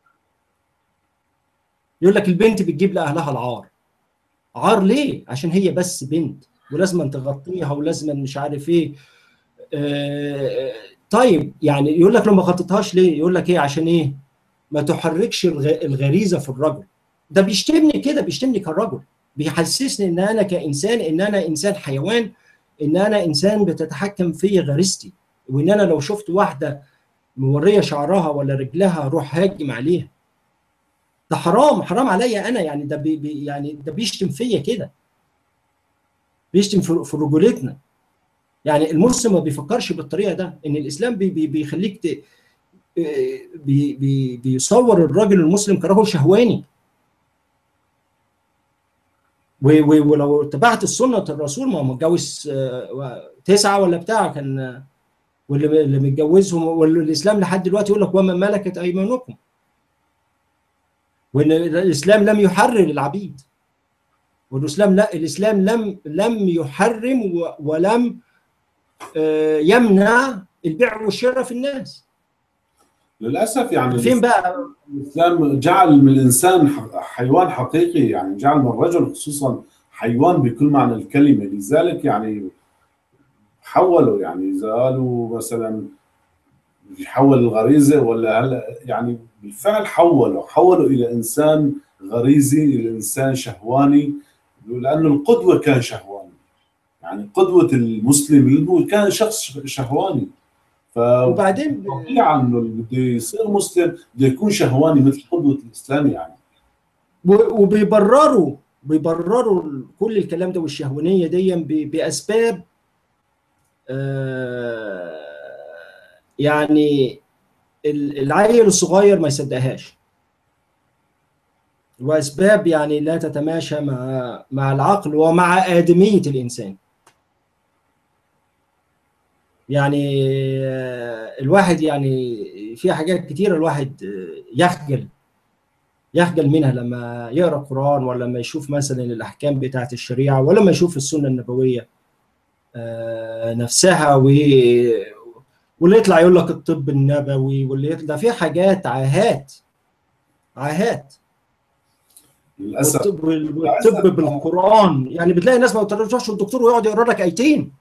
يقول لك البنت بتجيب لاهلها العار عار ليه عشان هي بس بنت ولازم تغطيها ولازم مش عارف ايه آه طيب يعني يقول لك لو ما غطيتهاش ليه يقول لك ايه عشان ايه ما تحركش الغريزه في الرجل ده بيشتمني كده بيشتمني كرجل بيحسسني ان انا كانسان ان انا انسان حيوان ان انا انسان بتتحكم في غريزتي وان انا لو شفت واحده موريه شعرها ولا رجلها اروح هاجم عليها ده حرام حرام عليا انا يعني ده بي بي يعني ده بيشتم فيا كده بيشتم في, في رجولتنا يعني المسلم ما بيفكرش بالطريقه ده ان الاسلام بي بي بيخليك ت... بي بي بيصور الراجل المسلم كرجل شهواني ولو اتبعت السنه الرسول ما هو متجوز تسعه ولا بتاع كان واللي اللي متجوزهم والاسلام لحد دلوقتي يقول لك وما ملكت ايمانكم وان الاسلام لم يحرر العبيد والاسلام لا الاسلام لم لم يحرم ولم يمنع البيع والشراء في الناس
للاسف يعني
فين بقى
الاسلام جعل من الانسان حيوان حقيقي يعني جعل من الرجل خصوصا حيوان بكل معنى الكلمه لذلك يعني حولوا يعني اذا قالوا مثلا يحول الغريزه ولا هلا يعني بالفعل حولوا حولوا الى انسان غريزي الى انسان شهواني لانه القدوه كان شهواني يعني قدوه المسلم كان شخص شهواني ف
وبعدين
طبيعي انه بده يصير مسلم بده يكون شهواني مثل قدوه الاسلام يعني
وبيبرروا بيبرروا كل الكلام ده والشهوانيه دي باسباب آه يعني العيل الصغير ما يصدقهاش واسباب يعني لا تتماشى مع مع العقل ومع ادميه الانسان يعني الواحد يعني في حاجات كتيره الواحد يخجل يخجل منها لما يقرا القران ولا لما يشوف مثلا الاحكام بتاعه الشريعه ولا لما يشوف السنه النبويه نفسها و واللي يطلع يقول لك الطب النبوي واللي يطلع في حاجات عاهات عاهات
للاسف
والطب, والطب بالقران يعني بتلاقي ناس ما بتروحش الدكتور ويقعد يقرا لك ايتين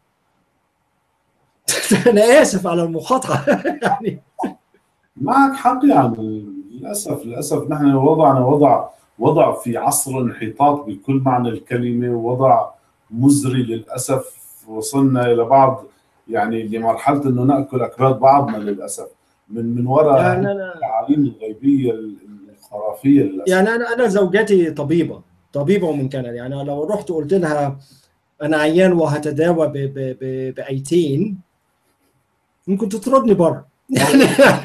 انا اسف على المقاطعه يعني
معك حق يعني للاسف للاسف نحن وضعنا وضع وضع في عصر انحطاط بكل معنى الكلمه وضع مزري للاسف وصلنا الى بعض يعني لمرحله انه ناكل اكباد بعضنا للاسف من من وراء
يعني انا
التعاليم الغيبيه الخرافيه للاسف
يعني انا انا زوجتي طبيبه طبيبه ومن كندا يعني لو رحت قلت لها انا عيان وهتداوى ب- ب- ب- بايتين ممكن تطردني بره يعني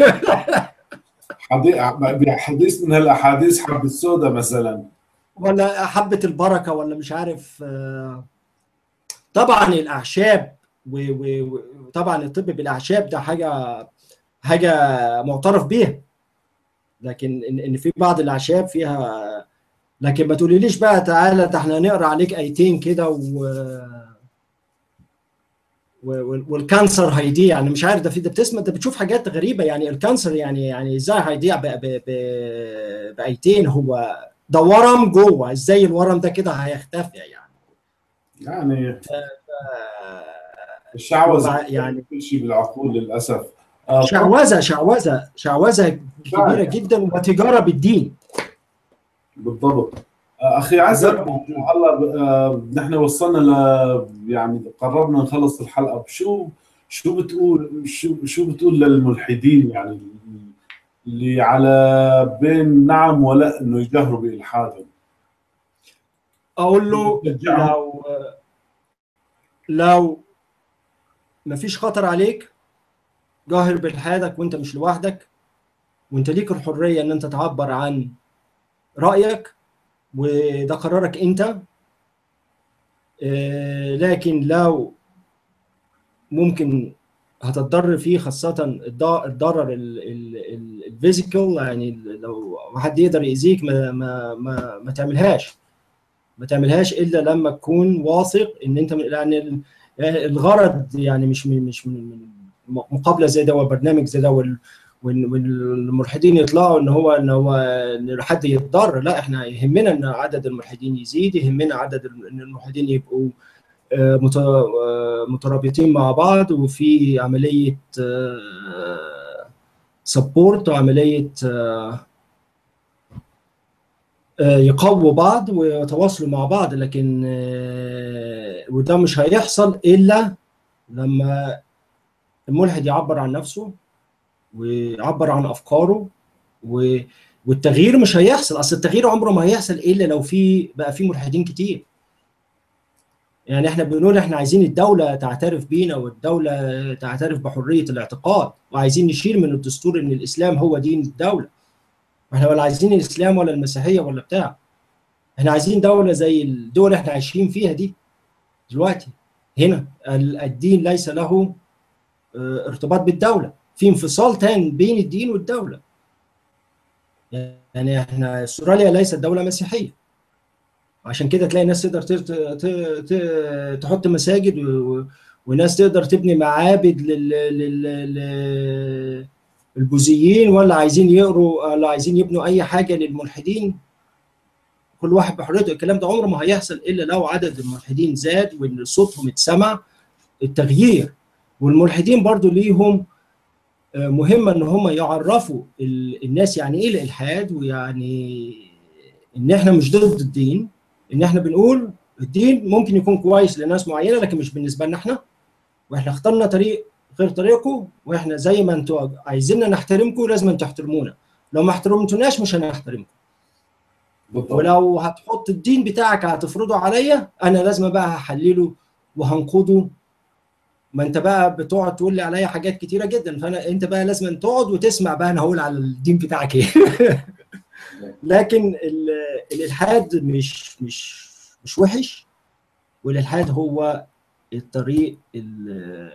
حديث حديث من هالاحاديث حبه سودا مثلا
ولا حبه البركه ولا مش عارف آه، طبعا الاعشاب و- و- وطبعا الطب بالاعشاب ده حاجه حاجه معترف بيها لكن ان إن في بعض الاعشاب فيها لكن ما تقوليليش بقى تعالى ده احنا نقرا عليك ايتين كده و... و- والكانسر هيضيع انا مش عارف ده في ده بتسمع ده بتشوف حاجات غريبه يعني الكانسر يعني يعني ازاي هيضيع ب... ب... ب... بايتين هو ده ورم جوه ازاي الورم ده كده هيختفي يعني
يعني
آه،
الشعوذه
وبع- يعني
كل شيء بالعقول للاسف آه،
شعوذه شعوذه شعوذه كبيره
فعلا.
جدا وتجاره بالدين
بالضبط آه، اخي عزب
بالضبط.
هلا آه، نحن وصلنا ل يعني قربنا نخلص الحلقه شو شو بتقول شو شو بتقول للملحدين يعني اللي على بين نعم ولا انه يجهروا بالحادهم
اقول له لو لو مفيش خطر عليك جاهر بإلحادك وانت مش لوحدك وانت ليك الحرية ان انت تعبر عن رأيك وده قرارك انت آه، لكن لو ممكن هتتضرر فيه خاصة الض- الضرر الفيزيكال يعني لو حد يقدر يأذيك ما ما ما, ما تعملهاش ما تعملهاش الا لما تكون واثق ان انت من يعني ال- يعني الغرض يعني مش من مش من من مقابله زي ده وبرنامج زي ده وال- وال- والملحدين يطلعوا ان هو ان هو ان حد يتضرر لا احنا يهمنا ان عدد الملحدين يزيد يهمنا عدد ال- ان الملحدين يبقوا آه، مت- آه، مترابطين مع بعض وفي عمليه سبورت وعمليه آه، آه، يقووا بعض ويتواصلوا مع بعض لكن آه، وده مش هيحصل الا لما الملحد يعبر عن نفسه ويعبر عن افكاره و- والتغيير مش هيحصل اصل التغيير عمره ما هيحصل الا لو في بقى في ملحدين كتير يعني احنا بنقول احنا عايزين الدولة تعترف بينا والدولة تعترف بحرية الاعتقاد وعايزين نشيل من الدستور ان الاسلام هو دين الدولة احنا ولا عايزين الاسلام ولا المسيحيه ولا بتاع احنا عايزين دوله زي الدول اللي احنا عايشين فيها دي دلوقتي هنا ال- الدين ليس له اه، ارتباط بالدوله في انفصال تام بين الدين والدوله يعني احنا استراليا ليست دوله مسيحيه عشان كده تلاقي ناس تقدر ت- ت- ت- تحط مساجد و- و- وناس تقدر تبني معابد لل لل- لل- البوذيين ولا عايزين يقروا ولا عايزين يبنوا اي حاجه للملحدين كل واحد بحريته الكلام ده عمره ما هيحصل الا لو عدد الملحدين زاد وان صوتهم اتسمع التغيير والملحدين برضو ليهم آه، مهمه ان هم يعرفوا ال- الناس يعني ايه الالحاد ويعني ان احنا مش ضد الدين ان احنا بنقول الدين ممكن يكون كويس لناس معينه لكن مش بالنسبه لنا احنا واحنا اخترنا طريق غير طريقكم واحنا زي ما انتوا عايزيننا نحترمكم لازم تحترمونا لو ما احترمتوناش مش هنحترمكم
بالضبط
ولو هتحط الدين بتاعك هتفرضه عليا انا لازم بقى هحلله وهنقضه ما انت بقى بتقعد تقول لي عليا حاجات كتيره جدا فانا انت بقى لازم تقعد وتسمع بقى انا هقول على الدين بتاعك ايه لكن ال- الالحاد مش مش مش وحش والالحاد هو الطريق ال-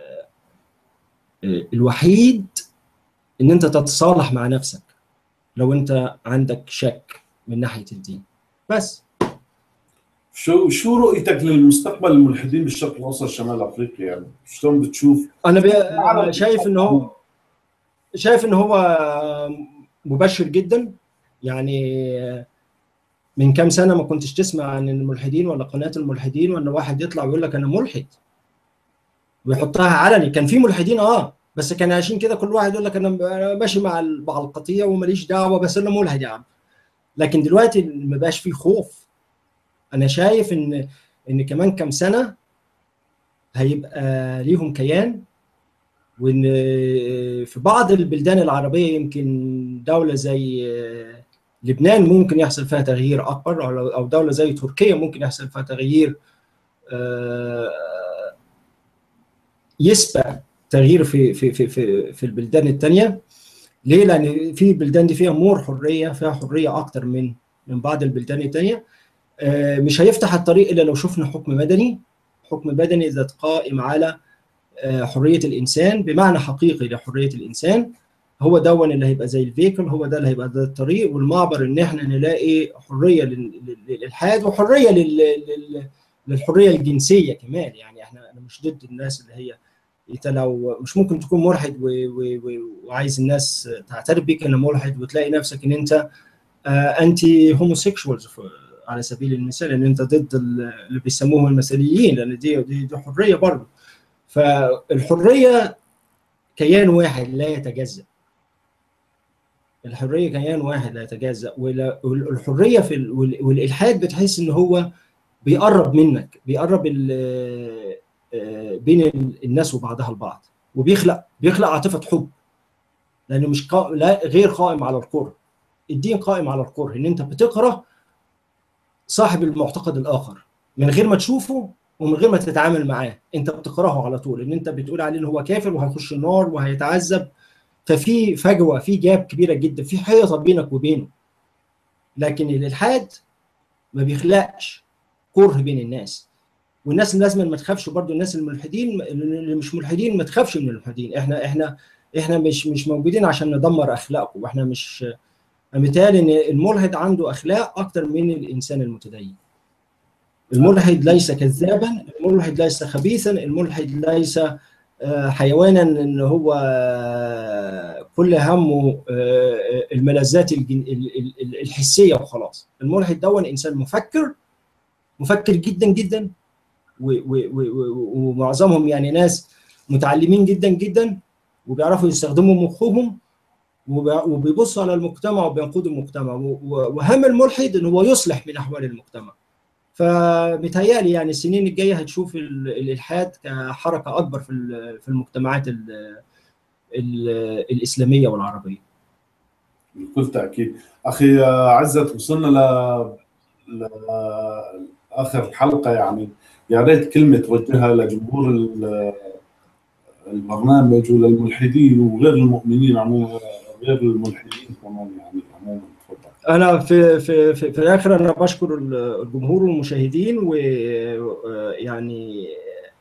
الوحيد ان انت تتصالح مع نفسك لو انت عندك شك من ناحيه الدين بس
شو شو رؤيتك للمستقبل الملحدين بالشرق الاوسط شمال افريقيا يعني شلون بتشوف
انا بي... أنا شايف ان هو شايف ان هو مبشر جدا يعني من كام سنه ما كنتش تسمع عن الملحدين ولا قناه الملحدين ولا واحد يطلع ويقول لك انا ملحد ويحطها علني كان في ملحدين اه بس كان عايشين كده كل واحد يقول لك انا ماشي مع ال- مع القطيع وماليش دعوه بس انا ملحد يا عم لكن دلوقتي ما بقاش فيه خوف انا شايف ان ان كمان كام سنه هيبقى ليهم كيان وان في بعض البلدان العربيه يمكن دوله زي لبنان ممكن يحصل فيها تغيير اكبر او دوله زي تركيا ممكن يحصل فيها تغيير يسبق تغيير في في في في, في البلدان الثانيه ليه؟ لان في البلدان دي فيها مور حريه فيها حريه اكتر من من بعض البلدان الثانيه مش هيفتح الطريق الا لو شفنا حكم مدني حكم مدني ذات قائم على حريه الانسان بمعنى حقيقي لحريه الانسان هو دون اللي هيبقى زي الفيكل هو ده اللي هيبقى ده الطريق والمعبر ان احنا نلاقي حريه للالحاد وحريه لل للحريه الجنسيه كمان يعني احنا انا مش ضد الناس اللي هي انت لو مش ممكن تكون ملحد و... و... و... وعايز الناس تعترف بيك انك ملحد وتلاقي نفسك ان انت انتي هوموسيكشوالز على سبيل المثال ان انت ضد اللي بيسموهم المثاليين لان دي دي, دي حريه برضه فالحريه كيان واحد لا يتجزا الحريه كيان واحد لا يتجزا والحريه في ال... والالحاد بتحس ان هو بيقرب منك بيقرب بين الناس وبعضها البعض وبيخلق بيخلق عاطفه حب لانه مش قا... لا غير قائم على الكره الدين قائم على الكره ان انت بتكره صاحب المعتقد الاخر من غير ما تشوفه ومن غير ما تتعامل معاه انت بتكرهه على طول ان انت بتقول عليه ان هو كافر وهيخش النار وهيتعذب ففي فجوه في جاب كبيره جدا في حيطه بينك وبينه لكن الالحاد ما بيخلقش كره بين الناس والناس لازم ما تخافش برضو الناس الملحدين اللي مش ملحدين ما تخافش من الملحدين احنا احنا احنا مش مش موجودين عشان ندمر اخلاقه واحنا مش مثال ان الملحد عنده اخلاق اكتر من الانسان المتدين الملحد ليس كذابا الملحد ليس خبيثا الملحد ليس حيوانا ان هو كل همه الملذات الحسيه وخلاص الملحد دون انسان مفكر مفكر جدا جدا ومعظمهم يعني ناس متعلمين جدا جدا وبيعرفوا يستخدموا مخهم وبيبصوا على المجتمع وبينقذوا المجتمع وهم الملحد ان هو يصلح من احوال المجتمع فمتهيألي يعني السنين الجايه هتشوف الالحاد كحركه اكبر في في المجتمعات ال ال الاسلاميه والعربيه.
بكل تاكيد. اخي عزت وصلنا ل لاخر الحلقه يعني يا ريت كلمه توجهها لجمهور البرنامج وللملحدين وغير المؤمنين عموما غير الملحدين كمان يعني عموما تفضل.
انا في في في, في الاخر انا بشكر الجمهور والمشاهدين ويعني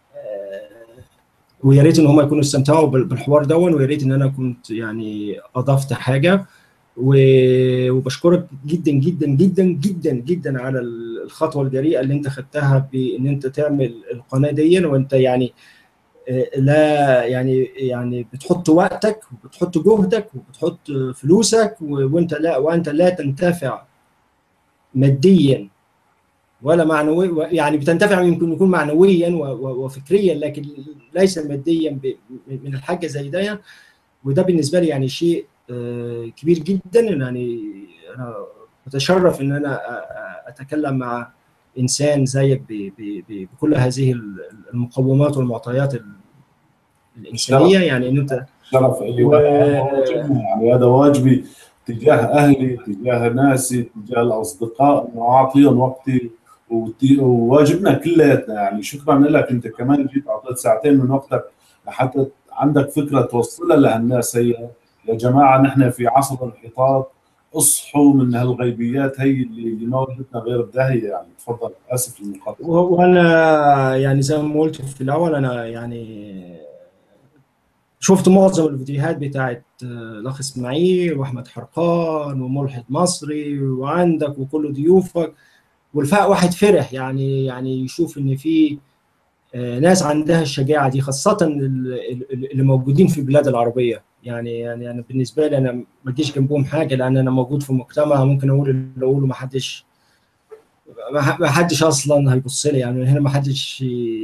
ويا ريت ان هم يكونوا استمتعوا بالحوار دون ويا ريت ان انا كنت يعني اضفت حاجه وبشكرك جدا جدا جدا جدا جدا على الخطوه الجريئه اللي انت خدتها بان انت تعمل القناه دي وانت يعني لا يعني يعني بتحط وقتك وبتحط جهدك وبتحط فلوسك وانت لا وانت لا تنتفع ماديا ولا معنوي يعني بتنتفع يمكن يكون معنويا وفكريا لكن ليس ماديا من الحاجه زي ده وده بالنسبه لي يعني شيء كبير جدا يعني انا متشرف ان انا اتكلم مع انسان زيك بكل هذه المقومات والمعطيات الانسانيه يعني ان انت
شرف لي و... يعني هذا واجبي تجاه اهلي تجاه ناسي تجاه الاصدقاء انه اعطيهم وقتي وواجبنا كلياتنا يعني شكرا لك انت كمان جيت اعطيت ساعتين من وقتك لحتى عندك فكره توصلها لهالناس هي يا جماعه نحن في عصر الانحطاط اصحوا من هالغيبيات هي اللي ما ودتنا غير بداهيه يعني تفضل اسف للمقاطعه
وانا يعني زي ما قلت في الاول انا يعني شفت معظم الفيديوهات بتاعت الاخ اسماعيل واحمد حرقان وملحد مصري وعندك وكل ضيوفك والفاء واحد فرح يعني يعني يشوف ان في ناس عندها الشجاعه دي خاصه اللي موجودين في البلاد العربيه يعني يعني انا بالنسبه لي انا ما اجيش جنبهم حاجه لان انا موجود في مجتمع ممكن اقول اللي اقوله ما حدش ما حدش اصلا هيبص لي يعني هنا ما حدش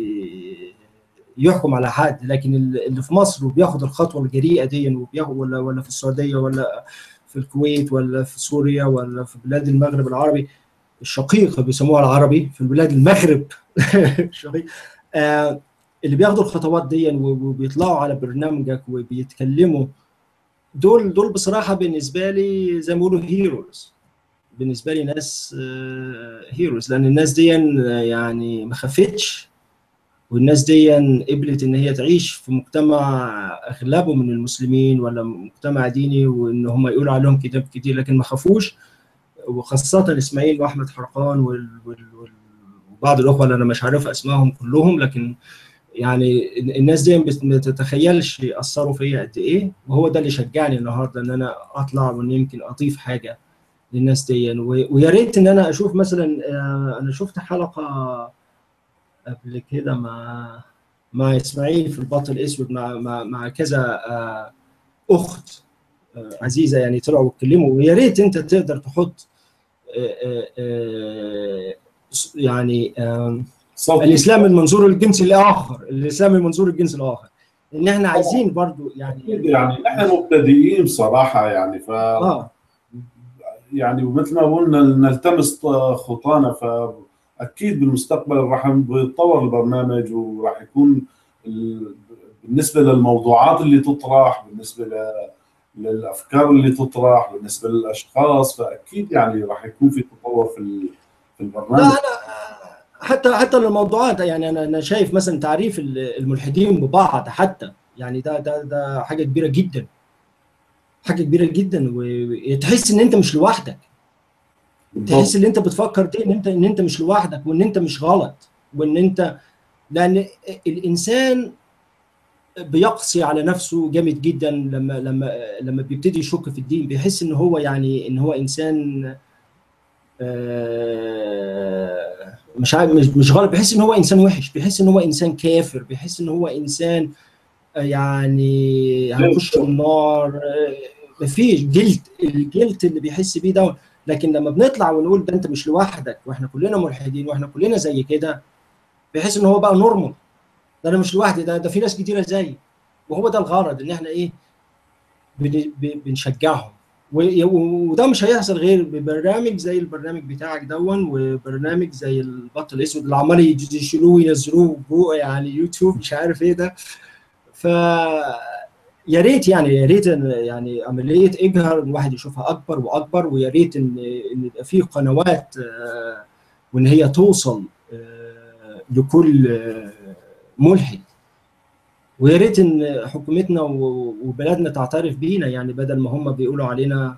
يحكم على حد لكن اللي في مصر وبياخد الخطوه الجريئه دي وبياخد ولا ولا في السعوديه ولا في الكويت ولا في سوريا ولا في بلاد المغرب العربي الشقيقه بيسموها العربي في بلاد المغرب الشقيق آه اللي بياخدوا الخطوات دي وبيطلعوا على برنامجك وبيتكلموا دول دول بصراحه بالنسبه لي زي ما بيقولوا هيروز بالنسبه لي ناس هيروز لان الناس دي يعني ما خفتش والناس دي قبلت ان هي تعيش في مجتمع اغلبه من المسلمين ولا مجتمع ديني وان هم يقولوا عليهم كتاب كتير لكن ما خافوش وخاصه اسماعيل واحمد حرقان وال... وال... وال... وبعض الاخوه اللي انا مش عارف اسمائهم كلهم لكن يعني الناس دي ما تتخيلش اثروا فيا قد ايه وهو ده اللي شجعني النهارده ان انا اطلع وان يمكن اضيف حاجه للناس دي ويا ريت ان انا اشوف مثلا انا شفت حلقه قبل كده مع مع اسماعيل في البط الاسود مع مع, مع كذا اخت عزيزه يعني طلعوا واتكلموا ويا ريت انت تقدر تحط يعني صوتي. الاسلام من منظور الجنس الاخر الاسلام من منظور الجنس الاخر ان احنا عايزين برضو يعني
يعني احنا مبتدئين بصراحه يعني ف آه. يعني ومثل ما قلنا نلتمس خطانا فاكيد بالمستقبل راح يتطور البرنامج وراح يكون بالنسبه للموضوعات اللي تطرح بالنسبه للافكار اللي تطرح بالنسبه للاشخاص فاكيد يعني راح يكون في تطور في في البرنامج
لا انا حتى حتى الموضوعات يعني انا انا شايف مثلا تعريف الملحدين ببعض حتى يعني ده ده ده حاجه كبيره جدا حاجه كبيره جدا وتحس ان انت مش لوحدك تحس ان انت بتفكر دي ان انت ان انت مش لوحدك وان انت مش غلط وان انت لان الانسان بيقسي على نفسه جامد جدا لما لما لما بيبتدي يشك في الدين بيحس ان هو يعني ان هو انسان آه مش عارف مش, مش غلط بيحس ان هو انسان وحش بيحس ان هو انسان كافر بيحس ان هو انسان يعني هيخش النار مفيش جلد الجلد اللي بيحس بيه ده لكن لما بنطلع ونقول ده انت مش لوحدك واحنا كلنا ملحدين واحنا كلنا زي كده بيحس ان هو بقى نورمال ده انا مش لوحدي ده ده في ناس كتيره زيي وهو ده الغرض ان احنا ايه بنشجعهم وده مش هيحصل غير ببرنامج زي البرنامج بتاعك دون وبرنامج زي البط الاسود اللي عمال يشيلوه وينزلوه جوه يعني يوتيوب مش عارف ايه ده ف يا ريت يعني يا ريت يعني عمليه اجهر الواحد يشوفها اكبر واكبر ويا ريت ان ان يبقى في قنوات وان هي توصل لكل ملحد ويا ريت ان حكومتنا وبلدنا تعترف بينا يعني بدل ما هم بيقولوا علينا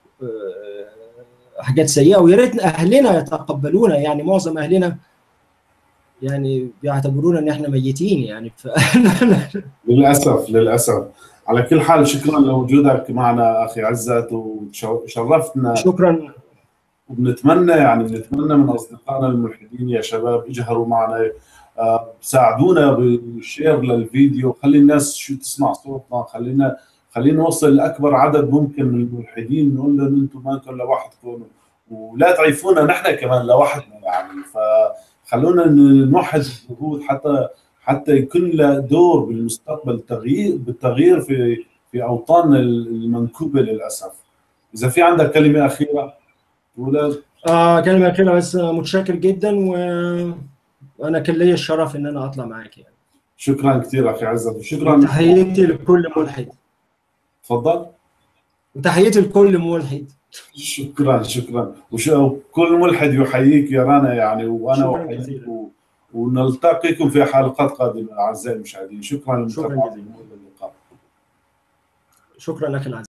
حاجات سيئه ويا ريت اهلنا يتقبلونا يعني معظم اهلنا يعني بيعتبرونا ان احنا ميتين يعني ف...
للاسف للاسف على كل حال شكرا لوجودك معنا اخي عزت وشرفتنا
شكرا
وبنتمنى يعني بنتمنى من اصدقائنا الملحدين يا شباب اجهروا معنا ساعدونا بالشير للفيديو خلي الناس شو تسمع صوتنا خلينا خلينا نوصل لاكبر عدد ممكن من الملحدين نقول لهم انتم ما انتم لوحدكم ولا تعيفونا نحن كمان لوحدنا يعني فخلونا نوحد الجهود حتى حتى يكون له دور بالمستقبل تغيير بالتغيير في في اوطاننا المنكوبه للاسف اذا في عندك كلمه اخيره تقولها
آه كلمه اخيره بس متشكر جدا و وانا كان لي الشرف ان انا اطلع معاك يعني
شكرا كثير اخي عزت وشكرا
تحياتي لكل ملحد
تفضل
وتحياتي لكل ملحد
شكرا شكرا وكل ملحد يحييك يا رنا يعني وانا احييك و... ونلتقيكم في حلقات قادمه اعزائي المشاهدين شكرا
شكرا جزيلا شكرا لك العزيز